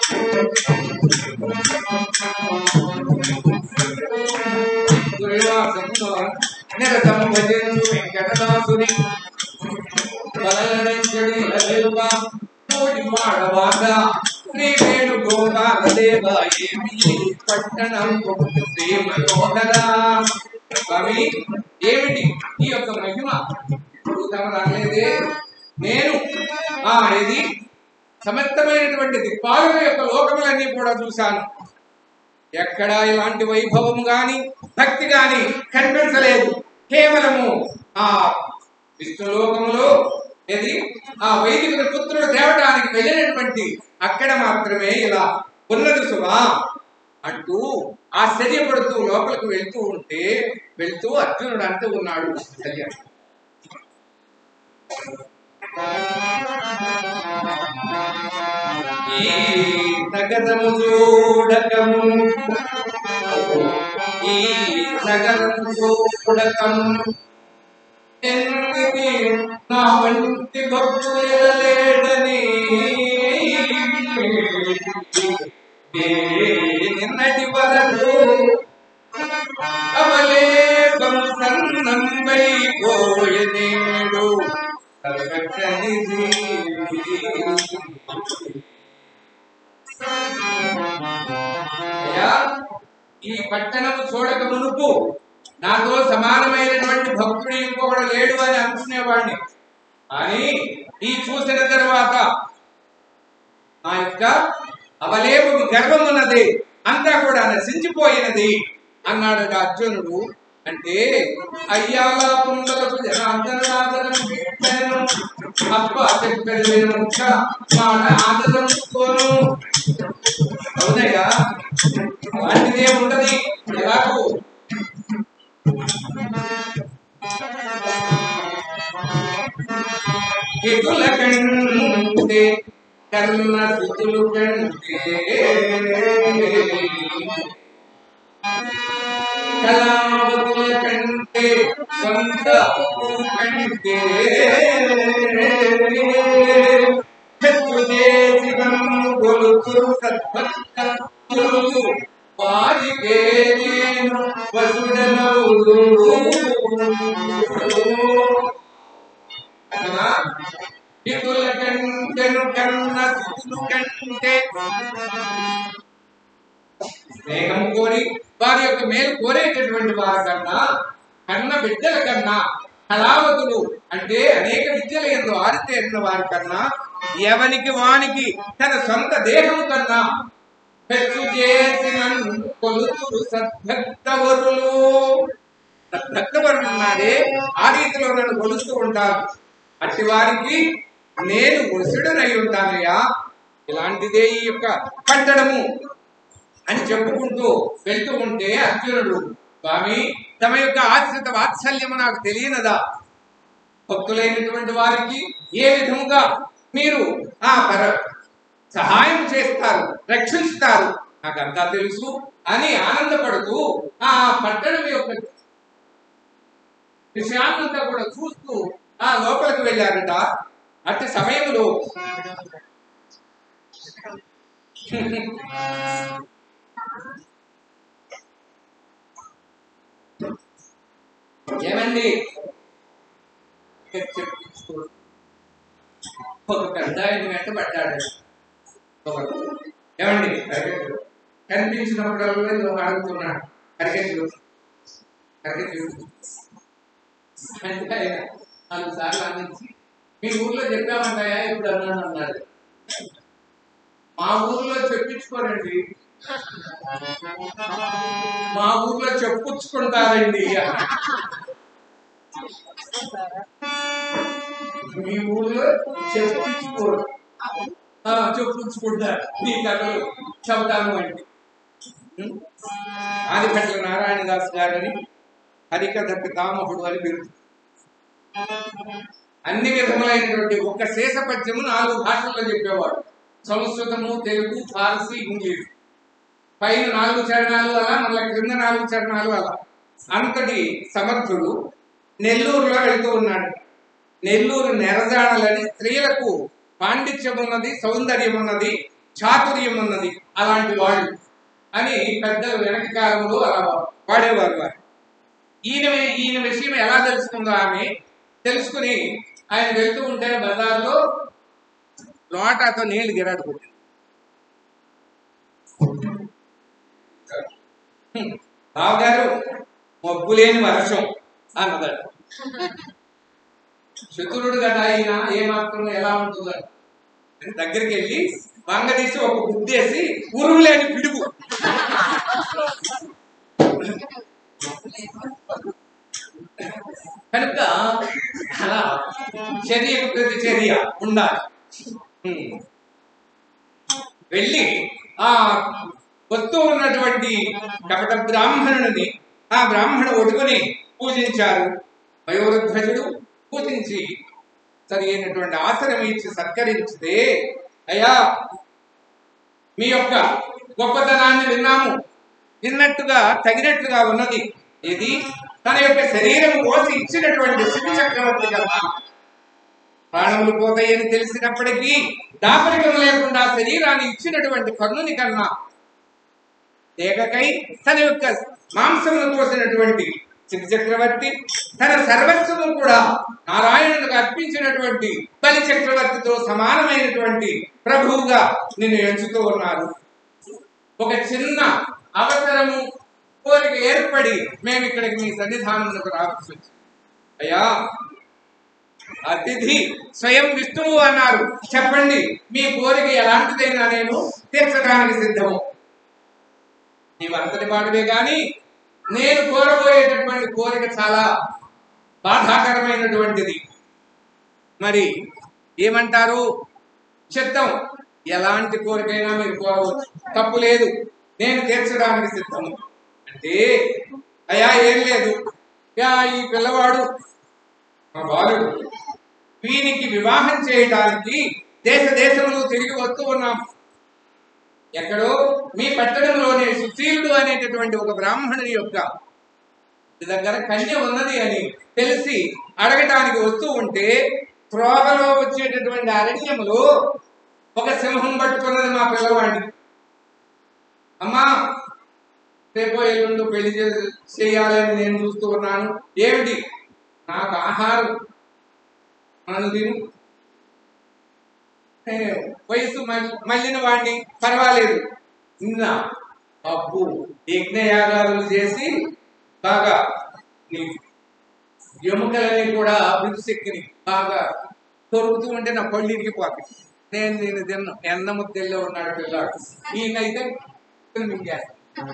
[SPEAKER 1] దుర్వాసంతో నిరతం భజంతు వెంకటదాసుని బలనరించడి అదేవ కోటి మాడవాద శ్రీ వేణు గోపాల దేవ ఏమి పట్టణం శ్రీ మనోహర స్వామి ఏమిటి ఈ యొక్క మహిమ ఇప్పుడు తమ రాలేదే నేను ఆ ఇది సమస్తమైనటువంటి దిక్పాలుల యొక్క లోకములన్నీ కూడా చూశాను ఎక్కడా ఇలాంటి వైభవం గాని భక్తి గాని కనిపించలేదు కేవలము ఆ విష్ణులోకములో ఇది ఆ వైదికుల పుత్రుడు తేవటానికి వెళ్ళినటువంటి అక్కడ మాత్రమే ఇలా ఉన్నది సుమా అంటూ ఆశ్చర్యపడుతూ లోపలికి వెళ్తూ ఉంటే వెళ్తూ అర్జునుడు అంటూ ఉన్నాడు కళ్యాణ్ ఈ నగరము చూడకము ఈ నగరము చూడకము ఎందుకి నా వంటి భక్తులేడని నిన్నటి వరకు అవలేకం సన్నంబై పోయనేడు సర్వక్షనిధి అయ్యా, ఈ పట్టణము చూడక మునుపు నాతో సమానమైనటువంటి భక్తుడు ఇంకొకడు లేడు అని అనుకునేవాడిని కానీ ఈ చూసిన తర్వాత ఆ యొక్క అవలేపు గర్వం ఉన్నది అంతా కూడా నశించిపోయినది అన్నాడు అర్జునుడు అంటే అయ్యాల పుండలకు జనార్దనాదరం కీర్తనను అప్ప చెప్పేది ముఖ్య మాట ఆదరం కోను అవునయ్యా అలాంటిదే ఉండదు ఎలాగూ హితుల కంటే కర్ణ సుతులు కంటే కళావతుల కంటే సొంత కంటే శత్రు చేసి గొలుసు సద్భక్తులు వారికే నేను వసుడనవుదు కదా ఇతుల కంటెను కన్న సుతులు కంటే స్నేహం కోరి వారి యొక్క మేలు కోరేటటువంటి వారి కన్నా కన్న బిడ్డల కన్నా కళావతులు అంటే అనేక విద్యల ఎందు ఆరితేరిన వారి కన్నా ఎవనికి వానికి తన సొంత దేహం కన్నా హెచ్చు చేసిన కొలుతురు సద్భక్తవరులు సద్భక్తవరులు ఉన్నారే ఆ రీతిలో నన్ను కొలుస్తూ ఉంటారు అట్టి వారికి నేను వసుడనై ఉంటానయ్యా ఇలాంటిదే ఈ యొక్క కట్టడము అని చెప్పుకుంటూ వెళ్తూ ఉంటే అర్జునుడు స్వామి తమ యొక్క ఆశ్రిత వాత్సల్యము నాకు తెలియనదా భక్తులైనటువంటి వారికి ఏ విధముగా మీరు ఆ పర సహాయం చేస్తారు రక్షిస్తారు నాకంతా తెలుసు అని ఆనందపడుతూ ఆ పట్టణం యొక్క విషయాన్నంతా కూడా చూస్తూ ఆ లోపలికి వెళ్ళారట అట్టి సమయంలో ఏమండి ఒక పెద్ద ఆయన వెంట పడ్డాడు ఒకడు ఏమండి అరికెట్లు కనిపించినప్పుడల్లా ఇదో అడుగుతున్నాడు అరికెట్లు అరికెట్లు అంటే ఆయన నాలుగు సార్లు అందించి మీ ఊర్లో చెప్పామంటాయా ఇప్పుడు అన్నాను అన్నాడు మా ఊర్లో చెప్పించుకోరండి మా ఊర్లో చెప్పుచ్చుకుంటారండి మీ ఊర్లో చెప్పించుకోరు ఆ, చెప్పుచ్చుకుంటారు మీ కథలు చెబుతాను అంటే ఆదిపట్ల నారాయణదాస్ గారని హరికథ పితామహుడు అని బిరుదు అన్ని విధములైనటువంటి ఒక శేష పద్యము నాలుగు భాషల్లో చెప్పేవాడు సంస్కృతము తెలుగు ఫారసీ ఇంగ్లీష్ పైన నాలుగు చరణాలు అలా మళ్ళీ క్రింద నాలుగు చరణాలు అలా అంతటి సమర్థుడు నెల్లూరులో వెళ్తూ ఉన్నాడు నెల్లూరు నెరజాడలని స్త్రీలకు పాండిత్యం ఉన్నది సౌందర్యం ఉన్నది చాతుర్యం ఉన్నది అలాంటి వాళ్ళు అని పెద్దలు వెనక కాలంలో అలా వాడేవారు వారు ఈయన ఈయన విషయం ఎలా తెలుసుకుందో ఆమె తెలుసుకుని ఆయన వెళ్తూ ఉంటే బజార్లో లోటాతో నీళ్లు గిరాడు కొట్టింది బావగారు మబ్బు లేని వర్షం అన్నదట శత్రుడు కదా ఆయన ఏ మాత్రం ఎలా ఉంటుందో అని దగ్గరికి వెళ్ళి వంగ తీసి ఒక గుద్దేసి ఉరువు లేని పిడుగు కనుక అలా చర్యకు ప్రతి చర్య ఉండాలి హ్మ్. వెళ్ళి ఆ వస్తూ ఉన్నటువంటి కపట బ్రాహ్మణుని ఆ బ్రాహ్మణ ఒడుగుని పూజించారు వయోవృధ్వజుడు పూజించి సరి అయినటువంటి ఆసనం ఇచ్చి సత్కరించితే అయ్యా మీ యొక్క గొప్పతనాన్ని విన్నాము విన్నట్టుగా తగినట్లుగా ఉన్నది ఇది తన యొక్క శరీరం కోసి ఇచ్చినటువంటి శివ చక్రవర్తి కదా ప్రాణములు పోతాయని తెలిసినప్పటికీ దాపరికం లేకుండా శరీరాన్ని ఇచ్చినటువంటి కర్ణుని కన్నా ఏకకై తన యొక్క మాంసమును కోసినటువంటి శివ చక్రవర్తి తన సర్వస్వము కూడా నారాయణునికి అర్పించినటువంటి బలి చక్రవర్తితో సమానమైనటువంటి ప్రభువుగా నిన్ను ఎంచుతూ ఉన్నారు ఒక చిన్న అవసరము కోరిక ఏర్పడి మేము ఇక్కడికి మీ సన్నిధానంలోకి రావాల్సి వచ్చింది అయ్యా అతిథి స్వయం విష్ణువు అన్నారు చెప్పండి మీ కోరిక ఎలాంటిదైనా నేను తీర్చడానికి సిద్ధము నీవు అంతటి వాడివే గాని నేను కోరబోయేటటువంటి కోరిక చాలా బాధాకరమైనటువంటిది మరి ఏమంటారు చిత్తం ఎలాంటి కోరికైనా మీరు కోరవచ్చు తప్పు లేదు నేను తీర్చడానికి సిద్ధము అంటే అయ్యా ఏం లేదు యా ఈ పిల్లవాడు మా బాలుడు వీనికి వివాహం చేయడానికి దేశ దేశములు తిరిగి వస్తూ ఉన్నాం ఎక్కడో మీ పట్టణంలోనే సుశీలుడు అనేటటువంటి ఒక బ్రాహ్మణుని యొక్క ఇంటి దగ్గర కన్య ఉన్నది అని తెలిసి అడగటానికి వస్తూ ఉంటే త్రోవలో వచ్చేటటువంటి అరణ్యములో ఒక సింహం పట్టుకున్నది మా పిల్లవాడిని అమ్మా రేపో ఎల్లుండి పెళ్లి చేసి చేయాలని నేను చూస్తూ ఉన్నాను ఏమిటి నాకు ఆహారం మనం తిను ఏ, వయసు మల్- మళ్ళిన వాడిని పర్వాలేదు నిన్న అప్పు యజ్ఞయాగాలు చేసి బాగా నీ ఎముకలని కూడా బిగుసెక్కిని బాగా కొరుకుతూ ఉంటే నా పళ్ళు ఇరిగిపోతాయి నేను నేను తిన్న ఎన్న ముద్దెల్లో ఉన్నాడు పిల్లాడు ఈయనైతే మింగేస్తాను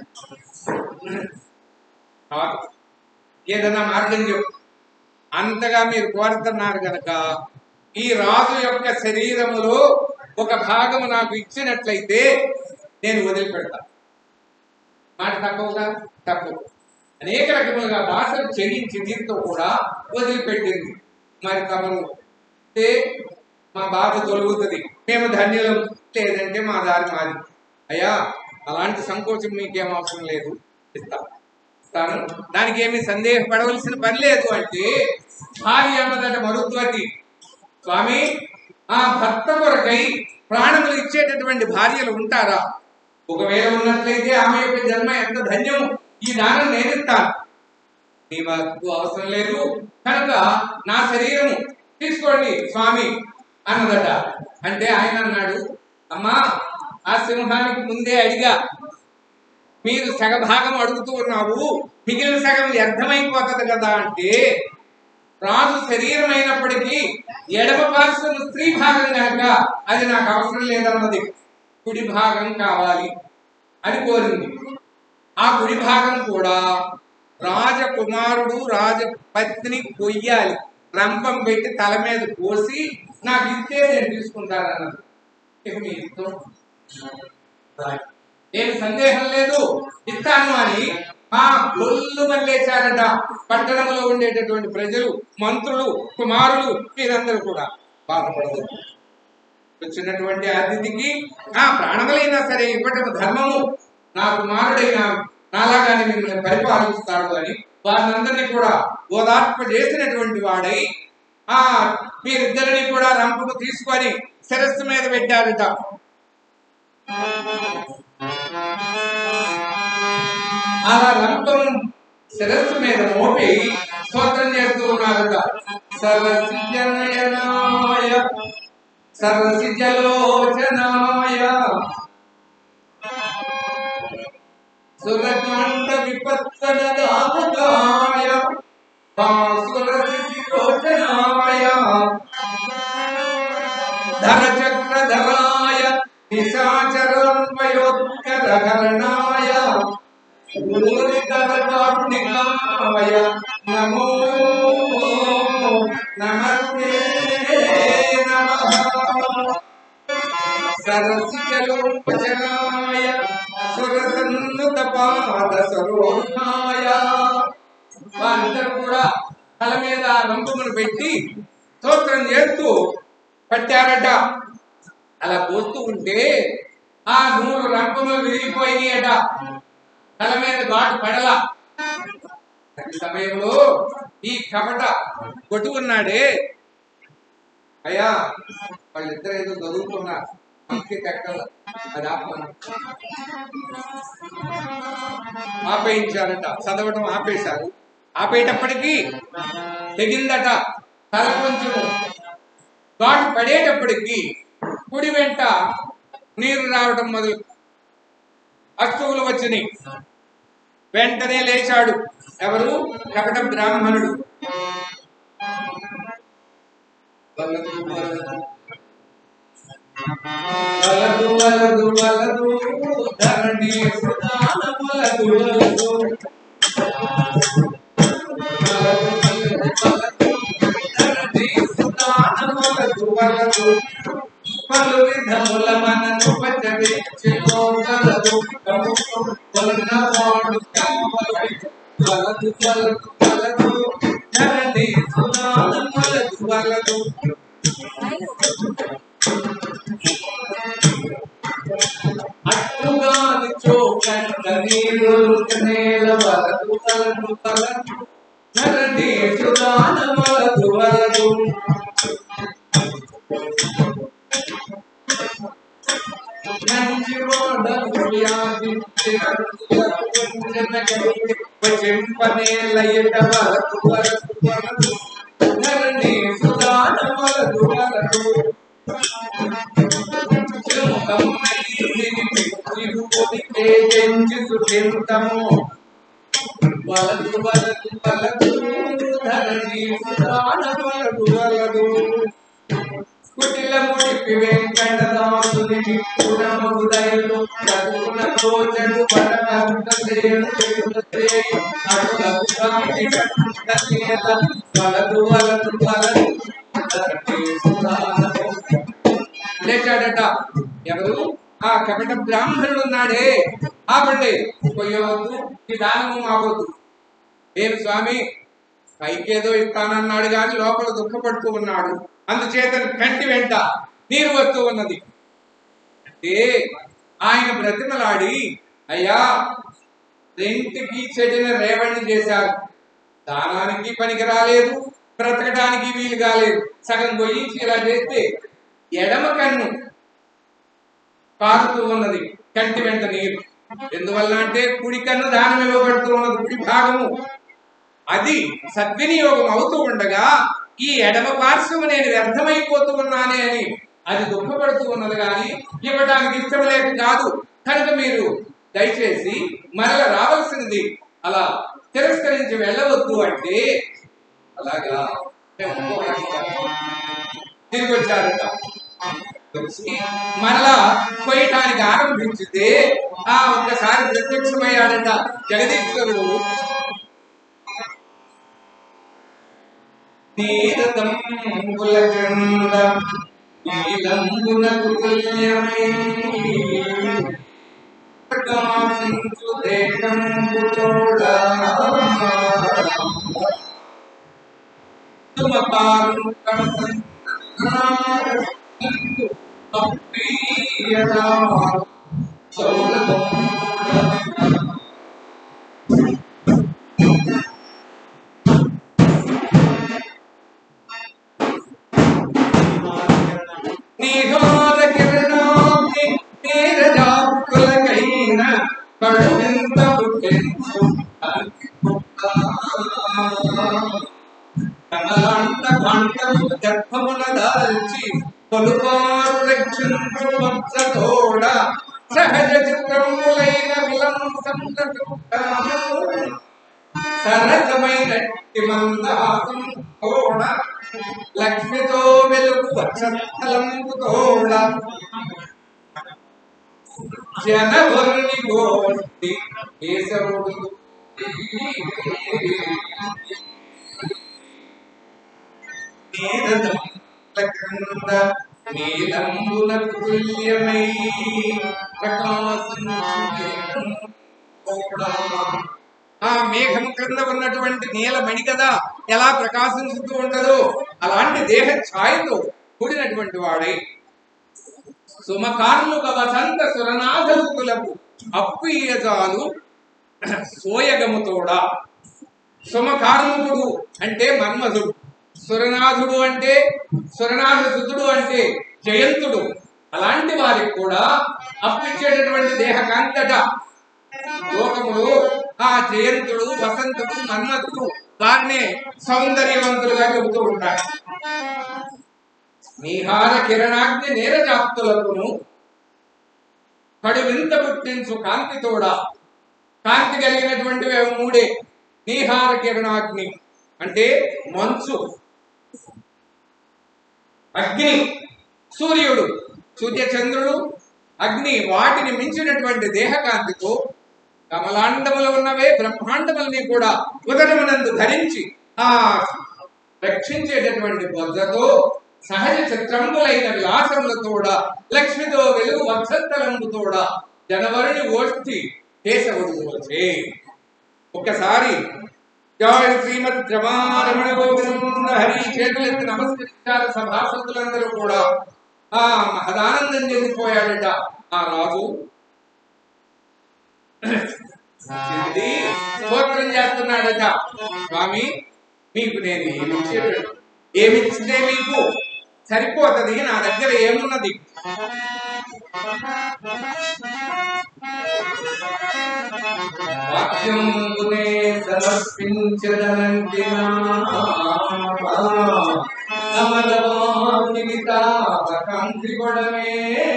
[SPEAKER 1] నాకు ఏదైనా మార్గం చెప్పు అంతగా మీరు కోరుతున్నారు కనుక ఈ రాజు యొక్క శరీరములో ఒక భాగము నాకు ఇచ్చినట్లయితే నేను వదిలిపెడతా మాట తక్కువగా తక్కువ అనేక రకములుగా భాషలు చెల్లించి దీంతో కూడా వదిలిపెట్టింది మరి తమను అంటే మా బాధ తొలుగుతుంది మేము ధన్యులం లేదంటే మా దారి మాది అయ్యా అలాంటి సంకోచం మీకేం అవసరం లేదు ఇస్తా ఇస్తాను దానికి ఏమి సందేహపడవలసిన పని లేదు అంటే భార్య అన్నదట మరుద్వతి స్వామి ఆ భర్త కొరకై ప్రాణములు ఇచ్చేటటువంటి భార్యలు ఉంటారా ఒకవేళ ఉన్నట్లయితే ఆమె యొక్క జన్మ ఎంత ధన్యము ఈ దానం నేను ఇస్తాను నీ మాకు అవసరం లేదు కనుక నా శరీరము తీసుకోండి స్వామి అన్నదట అంటే ఆయన అన్నాడు అమ్మా ఆ సింహానికి ముందే అడిగా మీరు సగభాగం అడుగుతూ ఉన్నావు మిగిలిన సగం వ్యర్థమైపోతుంది కదా అంటే రాజు శరీరం అయినప్పటికీ ఎడమ పార్శ్వం స్త్రీ భాగం కనుక అది నాకు అవసరం లేదన్నది కుడి భాగం కావాలి అని కోరింది ఆ కుడి భాగం కూడా రాజకుమారుడు రాజపత్ని కొయ్యాలి రంపం పెట్టి తల మీద పోసి నాకు ఇస్తే నేను తీసుకుంటాను అన్నది ఇక మీ ఇష్టం ఏమి సందేహం లేదు ఇస్తాను అని ఆ గొల్లు మల్లేశారట పట్టణంలో ఉండేటటువంటి ప్రజలు మంత్రులు కుమారులు వీరందరూ కూడా బాధపడదు వచ్చినటువంటి అతిథికి ఆ ప్రాణములైనా సరే ఇవ్వటం ధర్మము నా కుమారుడైన నాలాగానే మిమ్మల్ని పరిపాలిస్తాడు అని వారినందరినీ కూడా ఓదార్ప చేసినటువంటి వాడై ఆ మీరిద్దరిని కూడా రంపుకు తీసుకొని శిరస్సు మీద పెట్టారట ఆ రంపం శిరస్సు మీద మోపి స్తోత్రం చేస్తూ ఉన్నారట సరసిజనయనాయ సరసిజలోచనాయ సురకాండ విపత్తన దామకాయ సురసిజలోచనాయ ధరచక్రధరాయ నిశాచరంపయోత్కరహరణాయ ఊరికరకారుణికాయ నమో నమస్తే నమః సరసిజలోపచనాయ సురసన్నుత పాద సరోహాయ వారందరూ కూడా తల మీద ఆ రంపుమును పెట్టి స్తోత్రం చేస్తూ పట్టారట అలా పోస్తూ ఉంటే ఆ నూరు రంపములు విరిగిపోయినాయట తల మీద ఘాటు పడల అతి సమయంలో ఈ కపట కొట్టు ఉన్నాడే అయ్యా వాళ్ళిద్దరు ఏదో చదువుతున్నారు మనకి తెక్కల అది ఆపమను ఆపేయించారట చదవటం ఆపేశారు ఆపేటప్పటికీ తెగిందట తల కొంచెం ఘాటు పడేటప్పటికి కుడి వెంట నీరు రావటం మొదలు అశ్రువులు వచ్చినాయి వెంటనే లేచాడు ఎవరు కపట బ్రాహ్మణుడు వలదు వలదు వలదు ధరణి సుధాన వలదు వలదు వలదు వలదు వలదు ధరణి సుధాన వలదు వలదు పలు విధముల మనను పచ్చడించుకోగలదు కొలనవాడు కమ్మలై వలదు వలదు వలదు ధరణి సుధాన వలదు వలదు అట్టుగాని చోకంట నీరు నేల వలదు వలదు వలదు ధరణి సుధాన వలదు వలదు వచింపనేలయట వరకు వరకు వరకు ధరణి సుదాన వరకు వరకు వలదు వలదు వలదు ధరణి సుదాన వరకు వలదు కుటిల ముడిపి వెంకటదాసుని గుణముదయలు చదువున కోచడు పడకంత సేను చేయుచేయు అటులకు కాంతి కంట సేల వలదు వలదు వలదు ధరణి సుదాన లేచాడట ఎవరు ఆ కపట బ్రాహ్మణుడు ఉన్నాడే ఆపండి పోయవద్దు ఈ దానము మావద్దు నేను స్వామి పైకేదో ఇస్తానన్నాడు కానీ లోపల దుఃఖపడుతూ ఉన్నాడు అందుచేత కంటి వెంట నీరు వస్తూ ఉన్నది అంటే ఆయన బ్రతిమలాడి అయ్యా రెంటికి చెడిన రేవణ్ణి చేశారు దానానికి పనికి రాలేదు బ్రతకడానికి వీలు కాలేదు సగం గొయ్యించి ఇలా చేస్తే ఎడమ కన్ను కారుతూ ఉన్నది కంటి వెంట నీరు ఎందువల్ల అంటే కుడి కన్ను దానం ఇవ్వబడుతూ ఉన్నది కుడి భాగము అది సద్వినియోగం అవుతూ ఉండగా ఈ ఎడమ పార్శ్వము నేను వ్యర్థమైపోతూ ఉన్నానే అని అది దుఃఖపడుతూ ఉన్నది కానీ ఇవ్వడానికి ఇష్టం లేక కాదు కనుక మీరు దయచేసి మరల రావాల్సినది అలా తిరస్కరించి వెళ్ళవద్దు అంటే అలాగా మేము ఒప్పుకోవడానికి తిరిగి వచ్చారట వచ్చి మరలా పోయటానికి ఆరంభించితే ఆ ఒక్కసారి ప్రత్యక్షమయ్యాడట జగదీశ్వరుడు నీరదంబుల క్రింద నీలంబునకు తుల్యమై ప్రకాశించు దేశంబుతోడ సుమకారు నీహార కిరణాగ్ని నీరజాకులకైన కడువింత పుట్టించు కమలాంత కాంటము గర్భమున దాల్చి పలుమారు రక్షించు వంశతోడ సహజ చిత్రములైన విలంసములకు సరసమైన మందాసం తోడ లక్ష్మితో వెలుగు వక్షస్థలంపు తోడ జనవరుని గోష్ఠి కేశవుడు నీరదండ నీలంబున తుల్యమై ప్రకాశించు ఆ మేఘం క్రింద ఉన్నటువంటి నీలమణి కదా ఎలా ప్రకాశించుతూ ఉండదో అలాంటి దేహ ఛాయతో కూడినటువంటి వాడై సుమకార్ముక వసంత సురనాథకులకు అప్పియజాలు సోయగముతోడా సుమకార్ముకుడు అంటే మన్మధుడు సురనాథుడు అంటే సురనాథ సుతుడు అంటే జయంతుడు అలాంటి వారికి కూడా అప్పిచ్చేటటువంటి దేహకాంతట లోకములో ఆ జయంతుడు వసంతుడు మన్మథుడు వారినే సౌందర్యవంతులుగా చెబుతూ ఉంటారు నీహార కిరణాగ్ని నేరజాప్తులకును కడు వింత పుట్టించు కాంతితోడా కాంతి కలిగినటువంటివి అవి మూడే నీహార కిరణాగ్ని అంటే మంచు అగ్ని సూర్యుడు సూర్యచంద్రుడు అగ్ని వాటిని మించినటువంటి దేహకాంతితో కమలాండములు ఉన్నవే బ్రహ్మాండములని కూడా ఉదరమునందు ధరించి ఆ రక్షించేటటువంటి బొజ్జతో సహజ చిత్రంబులైన విలాసములతోడ లక్ష్మితో వెలుగు వత్సత్తలంబుతోడ జనవరుని ఓష్ఠి కేశవుడు వచ్చే ఒక్కసారి జయ శ్రీమద్ రమారమణ గోవింద హరి చేతులెత్తి నమస్కరించారు సభాసదులందరూ కూడా ఆ మహదానందం చెందిపోయాడట ఆ రాజు చెంది స్తోత్రం చేస్తున్నాడట స్వామి మీకు నేను ఏమిచ్చేటట్టు ఏమిచ్చితే మీకు సరిపోతది నా దగ్గర ఏమున్నది వాక్యంబునే సమర్పించదనంటినా అమరవాంగితాపకాంతి కొడమే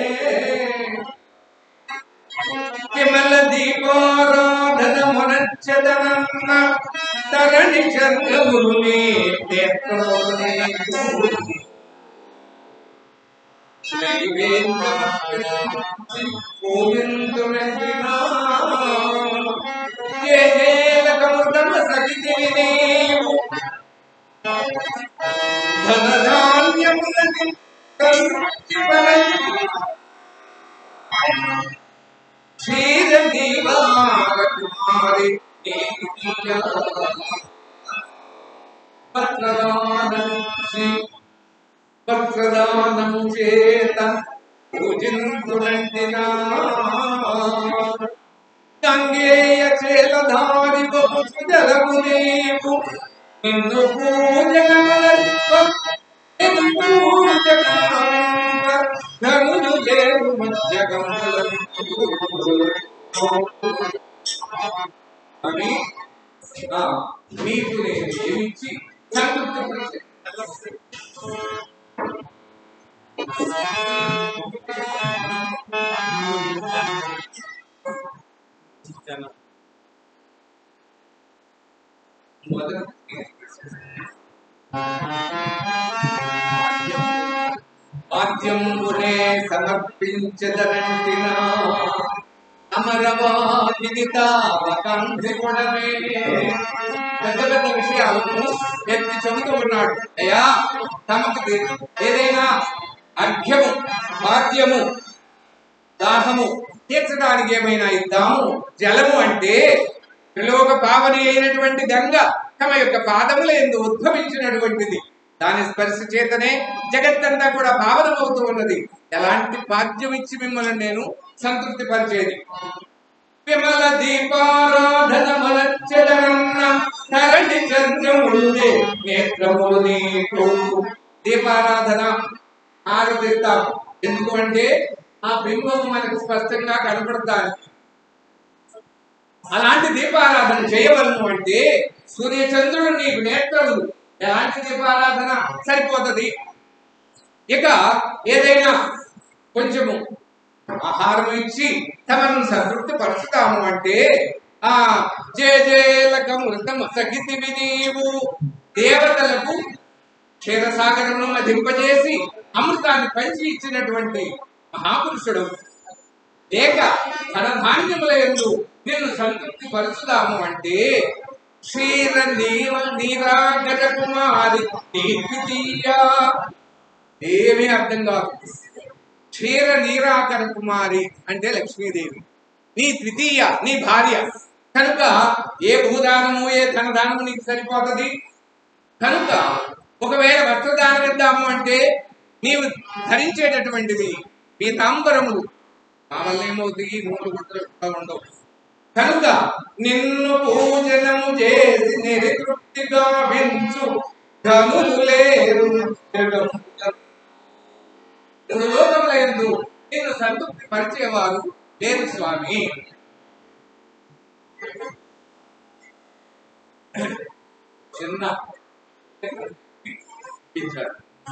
[SPEAKER 1] విమల దీపారాధన మునచ్చదనన్న తరణి చంద్రముని నేత్రమునే గోవిందునందినా జయ జయలకముదమ సగితివి నీవు ధనధాన్యములని కరుణించి వలచి క్షీర దీవార కుమారి పత్రదానం శ్రీ పత్రదానం చేత పూజించునంటినా గంగేయ చేలధారి బొచ్చు జలము నీవు నిన్ను పూజనమలత్వ ధనులు లేరు అని ఆ, మీకు నేను ఏమిచ్చి సంతృప్తి పరిచే మొదటి వాద్యంబునే సమర్పించదనంటినా అమరవాదితావకాంక్షి కొడమే పెద్ద పెద్ద విషయాలను ఎత్తి చెబుతూ ఉన్నాడు అయ్యా తమకు తే- ఏదైనా అర్ఘ్యము వాద్యము దాహము తీర్చడానికి ఏమైనా ఇద్దాము జలము అంటే త్రిలోక పావని అయినటువంటి గంగ తమ యొక్క పాదముల ఎందు ఉద్భవించినటువంటిది దాని స్పర్శ చేతనే జగత్తంతా కూడా పావనమవుతూ ఉన్నది ఎలాంటి పాద్యం ఇచ్చి మిమ్మల్ని నేను సంతృప్తి పరిచేది విమల దీపారాధన మలచ్చదన్న ధరణి చంద్రముందే నేత్రములు నీకు దీపారాధన ఆరాధిస్తాం ఎందుకు అంటే ఆ బింబం మనకు స్పష్టంగా కనపడతాను అలాంటి దీపారాధన చేయవలను అంటే సూర్యచంద్రుడు నీకు నేత్రములు ఎలాంటి దీపారాధన సరిపోతుంది ఇక ఏదైనా కొంచెము ఆహారం ఇచ్చి తమను సంతృప్తి పరుచుతాము అంటే ఆ జయ జయలక మృతం సగితివి నీవు దేవతలకు క్షీరసాగరమును మధింపజేసి అమృతాన్ని పంచి ఇచ్చినటువంటి మహాపురుషుడు లేక ధనధాన్యముల ఎందు నిన్ను సంతృప్తి పరుచుదాము అంటే క్షీర నీవ నీరాగర కుమారి నీర్వితీయ ఏమీ అర్థం కాదు క్షీర నీరాకర కుమారి అంటే లక్ష్మీదేవి నీ ద్వితీయ నీ భార్య కనుక ఏ భూదానము ఏ ధనదానము నీకు సరిపోతుంది కనుక ఒకవేళ వస్త్రదానం ఇద్దాము అంటే నీవు ధరించేటటువంటిది మీ తాంబరములు మామల్ని ఏమవుతాయి నూలు గుర్తులు ఉండవు కనుక నిన్ను పూజనము చేసి నిరుతృప్తిగా వించు గనులు లేరు లోకముల యందు నిన్ను సంతృప్తి పరిచేవారు లేరు స్వామి చిన్న ఇచ్చారు.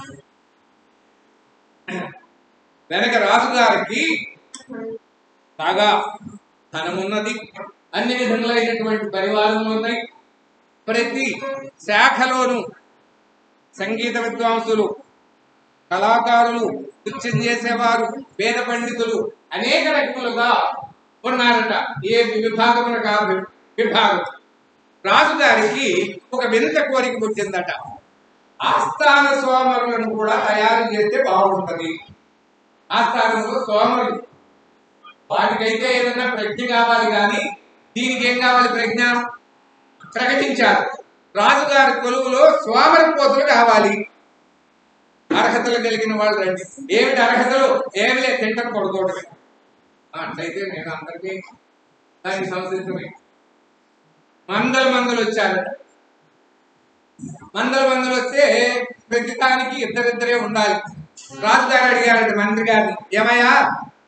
[SPEAKER 1] వెనక రాజుగారికి బాగా ధనమున్నది అన్ని విధములైనటువంటి పరివారములు ఉన్నాయి ప్రతి శాఖలోను సంగీత విద్వాంసులు కళాకారులు నృత్యం చేసేవారు వేద పండితులు అనేక రకములుగా ఉన్నారట ఏ విభాగమునకు ఆ వి- విభాగం రాజుగారికి ఒక వింత కోరిక పుట్టిందట ఆస్థాన సోమరులను కూడా తయారు చేస్తే బాగుంటది ఆస్థానంలో సోమరులు వాటికైతే ఏదైనా ప్రజ్ఞ కావాలి కానీ దీనికి ఏం కావాలి ప్రజ్ఞ ప్రకటించారు రాజుగారి కొలువులో సోమరి పోతులు కావాలి అర్హతలు కలిగిన వాళ్ళు రండి ఏమిటి అర్హతలు ఏమి లేదు తింటారు పడుకోవడమే ఆ, అట్లయితే నేను అందరికీ దానికి సంసిద్ధమే మందల మందలు వచ్చారు మందల మందలు వస్తే ప్రతి దానికి ఇద్దరిద్దరే ఉండాలి రాజుగారు అడిగారంట మంత్రి గారిని ఏమయ్యా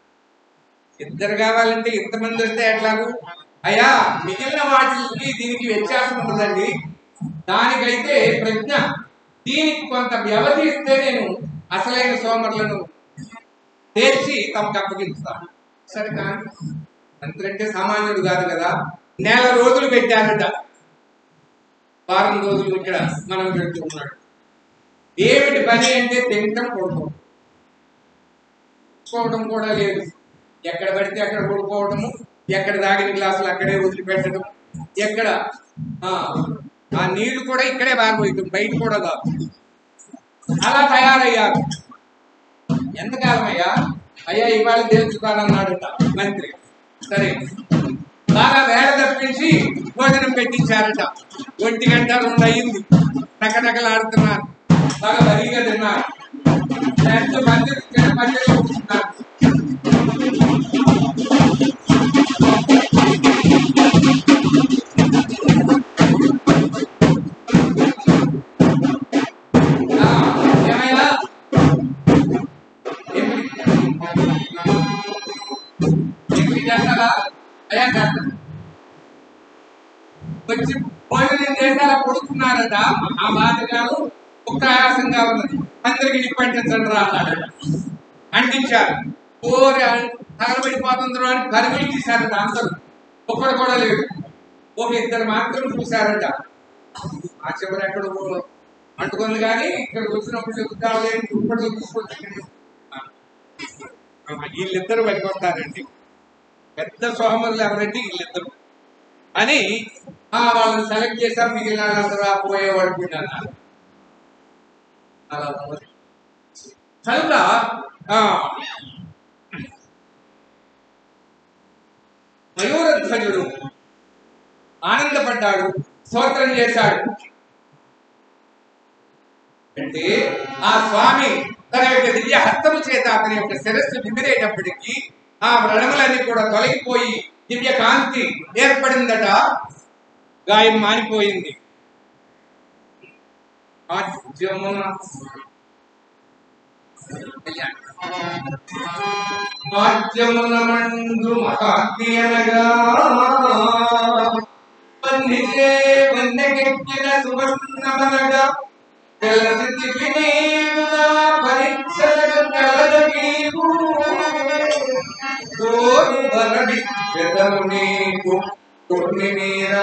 [SPEAKER 1] ఇద్దరు కావాలంటే ఇంతమంది వస్తే ఎట్లాగు అయ్యా మిగిలిన వాటికి దీనికి వ్యత్యాసం ఉండదండి దానికైతే ప్రజ్ఞ దీనికి కొంత వ్యవధి ఇస్తే నేను అసలైన సోమరులను తేల్చి తమకు అప్పగిస్తాను సరే కానీ మంత్రి అంటే సామాన్యుడు కాదు కదా నెల రోజులు పెట్టారట వారం రోజులు ఇక్కడ మనం పెడుతూ ఉన్నాడు ఏమిటి పని అంటే తింటం కొడుకోవడం చూసుకోవడం కూడా లేదు ఎక్కడ పడితే అక్కడ కొడుకోవడము ఎక్కడ తాగిన గ్లాసులు అక్కడే వదిలిపెట్టడం ఎక్కడ ఆ, ఆ నీళ్లు కూడా ఇక్కడే బాగపోయటం బయట కూడా కాదు అలా తయారయ్యారు ఎంతకాలం అయ్యా అయ్యా ఇవాళ తెలుసుతానన్నాడట మంత్రి సరే బాగా వేళ తప్పించి భోజనం పెట్టించారట ఒంటి గంట రెండు అయింది టకటకలాడుతున్నారు బాగా బరిగా తిన్నారు పెద్ద మంది మధ్యలో కూర్చున్నారు ఆ, ఏమయ్యా ఏమిటి చేస్తారా అయ్యా చేస్తాను వచ్చి భోజనం చేసేలా కొడుకున్నారట ఆ బాధగారు ఒక ఆయాసంగా ఉన్నది అందరికి నిప్పంటించండి రా అన్నాడట అంటించారు ఓరి తగలబడిపోతుంది అని పరుగులు తీశారట అందరూ ఒక్కడు కూడా లేడు ఒక ఇద్దరు మాత్రం చూశారట ఆ చివరి ఎక్కడ అంటుకుంది కానీ ఇక్కడికి వచ్చినప్పుడు చెబుతాడు లేని ఇప్పుడు చూసుకొచ్చి వీళ్ళిద్దరు పడిపోతారండి పెద్ద సోమరులు ఎవరంటే వీళ్ళిద్దరు అని ఆ వాళ్ళని సెలెక్ట్ చేశారు మిగిలిన వాళ్ళందరూ ఆ పోయేవాడు అన్నారు అలా ఉంది. కనుక ఆ, మయూరధ్వజుడు ఆనందపడ్డాడు స్తోత్రం చేశాడు అంటే ఆ స్వామి తన యొక్క దివ్య హస్తము చేత అతని యొక్క శిరస్సు నిమిరేటప్పటికీ ఆ వ్రణములన్నీ కూడా తొలగిపోయి దివ్య కాంతి ఏర్పడిందట గాయం మానిపోయింది ఆద్యమున ఆద్యమున మండు మహాంతి అనగా వన్నిచే వన్నెకెక్కిన సువర్ణమనగా తెల్లసిద్ధి వినీయుగా పరీక్షలకు కలదగీవు. కోరు వరడి చెదరు నీకు కొన్ని మీరా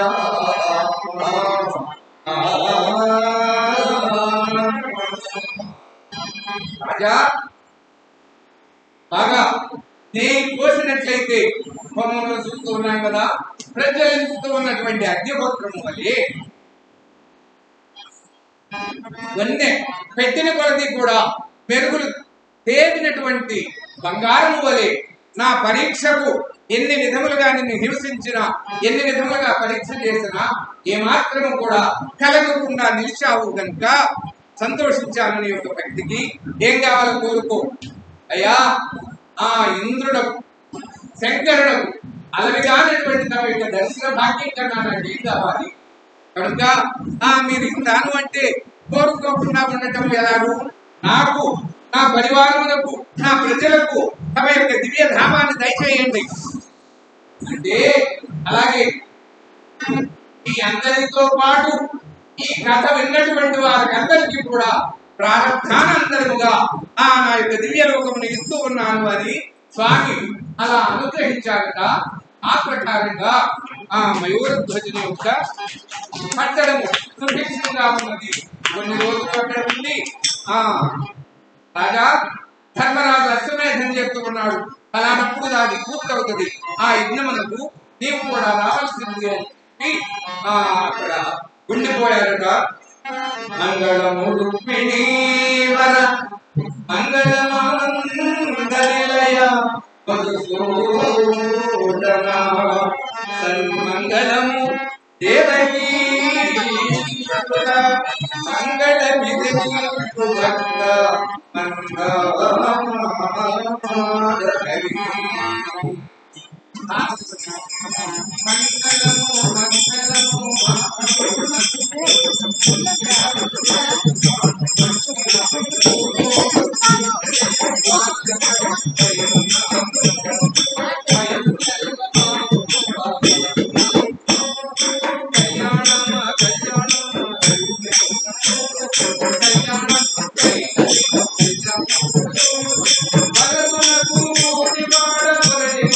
[SPEAKER 1] రాజా బాగా నేను కోసినట్లయితే హోమంలో చూస్తూ ఉన్నాం కదా ప్రజ్వలిస్తూ ఉన్నటువంటి అగ్నిహోత్రము వల్లే వన్నె పెట్టిన కొలది కూడా మెరుగులు తేలినటువంటి బంగారము వలె నా పరీక్షకు ఎన్ని విధములుగా నిన్ను హింసించినా ఎన్ని విధములుగా పరీక్ష చేసినా ఏమాత్రము కూడా కలగకుండా నిలిచావు కనుక సంతోషించాను నీ యొక్క భక్తికి ఏం కావాలో కోరుకో అయ్యా ఆ ఇంద్రుడు శంకరుడు అలవిగానటువంటి తమ యొక్క దర్శన భాగ్యం కన్నా నాకు ఏం కావాలి కనుక ఆ మీరు ఇస్తాను అంటే కోరుకోకుండా ఉండటం ఎలాగూ నాకు నా పరివారములకు నా ప్రజలకు తమ యొక్క దివ్య ధామాన్ని దయచేయండి అంటే అలాగే ఈ అందరితో పాటు ఈ కథ విన్నటువంటి వారికందరికీ కూడా ప్రారంధానంతరముగా ఆ నా యొక్క దివ్య లోకమును ఇస్తూ ఉన్నాను అని స్వామి అలా అనుగ్రహించారట ఆ ప్రకారంగా ఆ మయూరధ్వజుని యొక్క కట్టడము సుభిక్షంగా ఉన్నది కొన్ని రోజులు అక్కడ ఉండి ఆ రాజా ధర్మరాజు అశ్వమేధం చేస్తూ ఉన్నాడు అలానప్పుడు అది పూర్తవుతుంది ఆ యజ్ఞమునకు నీవు కూడా రావాల్సింది అని చెప్పి, ఆ అక్కడ ఉండిపోయారట మంగళము రుక్మిణీ వర మంగళమానందనిలయ మధుసూదన సన్మంగళము దేవకీ మంగళ విధి భక్త మంగళ మంగళము మంగళము
[SPEAKER 3] Thank
[SPEAKER 1] పదమునకు మూడివాడ మొదటి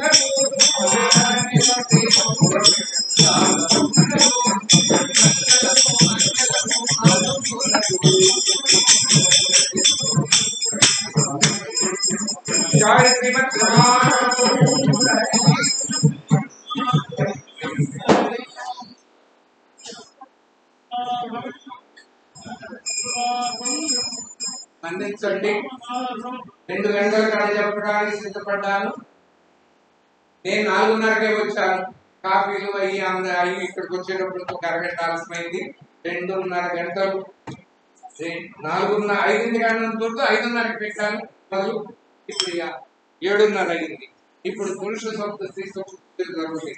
[SPEAKER 1] జయ శ్రీమద్ అందించండి రెండు గంటల కాడ చెప్పడానికి సిద్ధపడ్డాను నేను నాలుగున్నరకే వచ్చాను కాఫీలు అయ్యి అంద అయ్యి ఇక్కడికి వచ్చేటప్పుడు ఒక అరగంట ఆలస్యమైంది రెండున్నర గంటలు రే- నాలుగున్నర ఐదింటి గంటల ఐదున్నరకి పెట్టాను మొదలు ఇప్పుడు ఇక ఏడున్నర అయింది ఇప్పుడు పురుష సొంత స్త్రీ సొంత జరుగుతుంది